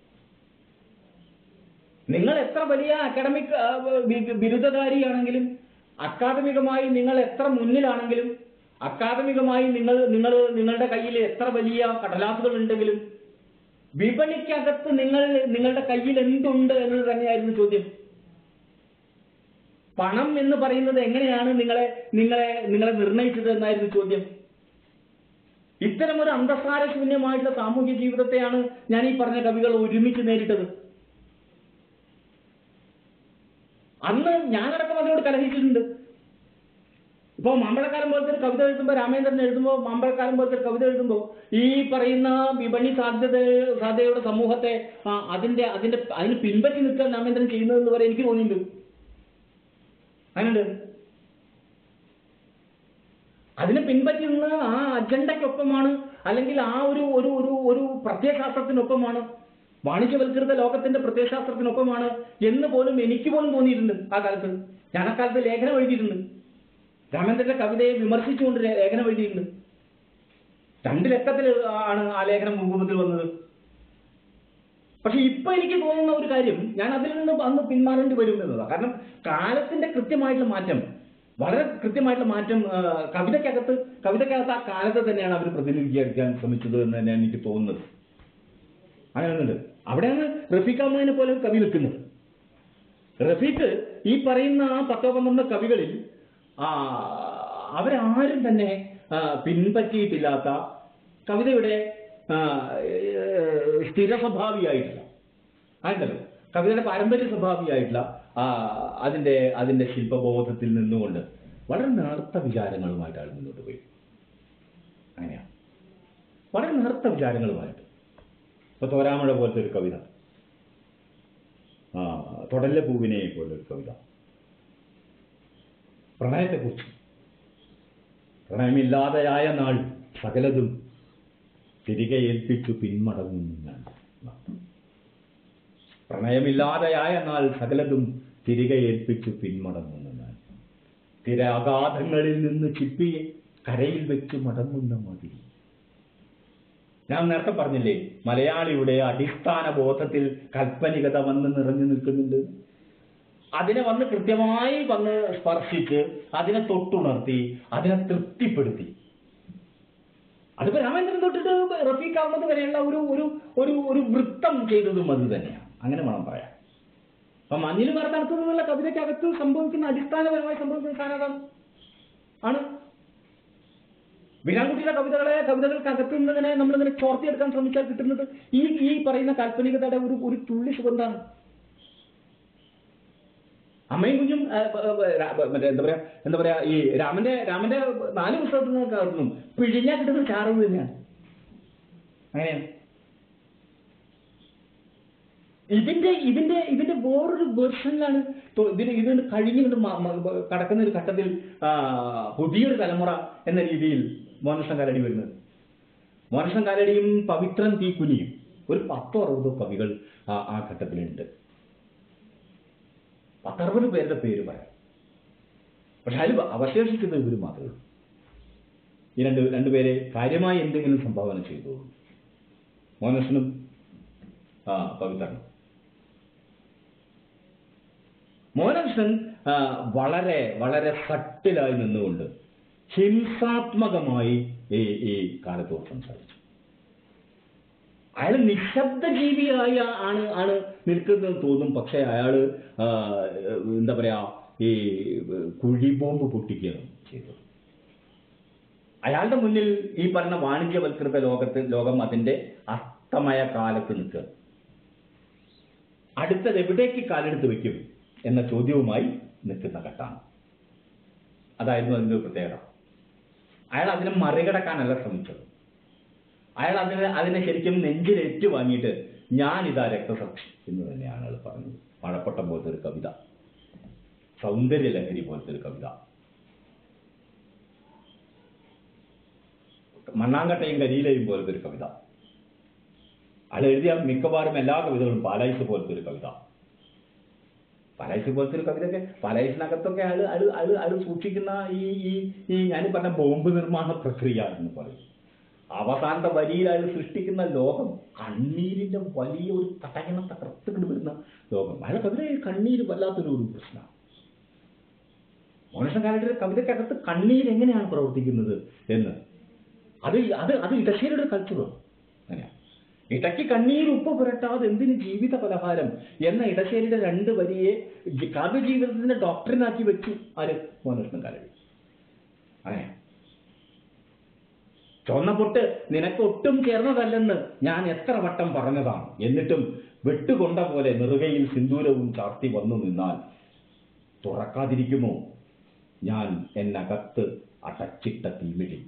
നിങ്ങൾ എത്ര വലിയ അക്കാഡമിക് ആ, ബി- ബിരുദധാരിയാണെങ്കിലും അക്കാദമികമായി നിങ്ങൾ എത്ര മുന്നിലാണെങ്കിലും അക്കാദമികമായി നിങ്ങൾ നിങ്ങൾ നിങ്ങളുടെ കയ്യിൽ എത്ര വലിയ കടലാസുകൾ ഉണ്ടെങ്കിലും വിപണിക്കകത്ത് നിങ്ങൾ നിങ്ങളുടെ കയ്യിൽ എന്തുണ്ട് എന്നത് തന്നെയായിരുന്നു ചോദ്യം പണം എന്ന് പറയുന്നത് എങ്ങനെയാണ് നിങ്ങളെ നിങ്ങളെ നിങ്ങളെ നിർണയിച്ചത് എന്നായിരുന്നു ചോദ്യം ഇത്തരമൊരു അന്തസാര ശൂന്യമായിട്ടുള്ള സാമൂഹ്യ ജീവിതത്തെയാണ് ഞാൻ ഈ പറഞ്ഞ കവികൾ ഒരുമിച്ച് നേരിട്ടത് അന്ന് ഞാനടക്കം അതിനോട് കലഹിച്ചിട്ടുണ്ട് ഇപ്പൊ മാമ്പഴക്കാലം പോലത്തെ ഒരു കവിത എഴുതുമ്പോൾ രാമേന്ദ്രൻ എഴുതുമ്പോൾ മാമ്പഴക്കാലം പോലത്തെ ഒരു കവിത എഴുതുമ്പോൾ ഈ പറയുന്ന വിപണി സാധ്യത സാധ്യതയുടെ സമൂഹത്തെ ആ, അതിന്റെ അതിന്റെ അതിന് പിൻപറ്റി നിൽക്കാൻ രാമേന്ദ്രൻ ചെയ്യുന്നതെന്ന് വരെ എനിക്ക് തോന്നിയിട്ടുണ്ട് അങ്ങനെയുണ്ട് അതിനെ പിൻപറ്റി നിന്ന് ആ അജണ്ടയ്ക്കൊപ്പമാണ് അല്ലെങ്കിൽ ആ ഒരു ഒരു ഒരു ഒരു പ്രത്യയശാസ്ത്രത്തിനൊപ്പമാണ് വാണിജ്യവൽകൃത ലോകത്തിന്റെ പ്രത്യയശാസ്ത്രത്തിനൊപ്പമാണ് എന്ന് പോലും എനിക്ക് പോലും തോന്നിയിട്ടുണ്ട് ആ കാലത്ത് ഞാൻ ആ കാലത്ത് ലേഖനം എഴുതിയിട്ടുണ്ട് രാമേന്ദ്രന്റെ കവിതയെ വിമർശിച്ചുകൊണ്ട് ലേ- ലേഖനം എഴുതിയിട്ടുണ്ട് രണ്ട് ലക്കത്തിൽ ആണ് ആ ലേഖനം രൂപത്തിൽ വന്നത് പക്ഷെ ഇപ്പൊ എനിക്ക് തോന്നുന്ന ഒരു കാര്യം ഞാൻ അതിൽ നിന്ന് അന്ന് പിന്മാറേണ്ടി വരും എന്നതാണ് കാരണം കാലത്തിന്റെ കൃത്യമായിട്ടുള്ള മാറ്റം വളരെ കൃത്യമായിട്ടുള്ള മാറ്റം ആ, കവിതയ്ക്കകത്ത് കവിതയ്ക്കകത്ത് ആ കാലത്തെ തന്നെയാണ് അവർ പ്രതിനിധീകരിക്കാൻ ശ്രമിച്ചത് എന്ന് തന്നെയാണ് എനിക്ക് തോന്നുന്നത് അങ്ങനെയുണ്ട് അവിടെയാണ് റഫീഖ് അഹമ്മദിനെ പോലെ ഒരു കവി നിൽക്കുന്നത് റഫീഖ് ഈ പറയുന്ന ആ പത്തോ പന്ത്രണ്ട് കവികളിൽ ആ, അവരാരും തന്നെ ആ, പിൻപറ്റിയിട്ടില്ലാത്ത കവിതയുടെ ആ, ഏഹ്, സ്ഥിര സ്വഭാവിയായിട്ടില്ല ആയിട്ടല്ലോ കവിതയുടെ പാരമ്പര്യ സ്വഭാവിയായിട്ടുള്ള ആ, അതിന്റെ അതിന്റെ ശില്പബോധത്തിൽ നിന്നുകൊണ്ട് വളരെ നേർത്ത വിചാരങ്ങളുമായിട്ട് അയാൾ മുന്നോട്ട് പോയി അങ്ങനെയാണ് വളരെ നേർത്ത വിചാരങ്ങളുമായിട്ട് ഇപ്പൊ തോരാമഴ പോലത്തെ ഒരു കവിത ആ തൊടല്ല പൂവിനെ പോലൊരു കവിത പ്രണയത്തെക്കുറിച്ച് പ്രണയമില്ലാതെയായ നാൾ സകലതും തിരികെ ഏൽപ്പിച്ചു പിന്മടങ്ങുന്നു ഞാൻ പ്രണയമില്ലാതെയായ നാൾ സകലതും തിരികെ ഏൽപ്പിച്ചു പിന്മടങ്ങുന്നു ഞാൻ തിര അഗാധങ്ങളിൽ നിന്ന് ചിപ്പിയെ കരയിൽ വെച്ച് മടങ്ങുന്ന മതി ഞാൻ നേരത്തെ പറഞ്ഞില്ലേ മലയാളിയുടെ അടിസ്ഥാന ബോധത്തിൽ കൽപ്പനികത വന്ന് നിറഞ്ഞു നിൽക്കുന്നുണ്ട് അതിനെ വന്ന് കൃത്യമായി വന്ന് സ്പർശിച്ച് അതിനെ തൊട്ടുണർത്തി അതിനെ തൃപ്തിപ്പെടുത്തി അതിപ്പോ രാമേന്ദ്രൻ തൊട്ടിട്ട് റഫീഖ് അഹമ്മദ് വരെയുള്ള ഒരു ഒരു ഒരു ഒരു വൃത്തം ചെയ്തതും അത് തന്നെയാണ് അങ്ങനെ വേണം പറയാം അപ്പൊ മഞ്ഞിൽ മറത്തടത്തു നിന്നുള്ള കവിതയ്ക്കകത്ത് സംഭവിക്കുന്ന അടിസ്ഥാനപരമായി സംഭവിക്കുന്ന സാധനം ആണ് വീരാൻകുട്ടിയുടെ കവിതകളെ കവിതകൾക്കകത്ത് നിന്ന് ഇങ്ങനെ നമ്മളിങ്ങനെ ചോർത്തിയെടുക്കാൻ ശ്രമിച്ചാൽ കിട്ടുന്നത് ഈ ഈ പറയുന്ന കാൽപ്പനികതയുടെ ഒരു ഒരു തുള്ളി സുഗന്ധാണ് അമ്മയും കുഞ്ഞും ആ, ബ- ബ- രാ- ബ- മറ്റേ എന്താ പറയാ എന്താ പറയാ ഈ രാമന്റെ രാമന്റെ നാല് പുസ്തകത്തിൽ നിന്നും പിഴിഞ്ഞാൽ കിട്ടുന്ന ചാറ് തന്നെയാണ് അങ്ങനെയാണ് ഇതിന്റെ ഇതിന്റെ ഇതിന്റെ വേറൊരു വെർഷനിലാണ് തൊ- ഇതിന് ഇതിന് കഴിഞ്ഞുകൊണ്ട് മ- മ- ബ- കടക്കുന്ന ഒരു ഘട്ടത്തിൽ ആ, പുതിയൊരു തലമുറ എന്ന രീതിയിൽ മോനസം കാലടി വരുന്നത് മോനസം കാലടിയും പവിത്രൻ തീക്കുനിയും ഒരു പത്തോ അറുപതോ കവികൾ ആ ആ ഘട്ടത്തിലുണ്ട് പത്തറുപത് പേരുടെ പേര് പറയാം പക്ഷെ അതിൽ അവശേഷിച്ചത് ഇവർ മാത്രമേ ഉള്ളൂ ഈ രണ്ട് രണ്ടുപേരെ കാര്യമായി എന്തെങ്കിലും സംഭാവന ചെയ്തു മോനസനും ആ പവിത്രനും മോനകൃഷ്ണൻ ആ, വളരെ വളരെ സട്ടിലായി നിന്നുകൊണ്ട് ഹിംസാത്മകമായി ഈ ഈ കാലത്തോട് സംസാരിച്ചു അയാൾ നിശബ്ദ ജീവിയായി ആണ് ആണ് നിൽക്കുന്നത് തോന്നും പക്ഷെ അയാള് ആ, എന്താ പറയാ ഈ കുഴി ബോംബ് പൊട്ടിക്കുകയാണ് ചെയ്തത് അയാളുടെ മുന്നിൽ ഈ പറഞ്ഞ വാണിജ്യവൽകൃത ലോകത്ത് ലോകം അതിന്റെ അസ്തമയ കാലത്ത് നിൽക്കുക അടുത്തത് എവിടേക്ക് കാലെടുത്ത് വെക്കും എന്ന ചോദ്യവുമായി നിൽക്കുന്ന ഘട്ടമാണ് അതായിരുന്നു അതിന്റെ ഒരു പ്രത്യേകത അയാൾ അതിനെ മറികടക്കാനല്ല ശ്രമിച്ചത് അയാൾ അതിനെ അതിനെ ശരിക്കും നെഞ്ചിലേറ്റ് വാങ്ങിയിട്ട് ഞാനിതാ രക്തസാക്ഷി എന്ന് തന്നെയാണ് അയാൾ പറഞ്ഞത് മഴപ്പട്ടം പോലത്തെ ഒരു കവിത സൗന്ദര്യ ലഹരി പോലത്തെ ഒരു കവിത മണ്ണാങ്കട്ടയും കരിയിലയും പോലത്തെ ഒരു കവിത അയാൾ എഴുതിയ മിക്കവാറും എല്ലാ കവിതകളും പാലായിസ് പോലത്തെ ഒരു കവിത പാലായിസ് പോലത്തെ ഒരു കവിതയൊക്കെ പാലായിസിനകത്തൊക്കെ അയാൾ അയാൾ അയാൾ അയാൾ സൂക്ഷിക്കുന്ന ഈ ഈ ഈ ഞാൻ പറഞ്ഞ ബോംബ് നിർമ്മാണ പ്രക്രിയ എന്ന് പറയും അവസാനത്തെ വരിയിൽ അയാൾ സൃഷ്ടിക്കുന്ന ലോകം കണ്ണീരിന്റെ വലിയ ഒരു തടയണ തകർത്തുകൊണ്ട് വരുന്ന ലോകം അയാൾ കവിത കണ്ണീര് വല്ലാത്തൊരു ഒരു പ്രശ്നമാണ് മോനസംകാരുടെ കവിതയ്ക്കകത്ത് കണ്ണീര് എങ്ങനെയാണ് പ്രവർത്തിക്കുന്നത് എന്ന് അത് അത് അത് ഇടശ്ശേരിയുടെ കൾച്ചറാണ് അങ്ങനെയാണ് ഇടയ്ക്ക് കണ്ണീർ ഉപ്പ് പുരട്ടാതെ എന്തിന് ജീവിത പലഹാരം എന്ന ഇടശ്ശേരിയുടെ രണ്ട് വരിയെ ജി- കാവ്യജീവിതത്തിന്റെ ഡോക്ടറിനാക്കി വെച്ചു ആര് മോനകൃഷ്ണൻ കാലടി അങ്ങനെ ചുവന്ന പൊട്ട് നിനക്ക് ഒട്ടും ചേർന്നതല്ലെന്ന് ഞാൻ എത്ര വട്ടം പറഞ്ഞതാണ് എന്നിട്ടും വെട്ടുകൊണ്ട പോലെ നെറുകയിൽ സിന്ദൂരവും ചാർത്തി വന്നു നിന്നാൽ തുറക്കാതിരിക്കുമോ ഞാൻ എന്നകത്ത് അടച്ചിട്ട തീമിഴി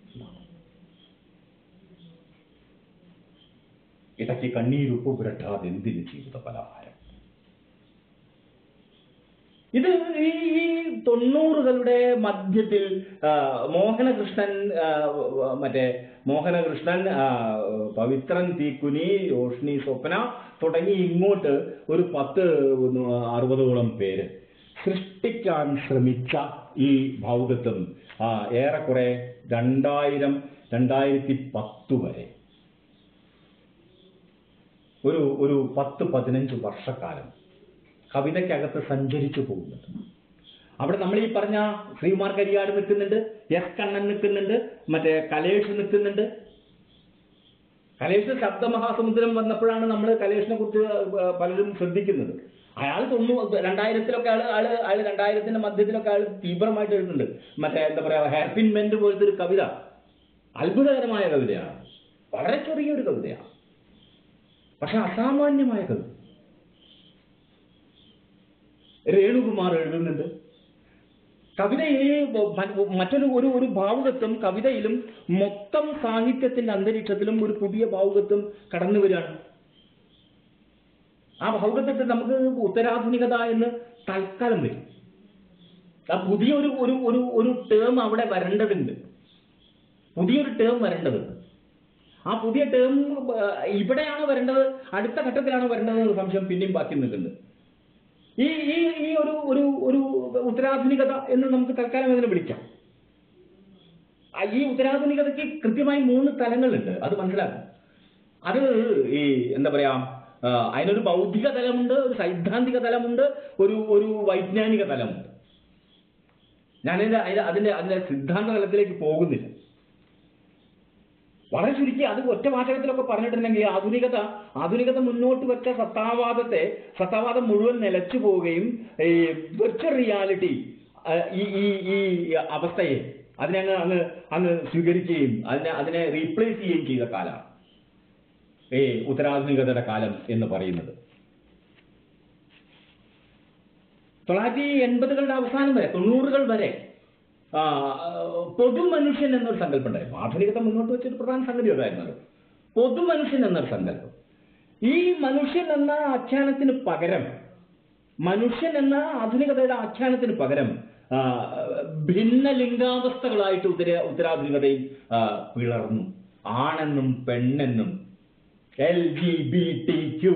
ഇടയ്ക്ക് കണ്ണീരുപ്പ് പുരട്ടാതെ എന്തിന് ജീവിത പലഹാരം ഇത് ഈ ഈ തൊണ്ണൂറുകളുടെ മധ്യത്തിൽ ആ, മോഹനകൃഷ്ണൻ ആ, മറ്റേ മോഹനകൃഷ്ണൻ ആ, പവിത്രൻ തീക്കുനി രോഷ്ണി സ്വപ്ന തുടങ്ങി ഇങ്ങോട്ട് ഒരു പത്ത് അറുപതോളം പേര് സൃഷ്ടിക്കാൻ ശ്രമിച്ച ഈ ഭൗതത്വം ആ, ഏറെക്കുറെ രണ്ടായിരം രണ്ടായിരത്തി പത്ത് വരെ ഒരു ഒരു പത്ത് പതിനഞ്ച് വർഷക്കാലം കവിതയ്ക്കകത്ത് സഞ്ചരിച്ചു പോകുന്നുണ്ട് അവിടെ നമ്മൾ ഈ പറഞ്ഞ ശ്രീകുമാർ കരിയാട് നിൽക്കുന്നുണ്ട് എസ് കണ്ണൻ നിൽക്കുന്നുണ്ട് മറ്റേ കലേഷ് നിൽക്കുന്നുണ്ട് കലേഷ് ശബ്ദമഹാസമുദ്രം വന്നപ്പോഴാണ് നമ്മൾ കലേഷിനെ കുറിച്ച് പലരും ശ്രദ്ധിക്കുന്നത് അയാൾ തൊണ്ണൂ രണ്ടായിരത്തിലൊക്കെ ആള് ആള് ആള് രണ്ടായിരത്തിന്റെ മധ്യത്തിലൊക്കെ ആള് തീവ്രമായിട്ട് എഴുതുന്നുണ്ട് മറ്റേ എന്താ പറയാ ഹാപ്പിൻ മെന്റ് പോലത്തെ ഒരു കവിത അത്ഭുതകരമായ കവിതയാണ് വളരെ ചെറിയൊരു കവിതയാണ് പക്ഷെ അസാമാന്യമായ കവിത രേണുകുമാർ എഴുതുന്നുണ്ട് കവിതയിൽ മ- മറ്റൊരു ഒരു ഒരു ഭാവുകത്വം കവിതയിലും മൊത്തം സാഹിത്യത്തിന്റെ അന്തരീക്ഷത്തിലും ഒരു പുതിയ ഭാവുകത്വം കടന്നു വരികയാണ് ആ ഭാവുകത്വത്തെ നമുക്ക് ഉത്തരാധുനികത എന്ന് തൽക്കാലം വരും ആ പുതിയൊരു ഒരു ഒരു ഒരു ടേം അവിടെ വരേണ്ടതുണ്ട് പുതിയൊരു ടേം വരേണ്ടതുണ്ട് ആ പുതിയ ടേം ഇവിടെയാണ് വരേണ്ടത് അടുത്ത ഘട്ടത്തിലാണ് വരേണ്ടത് എന്ന സംശയം പിന്നെയും ബാക്കി നിൽക്കുന്നുണ്ട് ഈ ഈ ഈ ഒരു ഒരു ഒരു ഉത്തരാധുനികത എന്ന് നമുക്ക് തൽക്കാലം ഇതിനെ വിളിക്കാം ആ, ഈ ഉത്തരാധുനികതയ്ക്ക് കൃത്യമായി മൂന്ന് തലങ്ങളുണ്ട് അത് മനസ്സിലാക്കണം അത് ഈ എന്താ പറയാ ആ, അതിനൊരു ബൗദ്ധിക തലമുണ്ട് ഒരു സൈദ്ധാന്തിക തലമുണ്ട് ഒരു ഒരു വൈജ്ഞാനിക തലമുണ്ട് ഞാനതിന്റെ അതിന്റെ അതിന്റെ അതിന്റെ സിദ്ധാന്ത തലത്തിലേക്ക് പോകുന്നില്ല വളരെ ചുരുക്കി അത് ഒറ്റ വാചകത്തിലൊക്കെ പറഞ്ഞിട്ടുണ്ടെങ്കിൽ ആധുനികത ആധുനികത മുന്നോട്ട് വെച്ച സത്താവാദത്തെ സത്താവാദം മുഴുവൻ നിലച്ചു പോവുകയും ഈ വെർച്വൽ റിയാലിറ്റി ഈ ഈ ഈ അവസ്ഥയെ അതിനെ അങ്ങ് അങ്ങ് അങ്ങ് സ്വീകരിക്കുകയും അതിനെ അതിനെ റീപ്ലേസ് ചെയ്യുകയും ചെയ്ത കാലമാണ് ഈ ഉത്തരാധുനികതയുടെ കാലം എന്ന് പറയുന്നത് തൊള്ളായിരത്തി എൺപതുകളുടെ അവസാനം വരെ തൊണ്ണൂറുകൾ വരെ ആ, പൊതുമനുഷ്യൻ എന്നൊരു സങ്കല്പം ഉണ്ടായിരുന്നു ആധുനികത മുന്നോട്ട് വെച്ചൊരു പ്രധാന സംഗതി അതായിരുന്നു പൊതുമനുഷ്യൻ എന്നൊരു സങ്കല്പം ഈ മനുഷ്യൻ എന്ന ആഖ്യാനത്തിന് പകരം മനുഷ്യൻ എന്ന ആധുനികതയുടെ ആഖ്യാനത്തിന് പകരം ആ, ഭിന്ന ലിംഗാവസ്ഥകളായിട്ട് ഉത്തര ഉത്തരാധുനികതയിൽ ആ, പിളർന്നു ആണെന്നും പെണ്ണെന്നും L G B T Q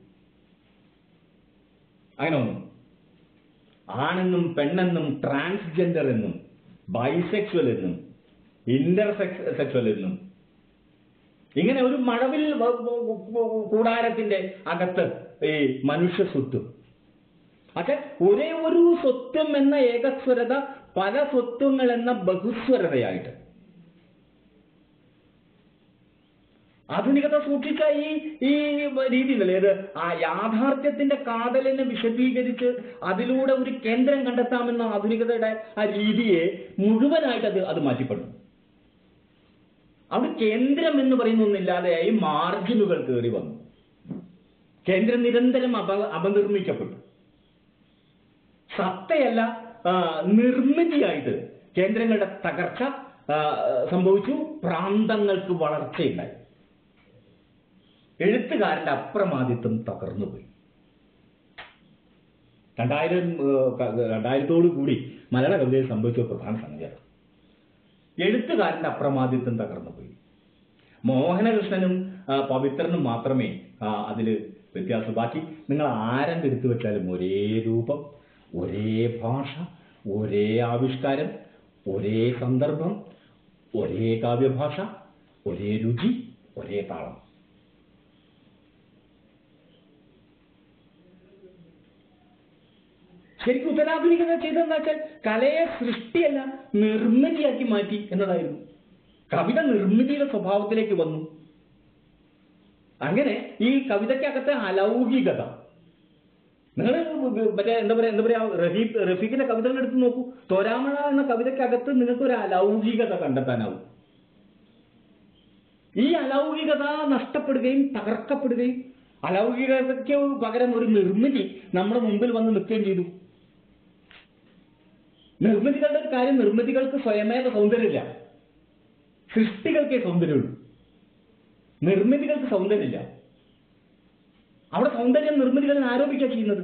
അങ്ങനെ ഒന്നും ആണെന്നും പെണ്ണെന്നും ട്രാൻസ്ജെൻഡർ എന്നും ബൈസെക്ച്വൽ എന്നും ഇന്റർസെക്സ് സെക്ച്വൽ എന്നും ഇങ്ങനെ ഒരു മഴവിൽ വ- വ- വ- കൂടാരത്തിന്റെ അകത്ത് ഈ മനുഷ്യ സ്വത്തും പക്ഷെ ഒരേ ഒരു സ്വത്വം എന്ന ഏകസ്വരത പല സ്വത്വങ്ങൾ എന്ന ബഹുസ്വരതയായിട്ട് ആധുനികത സൂക്ഷിച്ച ഈ ഈ രീതിയിലല്ലേ ഇത് ആ യാഥാർത്ഥ്യത്തിന്റെ കാതലിനെ വിശദീകരിച്ച് അതിലൂടെ ഒരു കേന്ദ്രം കണ്ടെത്താമെന്ന ആധുനികതയുടെ ആ രീതിയെ മുഴുവനായിട്ട് അത് അത് മാറ്റിപ്പെടുന്നു അവിടെ കേന്ദ്രം എന്ന് പറയുന്ന ഒന്നില്ലാതെയായി മാർജിനുകൾ കയറി വന്നു കേന്ദ്രം നിരന്തരം അപ അപനിർമ്മിക്കപ്പെട്ടു സത്തയല്ല ആ, നിർമ്മിതിയായിട്ട് കേന്ദ്രങ്ങളുടെ തകർച്ച ആ, സംഭവിച്ചു പ്രാന്തങ്ങൾക്ക് വളർച്ചയുണ്ടായി എഴുത്തുകാരന്റെ അപ്രമാദിത്വം തകർന്നുപോയി രണ്ടായിരം ഏഹ്, ക- രണ്ടായിരത്തോടു കൂടി മലയാള കവിതയിൽ സംഭവിച്ച ഒരു പ്രധാന സംഗതിയാണ് എഴുത്തുകാരന്റെ അപ്രമാദിത്വം തകർന്നുപോയി മോഹനകൃഷ്ണനും ആ, പവിത്രനും മാത്രമേ അതിൽ വ്യത്യാസം ബാക്കി നിങ്ങൾ ആരണ്ട് എടുത്തു വെച്ചാലും ഒരേ രൂപം ഒരേ ഭാഷ ഒരേ ആവിഷ്കാരം ഒരേ സന്ദർഭം ഒരേ കാവ്യഭാഷ ഒരേ രുചി ഒരേ താളം ശരിക്കും ഉത്തരാധുനികത ചെയ്തതെന്ന് വെച്ചാൽ കലയെ സൃഷ്ടിയല്ല നിർമ്മിതിയാക്കി മാറ്റി എന്നതായിരുന്നു കവിത നിർമ്മിതിയുടെ സ്വഭാവത്തിലേക്ക് വന്നു അങ്ങനെ ഈ കവിതയ്ക്കകത്തെ അലൗകികത നിങ്ങൾ മറ്റേ എന്താ പറയാ എന്താ പറയാ റഫീഖ് റഫീഖിന്റെ കവിതകൾ എടുത്ത് നോക്കൂ തോരാമഴ എന്ന കവിതയ്ക്കകത്ത് നിങ്ങൾക്ക് ഒരു അലൗകികത കണ്ടെത്താനാവും ഈ അലൗകികത നഷ്ടപ്പെടുകയും തകർക്കപ്പെടുകയും അലൗകികതയ്ക്ക് പകരം ഒരു നിർമ്മിതി നമ്മുടെ മുമ്പിൽ വന്ന് നിൽക്കുകയും ചെയ്തു നിർമ്മിതികളുടെ ഒരു കാര്യം നിർമ്മിതികൾക്ക് സ്വയമേവ സൗന്ദര്യമില്ല സൃഷ്ടികൾക്കേ സൗന്ദര്യമുള്ളൂ നിർമ്മിതികൾക്ക് സൗന്ദര്യമില്ല അവിടെ സൗന്ദര്യം നിർമ്മിതികളിൽ ആരോപിക്കുക ചെയ്യുന്നത്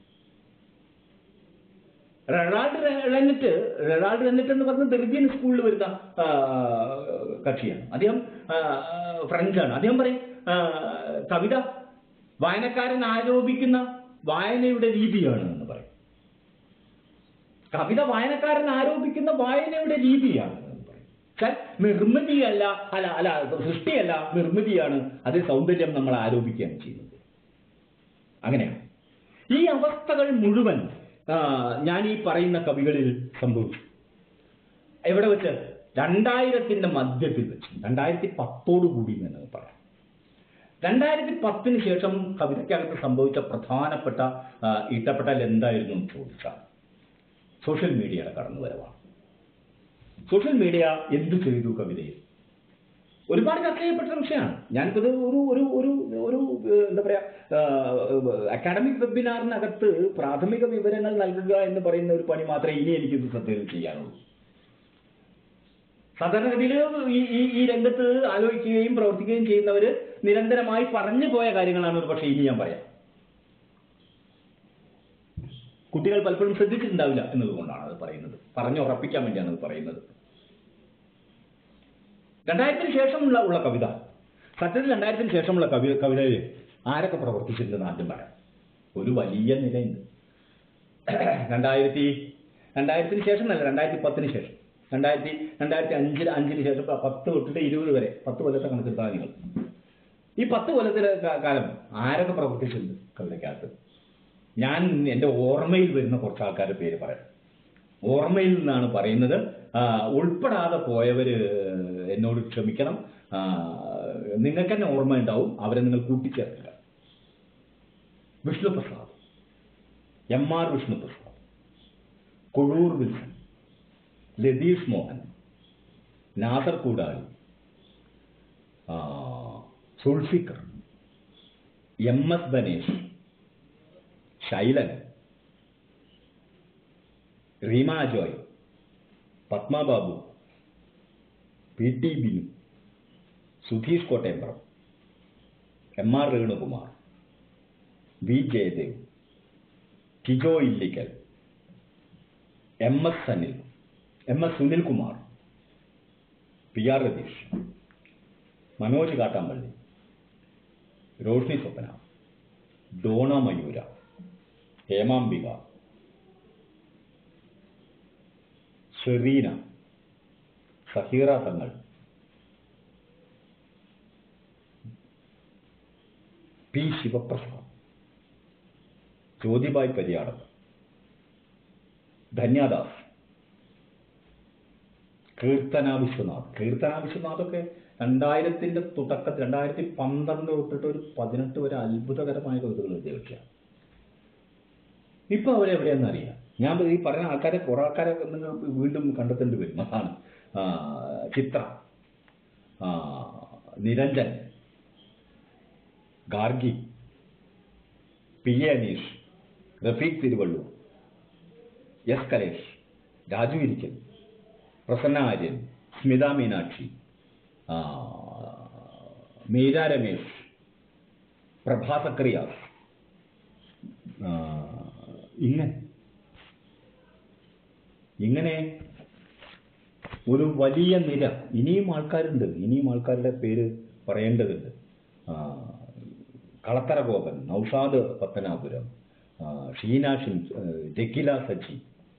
റൊണാൾഡ് റെന്നിറ്റ് റൊണാൾഡ് റെന്നിറ്റ് എന്ന് പറഞ്ഞ ബെൽജിയൻ സ്കൂളിൽ വരുന്ന ആ, കക്ഷിയാണ് അദ്ദേഹം ആ, ഫ്രഞ്ചാണ് അദ്ദേഹം പറയും ആ, കവിത വായനക്കാരൻ ആരോപിക്കുന്ന വായനയുടെ രീതിയാണ് എന്ന് പറയും കവിത വായനക്കാരൻ ആരോപിക്കുന്ന വായനയുടെ രീതിയാണ് എന്ന് പറയും പക്ഷേ നിർമ്മിതിയല്ല അല്ല അല്ല സൃഷ്ടിയല്ല നിർമ്മിതിയാണ് അത് സൗന്ദര്യം നമ്മൾ ആരോപിക്കുകയാണ് ചെയ്യുന്നത് അങ്ങനെയാണ് ഈ അവസ്ഥകൾ മുഴുവൻ ആ, ഞാൻ ഈ പറയുന്ന കവികളിൽ സംഭവിച്ചു എവിടെ വെച്ച് രണ്ടായിരത്തിന്റെ മധ്യത്തിൽ വെച്ച് രണ്ടായിരത്തി പത്തോടു കൂടി എന്ന് തന്നെ പറയാം രണ്ടായിരത്തി പത്തിന് ശേഷം കവിതയ്ക്കകത്ത് സംഭവിച്ച പ്രധാനപ്പെട്ട ആ, ഇഷ്ടപ്പെട്ടാൽ എന്തായിരുന്നു എന്ന് ചോദിച്ചാൽ സോഷ്യൽ മീഡിയയുടെ കടന്നുവരവാണ് സോഷ്യൽ മീഡിയ എന്തു ചെയ്തു കവിതയിൽ ഒരുപാട് ചർച്ച ചെയ്യപ്പെട്ട വിഷയമാണ് ഞാനിപ്പത് ഒരു ഒരു ഒരു ഒരു ഏഹ്, എന്താ പറയാ അക്കാഡമിക് വെബിനാറിനകത്ത് പ്രാഥമിക വിവരങ്ങൾ നൽകുക എന്ന് പറയുന്ന ഒരു പണി മാത്രമേ ഇനി എനിക്കിത് സത്യത്തിൽ ചെയ്യാനുള്ളൂ സാധാരണഗതിയിൽ ഈ ഈ ഈ രംഗത്ത് ആലോചിക്കുകയും പ്രവർത്തിക്കുകയും ചെയ്യുന്നവര് നിരന്തരമായി പറഞ്ഞു പോയ കാര്യങ്ങളാണ് ഒരു പക്ഷേ ഇനി ഞാൻ പറയാം കുട്ടികൾ പലപ്പോഴും ശ്രദ്ധിച്ചിട്ടുണ്ടാവില്ല എന്നതുകൊണ്ടാണ് അത് പറയുന്നത് പറഞ്ഞു ഉറപ്പിക്കാൻ വേണ്ടിയാണ് അത് പറയുന്നത് രണ്ടായിരത്തിന് ശേഷമുള്ള ഉള്ള കവിത സത്യത്തിൽ രണ്ടായിരത്തിന് ശേഷമുള്ള കവി കവിതയിൽ ആരൊക്കെ പ്രവർത്തിച്ചിട്ടുണ്ടെന്ന് ആദ്യം പറയാം ഒരു വലിയ നിലയുണ്ട് രണ്ടായിരത്തി രണ്ടായിരത്തിന് ശേഷം അല്ല രണ്ടായിരത്തി പത്തിന് ശേഷം രണ്ടായിരത്തി രണ്ടായിരത്തി അഞ്ചിൽ അഞ്ചിന് ശേഷം പ- പത്ത് തൊട്ടിട്ട് ഇരുപത് വരെ പത്ത് കൊല്ലത്തെ കണക്കെടുത്താൽ നിങ്ങൾ ഈ പത്ത് കൊല്ലത്തിലെ കാ- കാലം ആരൊക്കെ പ്രവർത്തിച്ചിട്ടുണ്ട് കവിതയ്ക്കകത്ത് ഞാൻ എൻ്റെ ഓർമ്മയിൽ വരുന്ന കുറച്ച് ആൾക്കാരുടെ പേര് പറയാം ഓർമ്മയിൽ നിന്നാണ് പറയുന്നത് ആ, ഉൾപ്പെടാതെ പോയവര് എന്നോട് ക്ഷമിക്കണം ആ, നിങ്ങൾക്ക് തന്നെ ഓർമ്മ ഉണ്ടാവും അവരെ നിങ്ങൾ കൂട്ടിച്ചേർക്കുക വിഷ്ണുപ്രസാദ് എം ആർ വിഷ്ണുപ്രസാദ് കൊഴൂർ വിൽസൺ ലതീഷ് മോഹൻ നാസർ കൂടാലി ആ, Zulfikar M S Dhanesh Shailan Reema Joy Padmababu P T Binu Sudheesh Kottayamparam M R Renukumar V Jayadev Tijo Illikkal M S Sanil M S Sunilkumar P R Ratheesh Manoj Kattampally Roshni Swapna Dona Mayura Hemambika Shereena Saheera Thangal P Sivaprasad Jyothibai Pariyadam Dhanyadas Keerthana Viswanath Keerthana വിശ്വനാഥൊക്കെ രണ്ടായിരത്തിന്റെ തുടക്കത്തിൽ രണ്ടായിരത്തി പന്ത്രണ്ട് തൊട്ടിട്ട് ഒരു പതിനെട്ട് വരെ അത്ഭുതകരമായ കവിതകൾ എഴുതിയ വ്യക്തിയാണ് ഇപ്പൊ അവരെവിടെയാണെന്ന് അറിയാം ഞാൻ ഈ പറയുന്ന ആൾക്കാരെ കുറെ ആൾക്കാരെ നിങ്ങൾ വീണ്ടും കണ്ടെത്തേണ്ടി വരും അതാണ് ആ, ചിത്ര ആ, Niranjan Gargi P A Aneesh Rafeeq Thiruvallur S Kalesh Raju Irikkal Prasanna Aryan Smitha Meenakshi ആ, മീര രമേഷ് പ്രഭാ സക്രിയാസ് ആ, ഇങ്ങനെ ഇങ്ങനെ ഒരു വലിയ നിര ഇനിയും ആൾക്കാരുണ്ട് ഇനിയും ആൾക്കാരുടെ പേര് പറയേണ്ടതുണ്ട് ആ, കളത്തറ ഗോപൻ നൗഷാദ് പത്തനാപുരം ആ, ഷീന ഷിം ആ, ജക്കില സജി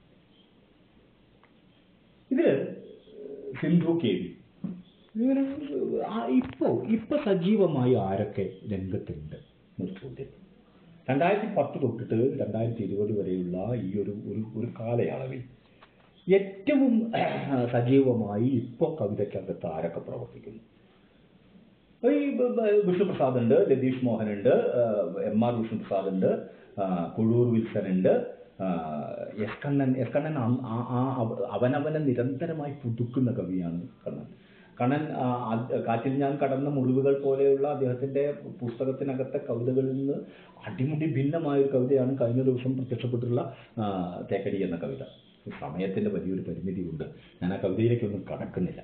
ഇത് സിന്ധു കെ വി ഇങ്ങനെ ആ ഇപ്പോ ഇപ്പൊ സജീവമായി ആരൊക്കെ രംഗത്തുണ്ട് എന്നൊരു ചോദ്യം രണ്ടായിരത്തി പത്ത് തൊട്ടിട്ട് രണ്ടായിരത്തി ഇരുപത് വരെയുള്ള ഈ ഒരു ഒരു ഒരു കാലയളവിൽ ഏറ്റവും സജീവമായി ഇപ്പോൾ കവിതയ്ക്കകത്ത് ആരൊക്കെ പ്രവർത്തിക്കുന്നു ഈ ബ- ബ- വിഷ്ണുപ്രസാദ് ഉണ്ട് ലതീഷ് മോഹൻ ഉണ്ട് എം ആർ വിഷ്ണുപ്രസാദ് ഉണ്ട് ആ, കുഴൂർ വിൽസൺ ഉണ്ട് ആ, എസ് കണ്ണൻ എസ് കണ്ണൻ അം- ആ- ആ അവ- അവനവനെ നിരന്തരമായി പുതുക്കുന്ന കവിയാണ് കണ്ണൻ കണ്ണൻ ആ, അത് കാറ്റിൽ ഞാൻ കടന്ന മുറിവുകൾ പോലെയുള്ള അദ്ദേഹത്തിന്റെ പുസ്തകത്തിനകത്തെ കവിതകളിൽ നിന്ന് അടിമുടി ഭിന്നമായ ഒരു കവിതയാണ് കഴിഞ്ഞ ദിവസം പ്രത്യക്ഷപ്പെട്ടിട്ടുള്ള ആ, തേക്കടി എന്ന കവിത സമയത്തിന്റെ വലിയൊരു പരിമിതിയുണ്ട് ഞാൻ ആ കവിതയിലേക്കൊന്നും കടക്കുന്നില്ല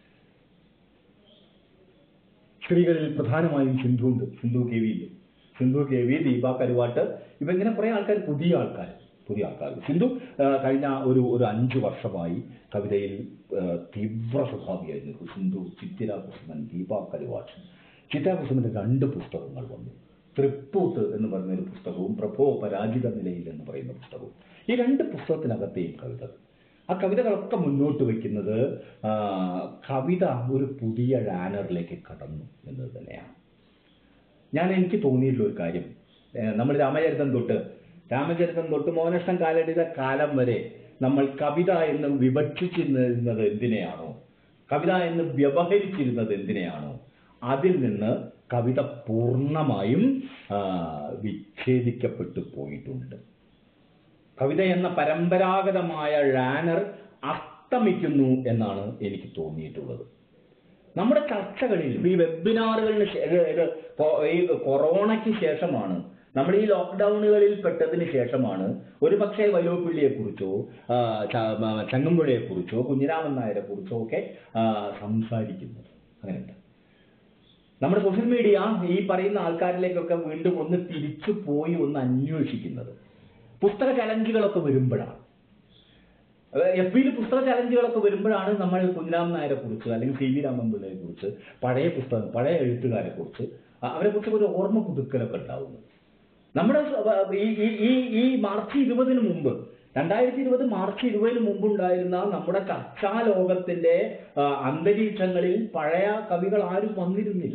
സ്ത്രീകളിൽ പ്രധാനമായും സിന്ധു ഉണ്ട് Sindhu K V Sindhu K V Deepa Karuvatt ഇവ ഇങ്ങനെ കുറെ ആൾക്കാർ പുതിയ ആൾക്കാർ പുതിയ ആൾക്കാർ സിന്ധു ആ, കഴിഞ്ഞ ഒരു ഒരു അഞ്ചു വർഷമായി കവിതയിൽ ആ, തീവ്ര സ്വഭാവിയായിരുന്നു സിന്ധു ചിത്തിര കുസുമൻ ദീപ കരുവാട്ട് ചിത്തിര കുസുമന്റെ രണ്ട് പുസ്തകങ്ങൾ വന്നു തൃപ്പൂട്ട് എന്ന് പറയുന്ന ഒരു പുസ്തകവും പ്രഭോ പരാജിത നിലയിൽ എന്ന് പറയുന്ന പുസ്തകവും ഈ രണ്ട് പുസ്തകത്തിനകത്തെയും കവിത ആ കവിതകളൊക്കെ മുന്നോട്ട് വയ്ക്കുന്നത് ആ, കവിത ഒരു പുതിയ ലാനറിലേക്ക് കടന്നു എന്നത് തന്നെയാണ് ഞാൻ എനിക്ക് തോന്നിയിട്ടുള്ള ഒരു കാര്യം ഏഹ് നമ്മൾ രാമചരിതം തൊട്ട് രാമചരിതം തൊട്ട് മോനഷ്ടം കാലടിയുടെ കാലം വരെ നമ്മൾ കവിത എന്ന് വിവക്ഷിച്ചിരുന്നത് എന്തിനെയാണോ കവിത എന്ന് വ്യവഹരിച്ചിരുന്നത് എന്തിനെയാണോ അതിൽ നിന്ന് കവിത പൂർണ്ണമായും ആ, വിച്ഛേദിക്കപ്പെട്ടു പോയിട്ടുണ്ട് കവിത എന്ന പരമ്പരാഗതമായ ലാനർ അസ്തമിക്കുന്നു എന്നാണ് എനിക്ക് തോന്നിയിട്ടുള്ളത് നമ്മുടെ ചർച്ചകളിൽ ഈ വെബിനാറുകളിന് ശേ- ഇത് ഇത് കൊ- ഈ കൊറോണയ്ക്ക് ശേഷമാണ് നമ്മൾ ഈ ലോക്ക്ഡൌണുകളിൽ പെട്ടതിന് ശേഷമാണ് ഒരു പക്ഷേ വൈലോപ്പിള്ളിയെ കുറിച്ചോ ചങ്ങമ്പുഴയെ കുറിച്ചോ കുഞ്ഞിരാമൻ നായരെ കുറിച്ചോ ഒക്കെ ആ, സംസാരിക്കുന്നത് അങ്ങനെയുണ്ട് നമ്മുടെ സോഷ്യൽ മീഡിയ ഈ പറയുന്ന ആൾക്കാരിലേക്കൊക്കെ വീണ്ടും ഒന്ന് തിരിച്ചു പോയി ഒന്ന് അന്വേഷിക്കുന്നത് പുസ്തക ചലഞ്ചുകളൊക്കെ വരുമ്പോഴാണ് എഫ് ബിയിൽ പുസ്തക ചലഞ്ചുകളൊക്കെ വരുമ്പോഴാണ് നമ്മൾ കുഞ്ഞിരാമൻ നായരെ കുറിച്ച് അല്ലെങ്കിൽ സി വി രാമൻപിള്ളയെ കുറിച്ച് പഴയ പുസ്തകം പഴയ എഴുത്തുകാരെ കുറിച്ച് അവരെ കുറിച്ച് ഒരു ഓർമ്മ പുതുക്കലൊക്കെ ഉണ്ടാവുന്നത് നമ്മുടെ സ- ഈ ഈ- ഈ ഈ മാർച്ച് ഇരുപതിന് മുമ്പ് രണ്ടായിരത്തി ഇരുപത് മാർച്ച് ഇരുപതിന് മുമ്പ് ഉണ്ടായിരുന്ന നമ്മുടെ ചർച്ചാ ലോകത്തിന്റെ ആ, അന്തരീക്ഷങ്ങളിൽ പഴയ കവികൾ ആരും വന്നിരുന്നില്ല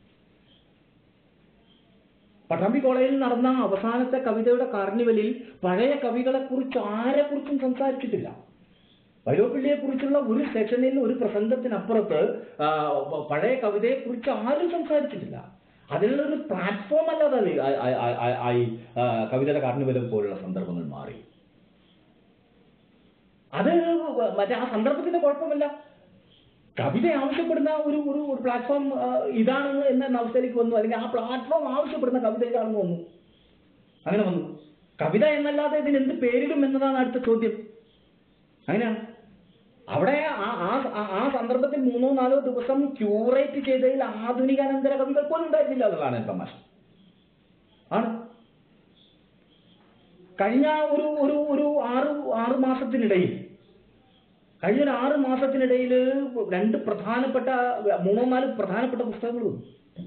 പട്ടാമ്പി കോളേജിൽ നടന്ന അവസാനത്തെ കവിതയുടെ കാർണിവലിൽ പഴയ കവികളെ കുറിച്ച് ആരെക്കുറിച്ചും സംസാരിച്ചിട്ടില്ല വൈലോപ്പിള്ളിയെ കുറിച്ചുള്ള ഒരു സെഷനിൽ ഒരു പ്രസംഗത്തിനപ്പുറത്ത് ആ, പഴയ കവിതയെ കുറിച്ച് ആരും സംസാരിച്ചിട്ടില്ല അതിനുള്ള ഒരു പ്ലാറ്റ്ഫോം അല്ലാതെ അത് ആ- ആ- ആ- ആ- ആയി ആ, കവിതയുടെ കാർണിവൽ പോലുള്ള സന്ദർഭങ്ങൾ മാറി അത് മറ്റേ ആ സന്ദർഭത്തിന്റെ കുഴപ്പമല്ല കവിത ആവശ്യപ്പെടുന്ന ഒരു ഒരു ഒരു പ്ലാറ്റ്ഫോം ഇതാണ് എന്ന അവസ്ഥയിലേക്ക് വന്നു അല്ലെങ്കിൽ ആ പ്ലാറ്റ്ഫോം ആവശ്യപ്പെടുന്ന കവിത ഇതാണെന്ന് വന്നു അങ്ങനെ വന്നു കവിത എന്നല്ലാതെ ഇതിന് എന്ത് പേരിടും എന്നതാണ് അടുത്ത ചോദ്യം അങ്ങനെയാണ് അവിടെ ആ ആ- ആ- ആ സന്ദർഭത്തിൽ മൂന്നോ നാലോ ദിവസം ക്യൂറേറ്റ് ചെയ്തതിൽ ആധുനികാനന്തര കവികൾ പോലും ഉണ്ടായിരുന്നില്ല എന്നുള്ളതാണ് എൻ്റെ തമാശ ആണ് കഴിഞ്ഞ ഒരു ഒരു ഒരു ആറ് ആറ് മാസത്തിനിടയിൽ കഴിഞ്ഞ ഒരു ആറ് മാസത്തിനിടയിൽ രണ്ട് പ്രധാനപ്പെട്ട മൂന്നോ നാല് പ്രധാനപ്പെട്ട പുസ്തകങ്ങൾ വന്നു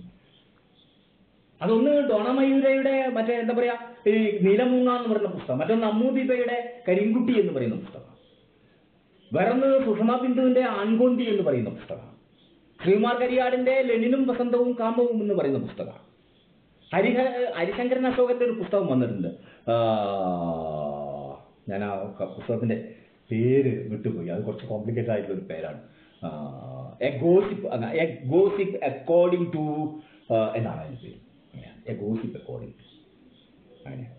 അതൊന്ന് ഡോണ മയൂരയുടെ മറ്റേ എന്താ പറയാ ഈ നീലമൂങ്ങ എന്ന് പറയുന്ന പുസ്തകം മറ്റൊന്ന് അമ്മൂദീപയുടെ കരിങ്കുട്ടി എന്ന് പറയുന്ന പുസ്തകം വേറൊന്ന് സുഷമ ബിന്ദുവിന്റെ ആൺകൊണ്ടി എന്ന് പറയുന്ന പുസ്തകം ശ്രീകുമാർ കരിയാടിന്റെ ലെനിനും വസന്തവും കാമവും എന്ന് പറയുന്ന പുസ്തകം ഹരിഹ ഹരിശങ്കരൻ അശോകന്റെ ഒരു പുസ്തകം വന്നിട്ടുണ്ട് ആ, ഞാൻ ആ ക- പുസ്തകത്തിന്റെ പേര് വിട്ടുപോയി അത് കുറച്ച് കോംപ്ലിക്കേറ്റഡ് ആയിട്ടുള്ള ഒരു പേരാണ് a gossip a gossip according to എന്നാണ് അതിന്റെ പേര് എ ഗോസിപ്പ് അക്കോർഡിംഗ് ടു അങ്ങനെ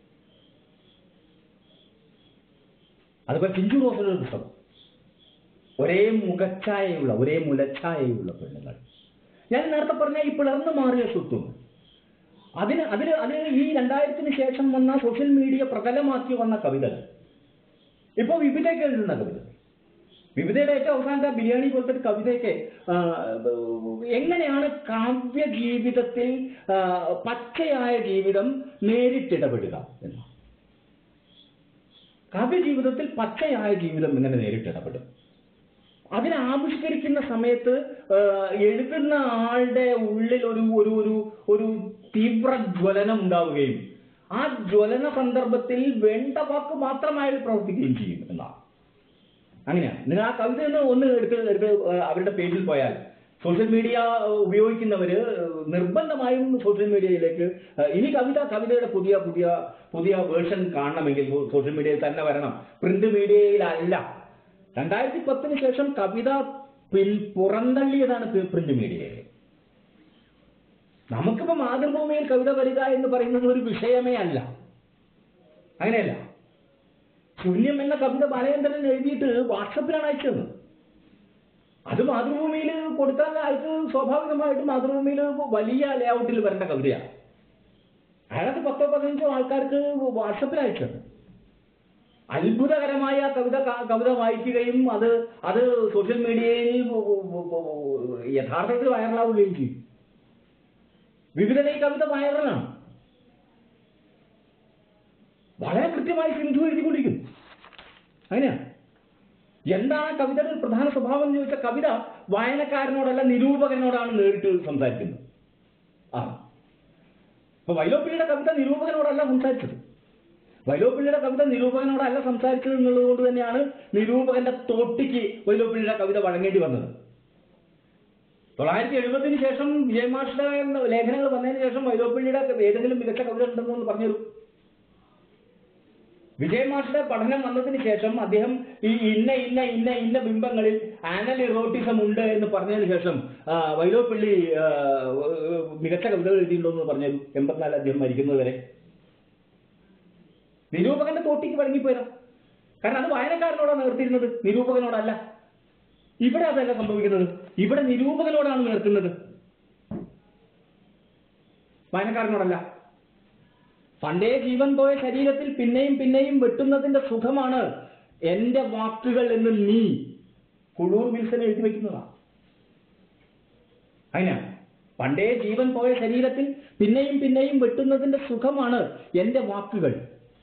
അതുപോലെ ചിഞ്ചു റോസിന്റെ ഒരു പുസ്തകം ഒരേ മുഖച്ഛായയുള്ള ഒരേ മുലച്ഛായയുള്ള പെണ്ണുങ്ങൾ ഞാൻ നേരത്തെ പറഞ്ഞ ഈ പിളർന്നു മാറിയ സ്വത്തും അതിന് അതിന് അതിന് ഈ രണ്ടായിരത്തിന് ശേഷം വന്ന സോഷ്യൽ മീഡിയ പ്രബലമാക്കി വന്ന കവിതകൾ ഇപ്പോൾ വിവിധയൊക്കെ എഴുതുന്ന കവിതകൾ വിവിധയുടെ ഏറ്റവും അവസാനത്തെ ബിരിയാണി പോലത്തെ ഒരു കവിതയൊക്കെ ആ, എങ്ങനെയാണ് കാവ്യ ജീവിതത്തിൽ ആ, പച്ചയായ ജീവിതം നേരിട്ടിടപെടുക എന്നാണ് കാവ്യ ജീവിതത്തിൽ പച്ചയായ ജീവിതം എങ്ങനെ നേരിട്ടിടപെടും അതിനെ ആവിഷ്കരിക്കുന്ന സമയത്ത് ആ, എഴുതുന്ന ആളുടെ ഉള്ളിൽ ഒരു ഒരു ഒരു ഒരു തീവ്ര ജ്വലനം ഉണ്ടാവുകയും ആ ജ്വലന സന്ദർഭത്തിൽ വേണ്ട വാക്ക് മാത്രമായി പ്രവർത്തിക്കുകയും ചെയ്യും എന്നാണ് അങ്ങനെയാണ് നിങ്ങൾ ആ കവിത ഒന്ന് ഒന്ന് എടുത്ത് എടുത്ത് ആ, അവരുടെ പേജിൽ പോയാൽ സോഷ്യൽ മീഡിയ ഉപയോഗിക്കുന്നവര് നിർബന്ധമായും സോഷ്യൽ മീഡിയയിലേക്ക് ആ, ഇനി കവിത കവിതയുടെ പുതിയ പുതിയ പുതിയ വേർഷൻ കാണണമെങ്കിൽ സോഷ്യൽ മീഡിയയിൽ തന്നെ വരണം പ്രിന്റ് മീഡിയയിലല്ല രണ്ടായിരത്തി പത്തിന് ശേഷം കവിത പിൻ പുറന്തള്ളിയതാണ് പ്രിന്റ് മീഡിയയിൽ നമുക്കിപ്പോ മാതൃഭൂമിയിൽ കവിത വരിക എന്ന് പറയുന്നത് ഒരു വിഷയമേ അല്ല അങ്ങനെയല്ല ശൂന്യം എന്ന കവിത ബാലചന്ദ്രൻ എഴുതിയിട്ട് വാട്സപ്പിലാണ് അയച്ചത് അത് മാതൃഭൂമിയിൽ കൊടുത്താൽ അയാൾക്ക് സ്വാഭാവികമായിട്ടും മാതൃഭൂമിയിൽ വലിയ ലേഔട്ടിൽ വരേണ്ട കവിതയാണ് അയാൾക്ക് പത്തോ പതിനഞ്ചോ ആൾക്കാർക്ക് വാട്സപ്പിൽ അയച്ചത് അത്ഭുതകരമായ കവിത ക- കവിത വായിക്കുകയും അത് അത് സോഷ്യൽ മീഡിയയിൽ യഥാർത്ഥത്തിൽ വൈറലാവുകയും ചെയ്യും വിവിധ ഈ കവിത വൈറലാണ് വളരെ കൃത്യമായി സിന്ധു എഴുതിക്കൊണ്ടിരിക്കുന്നു അങ്ങനെയാണ് എന്താണ് ആ കവിതയുടെ ഒരു പ്രധാന സ്വഭാവം എന്ന് ചോദിച്ചാൽ കവിത വായനക്കാരനോടല്ല നിരൂപകനോടാണ് നേരിട്ട് സംസാരിക്കുന്നത് ആ ഇപ്പൊ വൈലോപ്പിള്ളിയുടെ കവിത നിരൂപകനോടല്ല സംസാരിച്ചത് വൈലോപ്പിള്ളിയുടെ കവിത നിരൂപകനോടല്ല സംസാരിച്ചത് എന്നുള്ളത് കൊണ്ട് തന്നെയാണ് നിരൂപകന്റെ തോട്ടിക്ക് വൈലോപ്പിള്ളിയുടെ കവിത വഴങ്ങേണ്ടി വന്നത് തൊള്ളായിരത്തി എഴുപതിന് ശേഷം വിജയമാഷയുടെ ലേഖനങ്ങൾ വന്നതിന് ശേഷം വൈലോപ്പിള്ളിയുടെ ഏതെങ്കിലും മികച്ച കവിത ഉണ്ടെന്ന് ഒന്ന് പറഞ്ഞു വിജയമാഷയുടെ പഠനം വന്നതിന് ശേഷം അദ്ദേഹം ഈ ഇന്ന ഇന്ന ഇന്ന ഇന്ന ബിംബങ്ങളിൽ ആനൽ ഇറോട്ടിസം ഉണ്ട് എന്ന് പറഞ്ഞതിന് ശേഷം ആ, വൈലോപ്പിള്ളി ആ, മികച്ച കവിതകൾ എഴുതിയിട്ടുണ്ടോ എന്ന് പറഞ്ഞു എൺപത്തിനാല് അദ്ദേഹം മരിക്കുന്നത് വരെ നിരൂപകന്റെ തോട്ടിക്ക് വഴങ്ങിപ്പോയതാ കാരണം അത് വായനക്കാരനോടാണ് നിർത്തിയിരുന്നത് നിരൂപകനോടല്ല ഇവിടെ അതല്ല സംഭവിക്കുന്നത് ഇവിടെ നിരൂപകനോടാണ് നിർത്തുന്നത് വായനക്കാരനോടല്ല പണ്ടേ ജീവൻ പോയ ശരീരത്തിൽ പിന്നെയും പിന്നെയും വെട്ടുന്നതിന്റെ സുഖമാണ് എന്റെ വാക്കുകൾ എന്ന് നീ കുഴൂർ വിൽസൺ എഴുതി വെക്കുന്നതാ അതിനാ പണ്ടേ ജീവൻ പോയ ശരീരത്തിൽ പിന്നെയും പിന്നെയും വെട്ടുന്നതിന്റെ സുഖമാണ് എന്റെ വാക്കുകൾ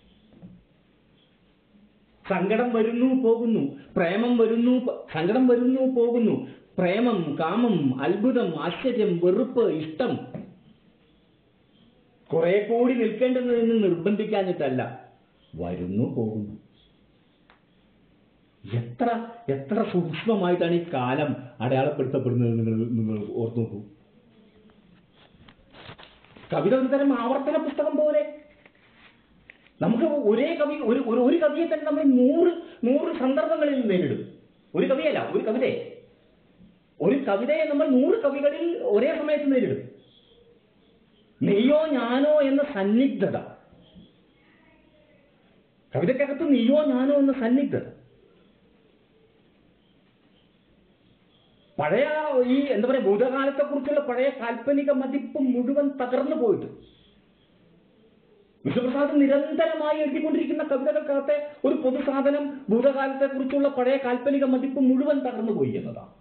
സങ്കടം വരുന്നു പോകുന്നു പ്രേമം വരുന്നു പ- സങ്കടം വരുന്നു പോകുന്നു പ്രേമം കാമം അത്ഭുതം ആശ്ചര്യം വെറുപ്പ് ഇഷ്ടം കുറെ കൂടി നിൽക്കേണ്ടതെന്ന് നിർബന്ധിക്കാഞ്ഞിട്ടല്ല വരുന്നു പോകുന്നു എത്ര എത്ര സൂക്ഷ്മമായിട്ടാണ് ഈ കാലം അടയാളപ്പെടുത്തപ്പെടുന്നത് നിങ്ങൾ നിങ്ങൾ ഓർത്തു നോക്കൂ കവിത ഒരു തരം ആവർത്തന പുസ്തകം പോലെ നമുക്ക് ഒരേ കവി ഒരു ഒരു- ഒരു കവിയെ തന്നെ നമ്മൾ നൂറ് നൂറ് സന്ദർഭങ്ങളിൽ നേരിടും ഒരു കവിയല്ല ഒരു കവിതയെ ഒരു കവിതയെ നമ്മൾ നൂറ് കവികളിൽ ഒരേ സമയത്ത് നേരിടും നീയോ ഞാനോ എന്ന സന്നിഗ്ധത കവിതക്കകത്ത് നീയോ ഞാനോ എന്ന സന്നിഗ്ധത പഴയ ഈ എന്താ പറയുക ഭൂതകാലത്തെ കുറിച്ചുള്ള പഴയ കാൽപ്പനിക മതിപ്പ് മുഴുവൻ തകർന്നു പോയിട്ട് വിഷ്ണുപ്രസാദ് നിരന്തരമായി എഴുതിക്കൊണ്ടിരിക്കുന്ന കവിതകൾക്കകത്തെ ഒരു പൊതു സാധനം ഭൂതകാലത്തെ കുറിച്ചുള്ള പഴയ കാൽപ്പനിക മതിപ്പ് മുഴുവൻ തകർന്നു പോയി എന്നതാണ്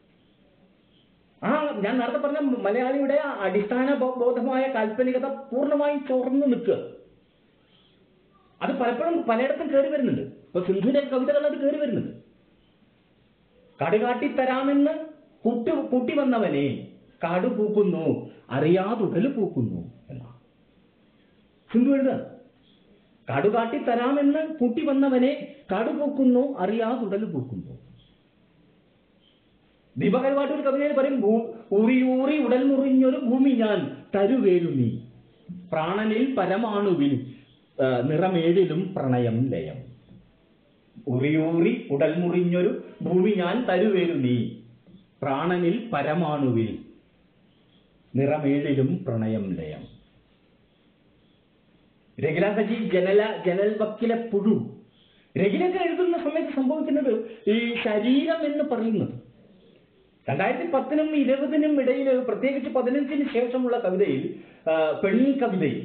ആ ഞാൻ നേരത്തെ പറഞ്ഞ മലയാളിയുടെ ആ അടിസ്ഥാന ബോ- ബോധമായ കാൽപ്പനികത പൂർണ്ണമായും ചോർന്നു നിൽക്കുക അത് പലപ്പോഴും പലയിടത്തും കയറി വരുന്നുണ്ട് ഇപ്പൊ സിന്ധുവിന്റെ കവിതകൾ അത് കയറി വരുന്നുണ്ട് കടുകാട്ടി തരാമെന്ന് കൂട്ടി കൂട്ടി വന്നവനെ കാട് പൂക്കുന്നു അറിയാതുടൽ പൂക്കുന്നു എന്നാണ് സിന്ധു എഴുതുക കാടുകാട്ടി തരാമെന്ന് കൂട്ടി വന്നവനെ കാട് പൂക്കുന്നു അറിയാതുടൽ പൂക്കുന്നു ദീപകരമായിട്ട് ഒരു കവിതയിൽ പറയും ഭൂ- ഊറിയൂറി ഉടൽ മുറിഞ്ഞൊരു ഭൂമി ഞാൻ തരുവേരു നീ പ്രാണനിൽ പരമാണുവിൽ ആ, നിറമേഴിലും പ്രണയം ലയം ഉറിയൂറി ഉടൽ മുറിഞ്ഞൊരു ഭൂമി ഞാൻ തരുവേരു നീ പ്രാണനിൽ പരമാണുവിൽ നിറമേഴിലും പ്രണയം ലയം രഗില സജി ജനല ജനൽ വക്കിലെ പുഴു രഗിലൊക്കെ എഴുതുന്ന സമയത്ത് സംഭവിക്കുന്നത് ഈ ശരീരം എന്ന് പറയുന്നത് രണ്ടായിരത്തി പത്തിനും ഇരുപതിനും ഇടയിൽ പ്രത്യേകിച്ച് പതിനഞ്ചിന് ശേഷമുള്ള കവിതയിൽ ആ, പെൺ കവിതയിൽ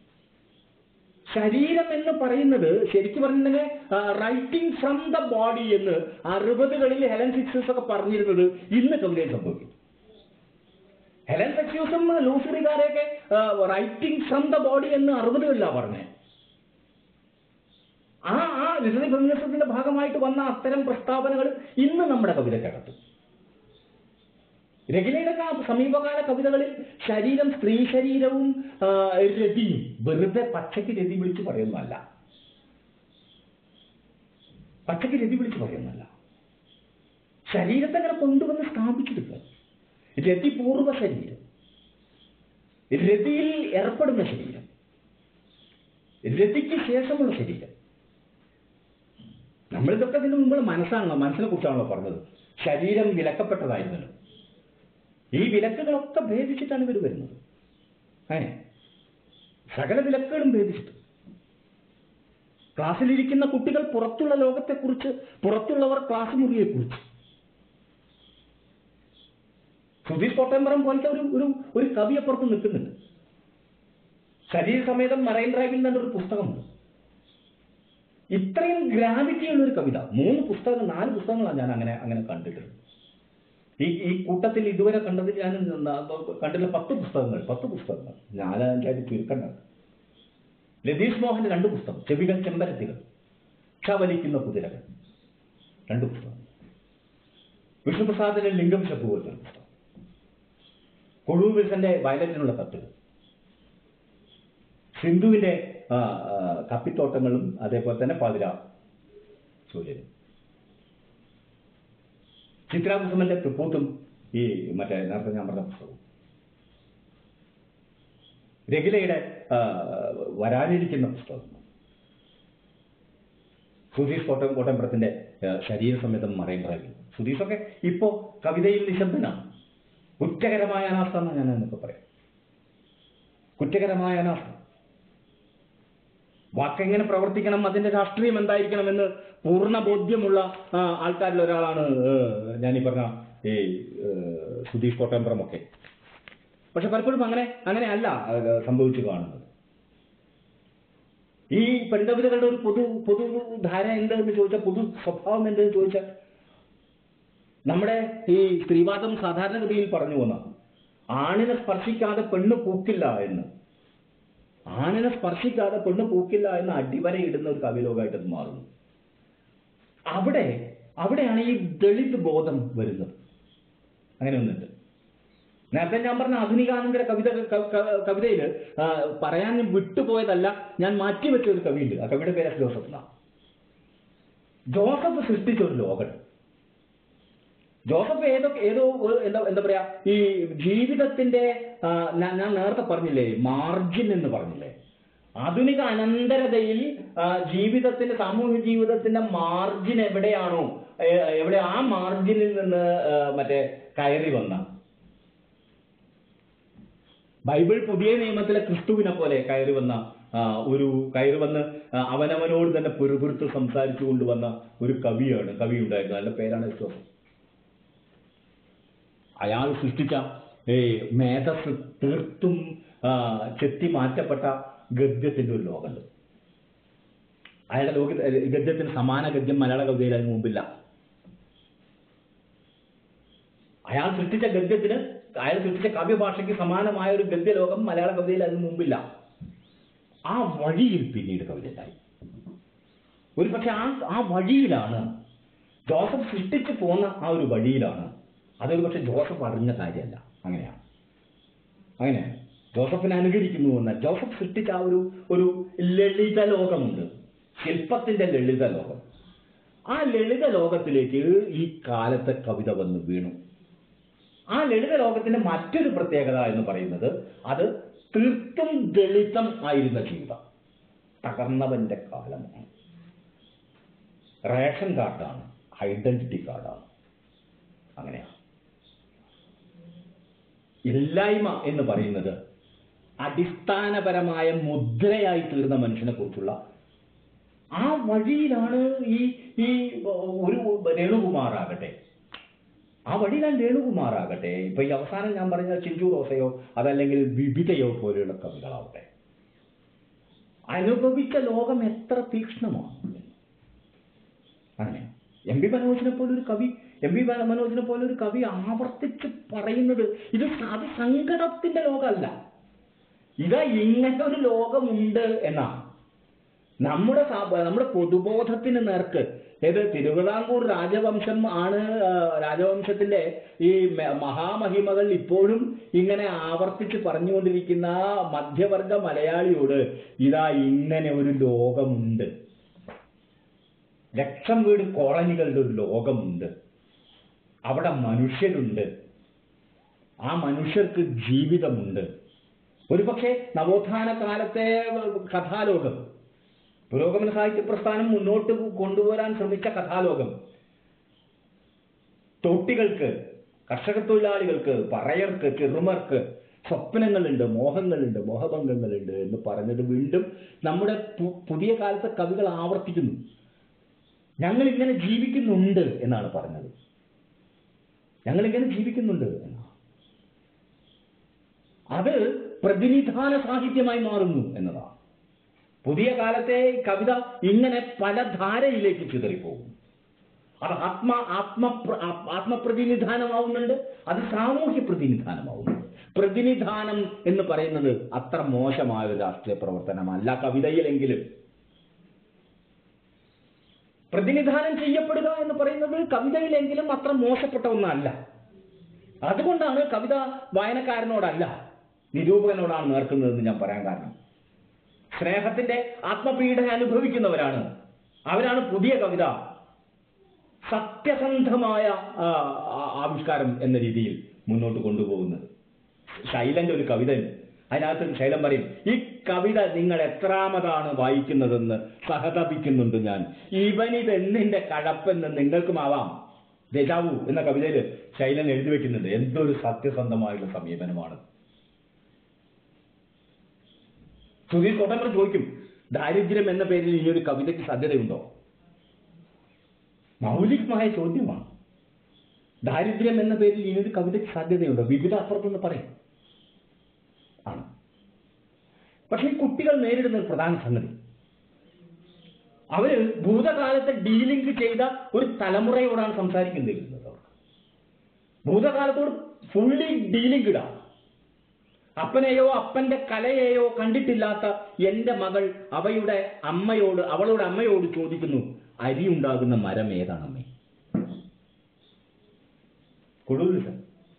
ശരീരം എന്ന് പറയുന്നത് ശരിക്കും പറഞ്ഞിട്ടുണ്ടെങ്കിൽ റൈറ്റിംഗ് ഫ്രം ദ ബോഡി എന്ന് അറുപതുകളിൽ ഹെലൻ സിക്സസ് ഒക്കെ പറഞ്ഞിരുന്നത് ഇന്ന് കവിതയിൽ സംഭവിക്കും ഹെലൻ സെക്സ്യൂസും ലൂസിറികാരെയൊക്കെ റൈറ്റിംഗ് ഫ്രം ദ ബോഡി എന്ന് അറുപതുകളിലാണ് പറഞ്ഞത് ആ ആ ലിറ്റററി ഫെമിനിസത്തിന്റെ ഭാഗമായിട്ട് വന്ന അത്തരം പ്രസ്താവനകൾ ഇന്ന് നമ്മുടെ കവിതക്കകത്ത് രഗിലയുടെ ക- സമീപകാല കവിതകളിൽ ശരീരം സ്ത്രീ ശരീരവും ആ, രതിയും വെറുതെ പച്ചയ്ക്ക് രതി വിളിച്ച് പറയുന്നതല്ല പച്ചയ്ക്ക് രതി വിളിച്ച് പറയുന്നതല്ല ശരീരത്തെ അങ്ങനെ കൊണ്ടുവന്ന് സ്ഥാപിച്ചെടുക്കുക രതിപൂർവ ശരീരം രതിയിൽ ഏർപ്പെടുന്ന ശരീരം രതിക്ക് ശേഷമുള്ള ശരീരം നമ്മളിതൊക്കെ ഇതിനു മുമ്പ് മനസ്സാണല്ലോ മനസ്സിനെ കുറിച്ചാണല്ലോ പറഞ്ഞത് ശരീരം വിലക്കപ്പെട്ടതായിരുന്നല്ലോ ഈ വിലക്കുകളൊക്കെ ഭേദിച്ചിട്ടാണ് ഇവർ വരുന്നത് ഏ സകല വിലക്കുകളും ഭേദിച്ചിട്ട് ക്ലാസ്സിലിരിക്കുന്ന കുട്ടികൾ പുറത്തുള്ള ലോകത്തെക്കുറിച്ച് പുറത്തുള്ളവർ ക്ലാസ് മുറിയെക്കുറിച്ച് സുധീഷ് കോട്ടയമ്പറം പോലത്തെ ഒരു ഒരു ഒരു കവി അപ്പുറത്ത് നിൽക്കുന്നുണ്ട് ശരീരസമേതം മറൈൻ ഡ്രൈവിൽ നിന്നൊരു പുസ്തകമുണ്ട് ഇത്രയും ഗ്രാവിറ്റി ഉള്ള ഒരു കവിത മൂന്ന് പുസ്തകങ്ങൾ നാല് പുസ്തകങ്ങളാണ് ഞാൻ അങ്ങനെ അങ്ങനെ കണ്ടിട്ടുള്ളത് ഈ ഈ കൂട്ടത്തിൽ ഇതുവരെ കണ്ടത് ഞാൻ ന- കണ്ടിട്ടുള്ള പത്ത് പുസ്തകങ്ങൾ പത്ത് പുസ്തകങ്ങൾ നാലഞ്ചായിട്ട് ചുരുക്കണ്ട ലതീഷ് മോഹന്റെ രണ്ട് പുസ്തകം ചെവികൾ ചെമ്പരത്തികൾ ക്ഷവലിക്കുന്ന കുതിരകൾ രണ്ട് പുസ്തകം വിഷ്ണുപ്രസാദിന്റെ ലിംഗം ശബ്ദ പോലത്തെ ഒരു പുസ്തകം കൊഴൂർ വിൽസന്റെ വയലറ്റിനുള്ള കത്തുകൾ സിന്ധുവിന്റെ ആ, ആ, കപ്പിത്തോട്ടങ്ങളും അതേപോലെ തന്നെ പാതിര സൂര്യനും ചിത്രാകുസുമന്റെ തൃപ്പൂത്തും ഈ മറ്റേ നേരത്തെ ഞാൻ പറഞ്ഞ പുസ്തകവും രഗിലയുടെ ആ, വരാനിരിക്കുന്ന പുസ്തകം സുധീഷ് കോട്ടം കോട്ടമ്പുറത്തിന്റെ ആ, ശരീരസമേതം മറൈൻ ഡ്രൈവിംഗ് സുധീഷൊക്കെ ഇപ്പോ കവിതയിൽ നിശബ്ദനാണ് കുറ്റകരമായ അനാസ്ഥ എന്നാണ് ഞാൻ എന്നൊക്കെ പറയാം കുറ്റകരമായ അനാസ്ഥ വാക്കെങ്ങനെ പ്രവർത്തിക്കണം അതിന്റെ രാഷ്ട്രീയം എന്തായിരിക്കണമെന്ന് പൂർണ്ണ ബോധ്യമുള്ള ആ, ആൾക്കാരിൽ ഒരാളാണ് ഏഹ്, ഞാൻ ഈ പറഞ്ഞ ഈ ഏഹ്, സുധീഷ് കോട്ടമ്പുറമൊക്കെ പക്ഷെ പലപ്പോഴും അങ്ങനെ അങ്ങനെ അല്ല അത് സംഭവിച്ചു കാണുന്നത് ഈ പെൺകവിതകളുടെ ഒരു പൊതു പൊതു ധാര എന്തെന്ന് ചോദിച്ചാൽ പൊതു സ്വഭാവം എന്തെന്ന് ചോദിച്ചാൽ നമ്മുടെ ഈ സ്ത്രീവാദം സാധാരണഗതിയിൽ പറഞ്ഞു പോന്ന ആണിനെ സ്പർശിക്കാതെ പെണ്ണ് പൂക്കില്ല എന്ന് ആണിനെ സ്പർശിക്കാതെ പെണ്ണ് പൂക്കില്ല എന്ന് അടിവരയിടുന്ന ഒരു കവിലോകമായിട്ട് അത് മാറുന്നു അവിടെ അവിടെയാണ് ഈ ദളിത് ബോധം വരുന്നത് അങ്ങനെ ഒന്നുണ്ട് നേരത്തെ ഞാൻ പറഞ്ഞ ആധുനികാനന്തര കവിത കവിതയിൽ പറയാൻ വിട്ടുപോയതല്ല ഞാൻ മാറ്റിവെച്ച ഒരു കവിയുണ്ട് ആ കവിയുടെ പേര് എസ് ജോസഫ് എന്നാണ് ജോസഫ് സൃഷ്ടിച്ച ഒരു ലോകം ജോസഫ് ഏതോ ഏതോ ഒരു എന്താ എന്താ പറയാ ഈ ജീവിതത്തിന്റെ ആ, ഞാൻ ഞാൻ നേരത്തെ പറഞ്ഞില്ലേ മാർജിൻ എന്ന് പറഞ്ഞില്ലേ ആധുനിക അനന്തരതയിൽ ആ, ജീവിതത്തിന്റെ സാമൂഹ്യ ജീവിതത്തിന്റെ മാർജിൻ എവിടെയാണോ ഏ, എവിടെ ആ മാർജിനിൽ നിന്ന് ആ, മറ്റേ കയറി വന്ന ബൈബിൾ പുതിയ നിയമത്തിലെ ക്രിസ്തുവിനെ പോലെ കയറി വന്ന ആ, ഒരു കയറി വന്ന് ആ, അവനവനോട് തന്നെ പെറുപിറുത്ത് സംസാരിച്ചു കൊണ്ടുവന്ന ഒരു കവിയാണ് കവി ഉണ്ടായിരുന്നു നല്ല പേരാണ് ജോസഫ് അയാൾ സൃഷ്ടിച്ച ഏ മേധസ് തീർത്തും ആ, ചെത്തി മാറ്റപ്പെട്ട ഗദ്യത്തിന്റെ ഒരു ലോകമുണ്ട് അയാളുടെ ലോക ഗദ്യത്തിന് സമാന ഗദ്യം മലയാള കവിതയിൽ അതിന് മുമ്പില്ല അയാൾ സൃഷ്ടിച്ച ഗദ്യത്തിന് അയാൾ സൃഷ്ടിച്ച കാവ്യഭാഷയ്ക്ക് സമാനമായ ഒരു ഗദ്യലോകം മലയാള കവിതയിൽ അതിന് മുമ്പില്ല ആ വഴിയിൽ പിന്നീട് കവിത ഉണ്ടായി ഒരു പക്ഷെ ആ ആ വഴിയിലാണ് ജോസഫ് സൃഷ്ടിച്ചു പോന്ന ആ ഒരു വഴിയിലാണ് അതൊരു പക്ഷെ ജോസഫ് അറിഞ്ഞ കാര്യമല്ല അങ്ങനെയാണ് അങ്ങനെയാണ് ജോസഫിനെ അനുകരിക്കുന്നു എന്ന് ജോസഫ് സൃഷ്ടിച്ച ആ ഒരു ഒരു ലളിത ലോകമുണ്ട് ശില്പത്തിന്റെ ലളിത ലോകം ആ ലളിത ലോകത്തിലേക്ക് ഈ കാലത്തെ കവിത വന്ന് വീണു ആ ലളിത ലോകത്തിന്റെ മറ്റൊരു പ്രത്യേകത എന്ന് പറയുന്നത് അത് തീർത്തും ദളിതം ആയിരുന്ന ജീവിതം തകർന്നവന്റെ കാലമാണ് റേഷൻ കാർഡാണ് ഐഡന്റിറ്റി കാർഡാണ് അങ്ങനെയാണ് ഇല്ലായ്മ എന്ന് പറയുന്നത് അടിസ്ഥാനപരമായ മുദ്രയായി തീർന്ന മനുഷ്യനെ കുറിച്ചുള്ള ആ വഴിയിലാണ് ഈ ഈ ഒരു രേണുകുമാറാകട്ടെ ആ വഴിയിലാണ് രേണുകുമാറാകട്ടെ ഇപ്പൊ ഈ അവസാനം ഞാൻ പറഞ്ഞ ചിഞ്ചു റോസയോ അതല്ലെങ്കിൽ വിവിധയോ പോലെയുള്ള കവികളാവട്ടെ അനുഭവിച്ച ലോകം എത്ര തീക്ഷ്ണമാണ് അങ്ങനെ എം പി മനോജിനെ പോലെ ഒരു കവി എം പി മനോജിനെ പോലെ ഒരു കവി ആവർത്തിച്ച് പറയുന്നത് ഇത് സ- അത് സങ്കടത്തിന്റെ ലോകമല്ല ഇതാ ഇങ്ങനെ ഒരു ലോകമുണ്ട് എന്നാണ് നമ്മുടെ സാ- നമ്മുടെ പൊതുബോധത്തിന് നേർക്ക് ഏത് തിരുവിതാംകൂർ രാജവംശം ആണ് ആ, രാജവംശത്തിന്റെ ഈ മ- മഹാമഹിമകൾ ഇപ്പോഴും ഇങ്ങനെ ആവർത്തിച്ച് പറഞ്ഞുകൊണ്ടിരിക്കുന്ന മധ്യവർഗ മലയാളിയോട് ഇതാ ഇങ്ങനെ ഒരു ലോകമുണ്ട് ലക്ഷം വീട് കോളനികളുടെ ഒരു ലോകമുണ്ട് അവിടെ മനുഷ്യരുണ്ട് ആ മനുഷ്യർക്ക് ജീവിതമുണ്ട് ഒരുപക്ഷെ നവോത്ഥാന കാലത്തെ കഥാലോകം പുരോഗമന സാഹിത്യ പ്രസ്ഥാനം മുന്നോട്ട് കൊണ്ടുവരാൻ ശ്രമിച്ച കഥാലോകം തൊട്ടികൾക്ക് കർഷക തൊഴിലാളികൾക്ക് പറയർക്ക് ചെറുമർക്ക് സ്വപ്നങ്ങളുണ്ട് മോഹങ്ങളുണ്ട് മോഹഭംഗങ്ങളുണ്ട് എന്ന് പറഞ്ഞത് വീണ്ടും നമ്മുടെ പു- പുതിയ കാലത്തെ കവികൾ ആവർത്തിക്കുന്നു ഞങ്ങൾ ഇങ്ങനെ ജീവിക്കുന്നുണ്ട് എന്നാണ് പറഞ്ഞത് ഞങ്ങൾ ഇങ്ങനെ ജീവിക്കുന്നുണ്ട് എന്നാണ് അത് പ്രതിനിധാന സാഹിത്യമായി മാറുന്നു എന്നതാണ് പുതിയ കാലത്തെ കവിത ഇങ്ങനെ പല ധാരയിലേക്ക് ചിതറിപ്പോകും അത് ആത്മ ആത്മ ആത്മപ്രതിനിധാനമാവുന്നുണ്ട് അത് സാമൂഹ്യ പ്രതിനിധാനമാവുന്നുണ്ട് പ്രതിനിധാനം എന്ന് പറയുന്നത് അത്ര മോശമായ ഒരു രാഷ്ട്രീയ പ്രവർത്തനമല്ല കവിതയിലെങ്കിലും പ്രതിനിധാനം ചെയ്യപ്പെടുക എന്ന് പറയുന്നത് കവിതയിലെങ്കിലും അത്ര മോശപ്പെട്ട ഒന്നല്ല അതുകൊണ്ടാണ് കവിത വായനക്കാരനോടല്ല നിരൂപകനോടാണ് നേർക്കുന്നതെന്ന് ഞാൻ പറയാൻ കാരണം സ്നേഹത്തിന്റെ ആത്മപീഡന അനുഭവിക്കുന്നവരാണ് അവരാണ് പുതിയ കവിത സത്യസന്ധമായ ആ, ആ- ആവിഷ്കാരം എന്ന രീതിയിൽ മുന്നോട്ട് കൊണ്ടുപോകുന്നത് ശൈലന്റെ ഒരു കവിത ഉണ്ട് അതിനകത്ത് ശൈലം പറയും ഈ കവിത നിങ്ങൾ എത്രാമതാണ് വായിക്കുന്നതെന്ന് സഹതപിക്കുന്നുണ്ട് ഞാൻ ഇവനിത് എന്നിന്റെ കഴപ്പെന്ന് നിങ്ങൾക്കുമാവാം രജാവു എന്ന കവിതയിൽ ശൈലൻ എഴുതി വെക്കുന്നുണ്ട് എന്തൊരു സത്യസന്ധമായുള്ള സമീപനമാണ് സുധീർ കോട്ടമ്പലം ചോദിക്കും ദാരിദ്ര്യം എന്ന പേരിൽ ഈ ഒരു കവിതയ്ക്ക് സാധ്യതയുണ്ടോ മൗലികമായ ചോദ്യമാണ് ദാരിദ്ര്യം എന്ന പേരിൽ ഈ ഒരു കവിതയ്ക്ക് സാധ്യതയുണ്ടോ വിവിധ അപ്പുറത്തുനിന്ന് പറയും ആണ് പക്ഷേ ഈ കുട്ടികൾ നേരിടുന്ന ഒരു പ്രധാന സംഗതി അവര് ഭൂതകാലത്തെ ഡീലിംഗ് ചെയ്ത ഒരു തലമുറയോടാണ് സംസാരിക്കുന്നത് അവർ ഭൂതകാലത്തോട് ഫുള്ളി ഡീലിംഗ് ഇടാം അപ്പനെയോ അപ്പന്റെ കലയെയോ കണ്ടിട്ടില്ലാത്ത എന്റെ മകൾ അവയുടെ അമ്മയോട് അവളുടെ അമ്മയോട് ചോദിക്കുന്നു അരി ഉണ്ടാകുന്ന മരം ഏതാണ് അമ്മേ കൊടുവില്ല സർ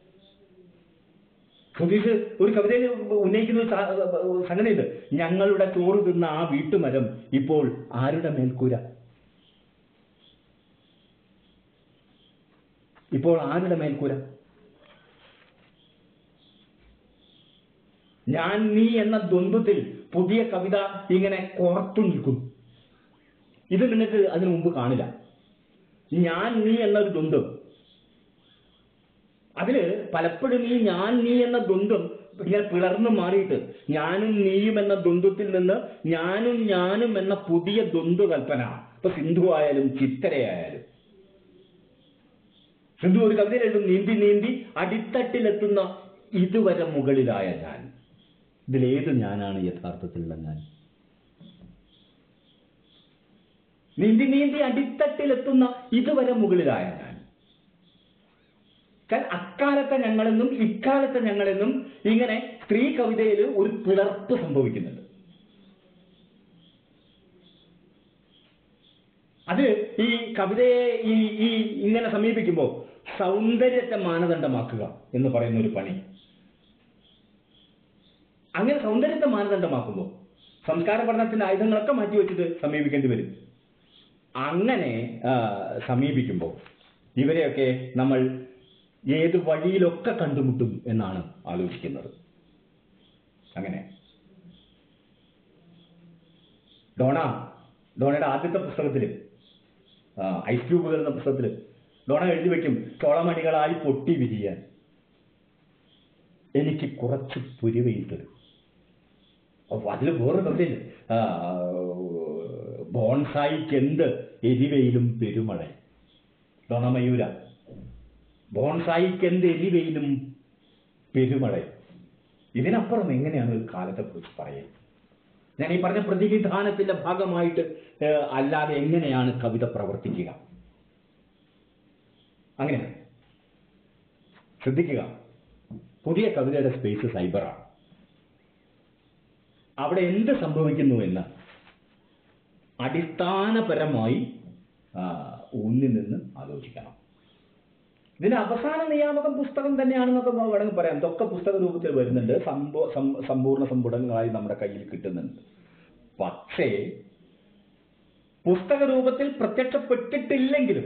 സുധീഷ് ഒരു കവിതയിൽ ഉന്നയിക്കുന്ന ഒരു സ- സംഗതി ഇത് ഞങ്ങളുടെ ചോറ് തിന്ന ആ വീട്ടുമരം ഇപ്പോൾ ആരുടെ മേൽക്കൂര ഇപ്പോൾ ആരുടെ മേൽക്കൂര ഞാൻ നീ എന്ന ദ്വന്ദ്വത്തിൽ പുതിയ കവിത ഇങ്ങനെ കോർത്തു നിൽക്കുന്നു ഇത് നിങ്ങൾക്ക് അതിനു മുമ്പ് കാണില്ല ഞാൻ നീ എന്നൊരു ദ്വന്ദ്വം അതില് പലപ്പോഴും ഈ ഞാൻ നീ എന്ന ദ്വന്ദ്വം ഇങ്ങനെ പിളർന്നു മാറിയിട്ട് ഞാനും നീയും എന്ന ദ്വന്ദ്വത്തിൽ നിന്ന് ഞാനും ഞാനും എന്ന പുതിയ ദ്വന്ദ്വ കൽപ്പന ഇപ്പൊ സിന്ധു ആയാലും ചിത്തരയായാലും സിന്ധു ഒരു കവിതയിൽ എഴുതും നീന്തി നീന്തി അടിത്തട്ടിലെത്തുന്ന ഇതുവരെ മുകളിലായ ഞാൻ ഇതിലേത് ഞാനാണ് യഥാർത്ഥത്തിലുള്ള ഞാൻ നീന്തി നീന്തി അടിത്തട്ടിലെത്തുന്ന ഇതുവരെ മുകളിലായ ഞാൻ കാരണം അക്കാലത്തെ ഞങ്ങളെന്നും ഇക്കാലത്തെ ഞങ്ങളെന്നും ഇങ്ങനെ സ്ത്രീ കവിതയിൽ ഒരു പിളർപ്പ് സംഭവിക്കുന്നുണ്ട് അത് ഈ കവിതയെ ഈ ഈ ഇങ്ങനെ സമീപിക്കുമ്പോൾ സൗന്ദര്യത്തെ മാനദണ്ഡമാക്കുക എന്ന് പറയുന്ന ഒരു പണി അങ്ങനെ സൗന്ദര്യത്തെ മാനദണ്ഡമാക്കുമ്പോൾ സംസ്കാര പഠനത്തിന്റെ ആയുധങ്ങളൊക്കെ മാറ്റിവെച്ചിട്ട് സമീപിക്കേണ്ടി വരും അങ്ങനെ ആ, സമീപിക്കുമ്പോൾ ഇവരെയൊക്കെ നമ്മൾ ഏത് വഴിയിലൊക്കെ കണ്ടുമുട്ടും എന്നാണ് ആലോചിക്കുന്നത് അങ്ങനെ ഡോണ ഡോണയുടെ ആദ്യത്തെ പുസ്തകത്തിൽ ഐസ് ക്യൂബുകൾ എന്ന പുസ്തകത്തിൽ ഡോണ എഴുതി വെക്കും ചോളമണികളായി പൊട്ടി വിരിയാൻ എനിക്ക് കുറച്ച് പുരിവയിൽ തരും അപ്പൊ അതിൽ വേറൊരു കവിതയില്ല ബോൺസായിക്ക് എന്ത് എരിവയിലും പെരുമഴ ഡോണ മയൂര ബോൺസായിക്ക് എന്ത് എരിവയിലും പെരുമഴ ഇതിനപ്പുറം എങ്ങനെയാണ് ഒരു കാലത്തെ കുറിച്ച് പറയുന്നത് ഞാൻ ഈ പറഞ്ഞ പ്രതിവിധാനത്തിന്റെ ഭാഗമായിട്ട് ഏഹ്, അല്ലാതെ എങ്ങനെയാണ് കവിത പ്രവർത്തിക്കുക അങ്ങനെയാണ് ശ്രദ്ധിക്കുക പുതിയ കവിതയുടെ സ്പേസ് സൈബറാണ് അവിടെ എന്ത് സംഭവിക്കുന്നു എന്ന് അടിസ്ഥാനപരമായി ആ, ഊന്നി നിന്ന് ആലോചിക്കണം ഇതിന്റെ അവസാന നിയാമകം പുസ്തകം തന്നെയാണെന്നൊക്കെ വേണമെങ്കിൽ പറയാം ഇതൊക്കെ പുസ്തക രൂപത്തിൽ വരുന്നുണ്ട് സംഭവ സം- സമ്പൂർണ്ണ സമ്പുടങ്ങളായി നമ്മുടെ കയ്യിൽ കിട്ടുന്നുണ്ട് പക്ഷേ പുസ്തക രൂപത്തിൽ പ്രത്യക്ഷപ്പെട്ടിട്ടില്ലെങ്കിലും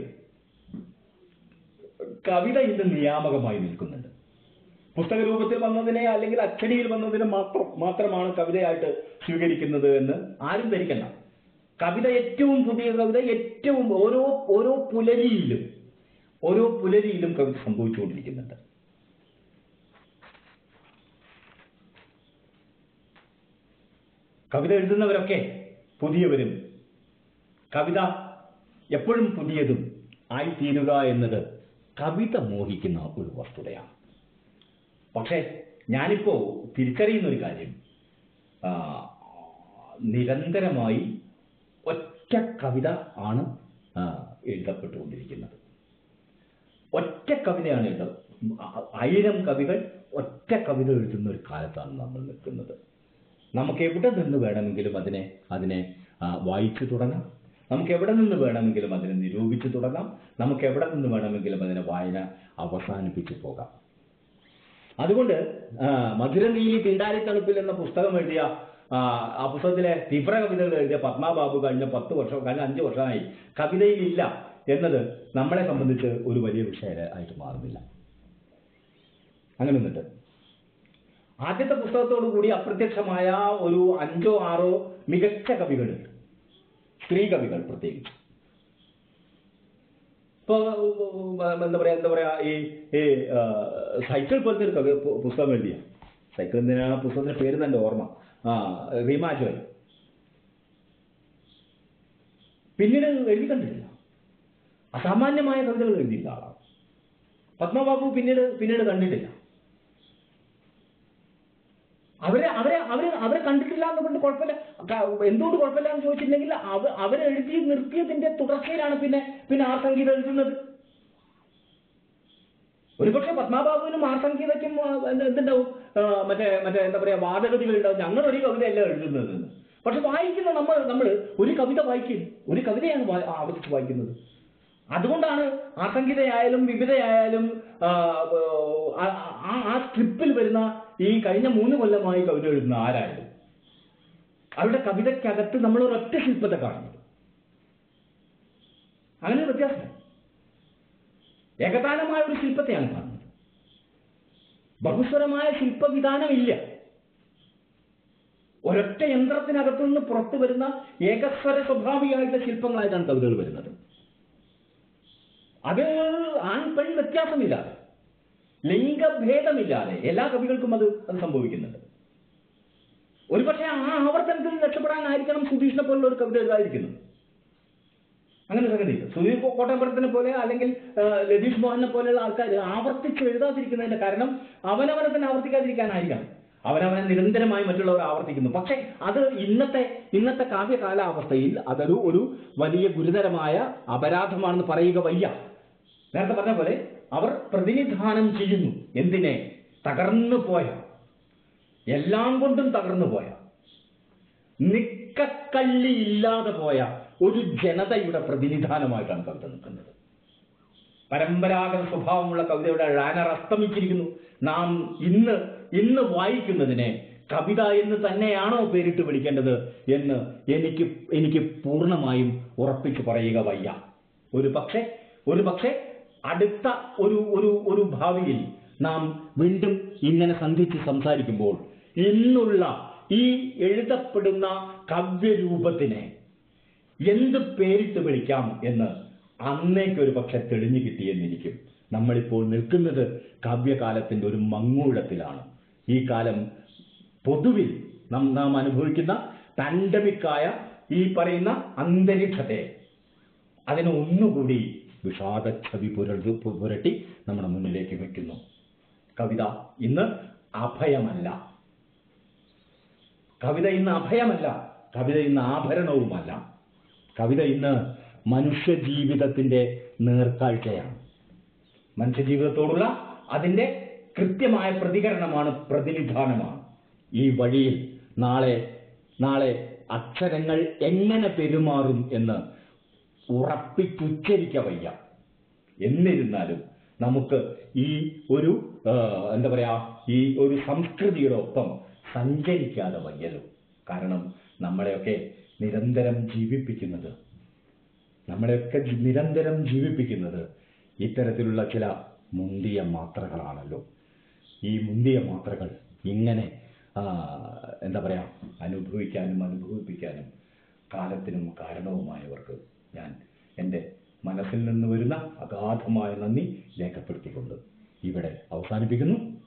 കവിത ഇത് നിയാമകമായി നിൽക്കുന്നുണ്ട് പുസ്തക രൂപത്തിൽ വന്നതിനെ അല്ലെങ്കിൽ അച്ചടിയിൽ വന്നതിനെ മാത്രം മാത്രമാണ് കവിതയായിട്ട് സ്വീകരിക്കുന്നത് എന്ന് ആരും ധരിക്കണ്ട കവിത ഏറ്റവും പുതിയ കവിത ഏറ്റവും ഓരോ ഓരോ പുലരിയിലും ഓരോ പുലരിയിലും കവിത സംഭവിച്ചുകൊണ്ടിരിക്കുന്നുണ്ട് കവിത എഴുതുന്നവരൊക്കെ പുതിയവരും കവിത എപ്പോഴും പുതിയതും ആയിത്തീരുക എന്നത് കവിത മോഹിക്കുന്ന ഒരു വസ്തുതയാണ് പക്ഷേ ഞാനിപ്പോ തിരിച്ചറിയുന്ന ഒരു കാര്യം ആ, നിരന്തരമായി ഒറ്റ കവിത ആണ് ആ, എഴുതപ്പെട്ടുകൊണ്ടിരിക്കുന്നത് ഒറ്റ കവിതയാണ് എഴുത ആയിരം കവികൾ ഒറ്റ കവിത എഴുതുന്ന ഒരു കാലത്താണ് നമ്മൾ നിൽക്കുന്നത് നമുക്ക് എവിടെ നിന്ന് വേണമെങ്കിലും അതിനെ അതിനെ ആ, വായിച്ചു തുടങ്ങാം നമുക്ക് എവിടെ നിന്ന് വേണമെങ്കിലും അതിനെ നിരൂപിച്ചു തുടങ്ങാം നമുക്ക് എവിടെ നിന്ന് വേണമെങ്കിലും അതിനെ വായന അവസാനിപ്പിച്ചു പോകാം അതുകൊണ്ട് ആ, മധുരനീലി തിണ്ടാരിത്തണുപ്പിൽ എന്ന പുസ്തകം എഴുതിയ ആ, ആ പുസ്തകത്തിലെ തീവ്ര കവിതകൾ എഴുതിയ പത്മാബാബു കഴിഞ്ഞ പത്ത് വർഷം കഴിഞ്ഞ അഞ്ച് വർഷമായി കവിതയിലില്ല എന്നത് നമ്മളെ സംബന്ധിച്ച് ഒരു വലിയ വിഷയം ആയിട്ട് മാറുന്നില്ല അങ്ങനെ നിന്നിട്ട് ആദ്യത്തെ പുസ്തകത്തോടു കൂടി അപ്രത്യക്ഷമായ ഒരു അഞ്ചോ ആറോ മികച്ച കവികളുണ്ട് സ്ത്രീ കവികൾ പ്രത്യേകിച്ച് ഇപ്പൊ എന്താ പറയാ എന്താ പറയാ ഈ ഈ ആ, സൈക്കിൾ പോലത്തെ ഒരു കവി പു- പുസ്തകം എഴുതിയ സൈക്കിൾ എന്തിനാണ് പുസ്തകത്തിന്റെ പേര് തന്നെ ഓർമ്മ ആ റീമാ ജോയ് പിന്നീട് എഴുതി കണ്ടിട്ടില്ല അസാമാന്യമായ കവിതകൾ എഴുതിയില്ല ആളാണ് പത്മബാബു പിന്നീട് പിന്നീട് കണ്ടിട്ടില്ല അവരെ അവരെ അവരെ അവരെ കണ്ടിട്ടില്ല എന്നുകൊണ്ട് കുഴപ്പമില്ല ക- എന്തുകൊണ്ട് കുഴപ്പമില്ല എന്ന് ചോദിച്ചിട്ടുണ്ടെങ്കിൽ അവ അവരെഴുതി നിർത്തിയതിന്റെ തുടർച്ചയിലാണ് പിന്നെ പിന്നെ ആർ സംഗീതം എഴുതുന്നത് ഒരുപക്ഷെ പത്മബാബുവിനും ആർ സംഗീതയ്ക്കും ആ, എന്ത് എന്തുണ്ടാവും ആ, മറ്റേ മറ്റേ എന്താ പറയാ വാദഗതികൾ ഉണ്ടാവും ഞങ്ങൾ ഒരു കവിതയല്ല എഴുതുന്നത് എന്ന്. പക്ഷെ വായിക്കുന്ന നമ്മൾ നമ്മൾ ഒരു കവിത വായിക്കും ഒരു കവിതയാണ് വാ- ആവർത്തിച്ച് വായിക്കുന്നത് അതുകൊണ്ടാണ് ആസംഗീതയായാലും വിവിധയായാലും ആ, ആ, ആ ആ സ്ക്രിപ്റ്റിൽ വരുന്ന ഈ കഴിഞ്ഞ മൂന്ന് കൊല്ലമായി കവിത എഴുതുന്ന ആരായാലും അവരുടെ കവിതയ്ക്കകത്ത് നമ്മൾ ഒരൊറ്റ ശില്പത്തെ കാണുന്നത് അങ്ങനെ ഒരു വ്യത്യാസം ഏകതാനമായ ഒരു ശില്പത്തെയാണ് കാണുന്നത് ബഹുസ്വരമായ ശില്പവിധാനം ഇല്ല ഒരൊറ്റ യന്ത്രത്തിനകത്തു നിന്ന് പുറത്തു വരുന്ന ഏകസ്വര സ്വഭാവികമായിട്ടുള്ള ശില്പങ്ങളായിട്ടാണ് കവിതകൾ വരുന്നത് അത് ആൺ പെൺ വ്യത്യാസമില്ലാതെ ലിംഗഭേദമില്ലാതെ എല്ലാ കവികൾക്കും അത് അത് സംഭവിക്കുന്നുണ്ട് ഒരുപക്ഷെ ആ ആവർത്തനത്തിൽ രക്ഷപ്പെടാനായിരിക്കണം സുധീഷിനെ പോലുള്ള ഒരു കവിത എഴുതാതിരിക്കുന്നത് അങ്ങനെ സംഗതിയില്ല സുധീർ കോ- കോട്ടയപ്പുറത്തിനെ പോലെ അല്ലെങ്കിൽ ആ, ലതീഷ് മോഹനെ പോലെയുള്ള ആൾക്കാർ ആവർത്തിച്ച് എഴുതാതിരിക്കുന്നതിന്റെ കാരണം അവനവനെ തന്നെ ആവർത്തിക്കാതിരിക്കാനായിരിക്കണം അവനവനെ നിരന്തരമായി മറ്റുള്ളവർ ആവർത്തിക്കുന്നു പക്ഷേ അത് ഇന്നത്തെ ഇന്നത്തെ കാവ്യ കാലാവസ്ഥയിൽ അതൊരു ഒരു വലിയ ഗുരുതരമായ അപരാധമാണെന്ന് പറയുക വയ്യ നേരത്തെ പറഞ്ഞ പോലെ അവർ പ്രതിനിധാനം ചെയ്യുന്നു എന്തിനെ തകർന്നു പോയ എല്ലാം കൊണ്ടും തകർന്നു പോയ നിക്കക്കള്ളി ഇല്ലാതെ പോയ ഒരു ജനതയുടെ പ്രതിനിധാനമായിട്ടാണ് കവിത നിൽക്കുന്നത് പരമ്പരാഗത സ്വഭാവമുള്ള കവിതയുടെ ഴാനർ അസ്തമിച്ചിരിക്കുന്നു നാം ഇന്ന് ഇന്ന് വായിക്കുന്നതിനെ കവിത എന്ന് തന്നെയാണോ പേരിട്ട് വിളിക്കേണ്ടത് എന്ന് എനിക്ക് എനിക്ക് പൂർണ്ണമായും ഉറപ്പിച്ചു പറയുക വയ്യ ഒരു പക്ഷേ ഒരു പക്ഷേ അടുത്ത ഒരു ഒരു ഒരു ഭാവിയിൽ നാം വീണ്ടും ഇങ്ങനെ സന്ധിച്ച് സംസാരിക്കുമ്പോൾ ഇന്നുള്ള ഈ എഴുതപ്പെടുന്ന കാവ്യരൂപത്തിനെ എന്ത് പേരിട്ട് വിളിക്കാം എന്ന് അന്നേക്ക് ഒരു പക്ഷെ തെളിഞ്ഞു കിട്ടിയെന്നിരിക്കും നമ്മളിപ്പോൾ നിൽക്കുന്നത് കാവ്യകാലത്തിന്റെ ഒരു മങ്ങൂഴത്തിലാണ് ഈ കാലം പൊതുവിൽ നാം നാം അനുഭവിക്കുന്ന പാൻഡമിക്കായ ഈ പറയുന്ന അന്തരീക്ഷത്തെ അതിനെ ഒന്നുകൂടി വിഷാദച്ഛവി പുരട്ടി പുരട്ടി നമ്മുടെ മുന്നിലേക്ക് വെക്കുന്നു കവിത ഇന്ന് അഭയമല്ല കവിത ഇന്ന് അഭയമല്ല കവിത ഇന്ന് ആഭരണവുമല്ല കവിത ഇന്ന് മനുഷ്യജീവിതത്തിന്റെ നേർക്കാഴ്ചയാണ് മനുഷ്യജീവിതത്തോടുള്ള അതിന്റെ കൃത്യമായ പ്രതികരണമാണ് പ്രതിനിധാനമാണ് ഈ വഴിയിൽ നാളെ നാളെ അക്ഷരങ്ങൾ എങ്ങനെ പെരുമാറും എന്ന് ഉറപ്പിച്ചുച്ചരിക്ക വയ്യ എന്നിരുന്നാലും നമുക്ക് ഈ ഒരു ആ, എന്താ പറയാ ഈ ഒരു സംസ്കൃതിയുടെ ഒപ്പം സഞ്ചരിക്കാതെ വയ്യല്ലോ കാരണം നമ്മളെയൊക്കെ നിരന്തരം ജീവിപ്പിക്കുന്നത് നമ്മളെയൊക്കെ ജി- നിരന്തരം ജീവിപ്പിക്കുന്നത് ഇത്തരത്തിലുള്ള ചില മുന്തിയ മാത്രകളാണല്ലോ ഈ മുന്തിയ മാത്രകൾ ഇങ്ങനെ ആ, എന്താ പറയാ അനുഭവിക്കാനും അനുഭവിപ്പിക്കാനും കാലത്തിനും കാരണവുമായവർക്ക് ഞാൻ എൻ്റെ മനസ്സിൽ നിന്ന് വരുന്ന അഗാധമായ നന്ദി രേഖപ്പെടുത്തിക്കൊണ്ട് ഇവിടെ അവസാനിപ്പിക്കുന്നു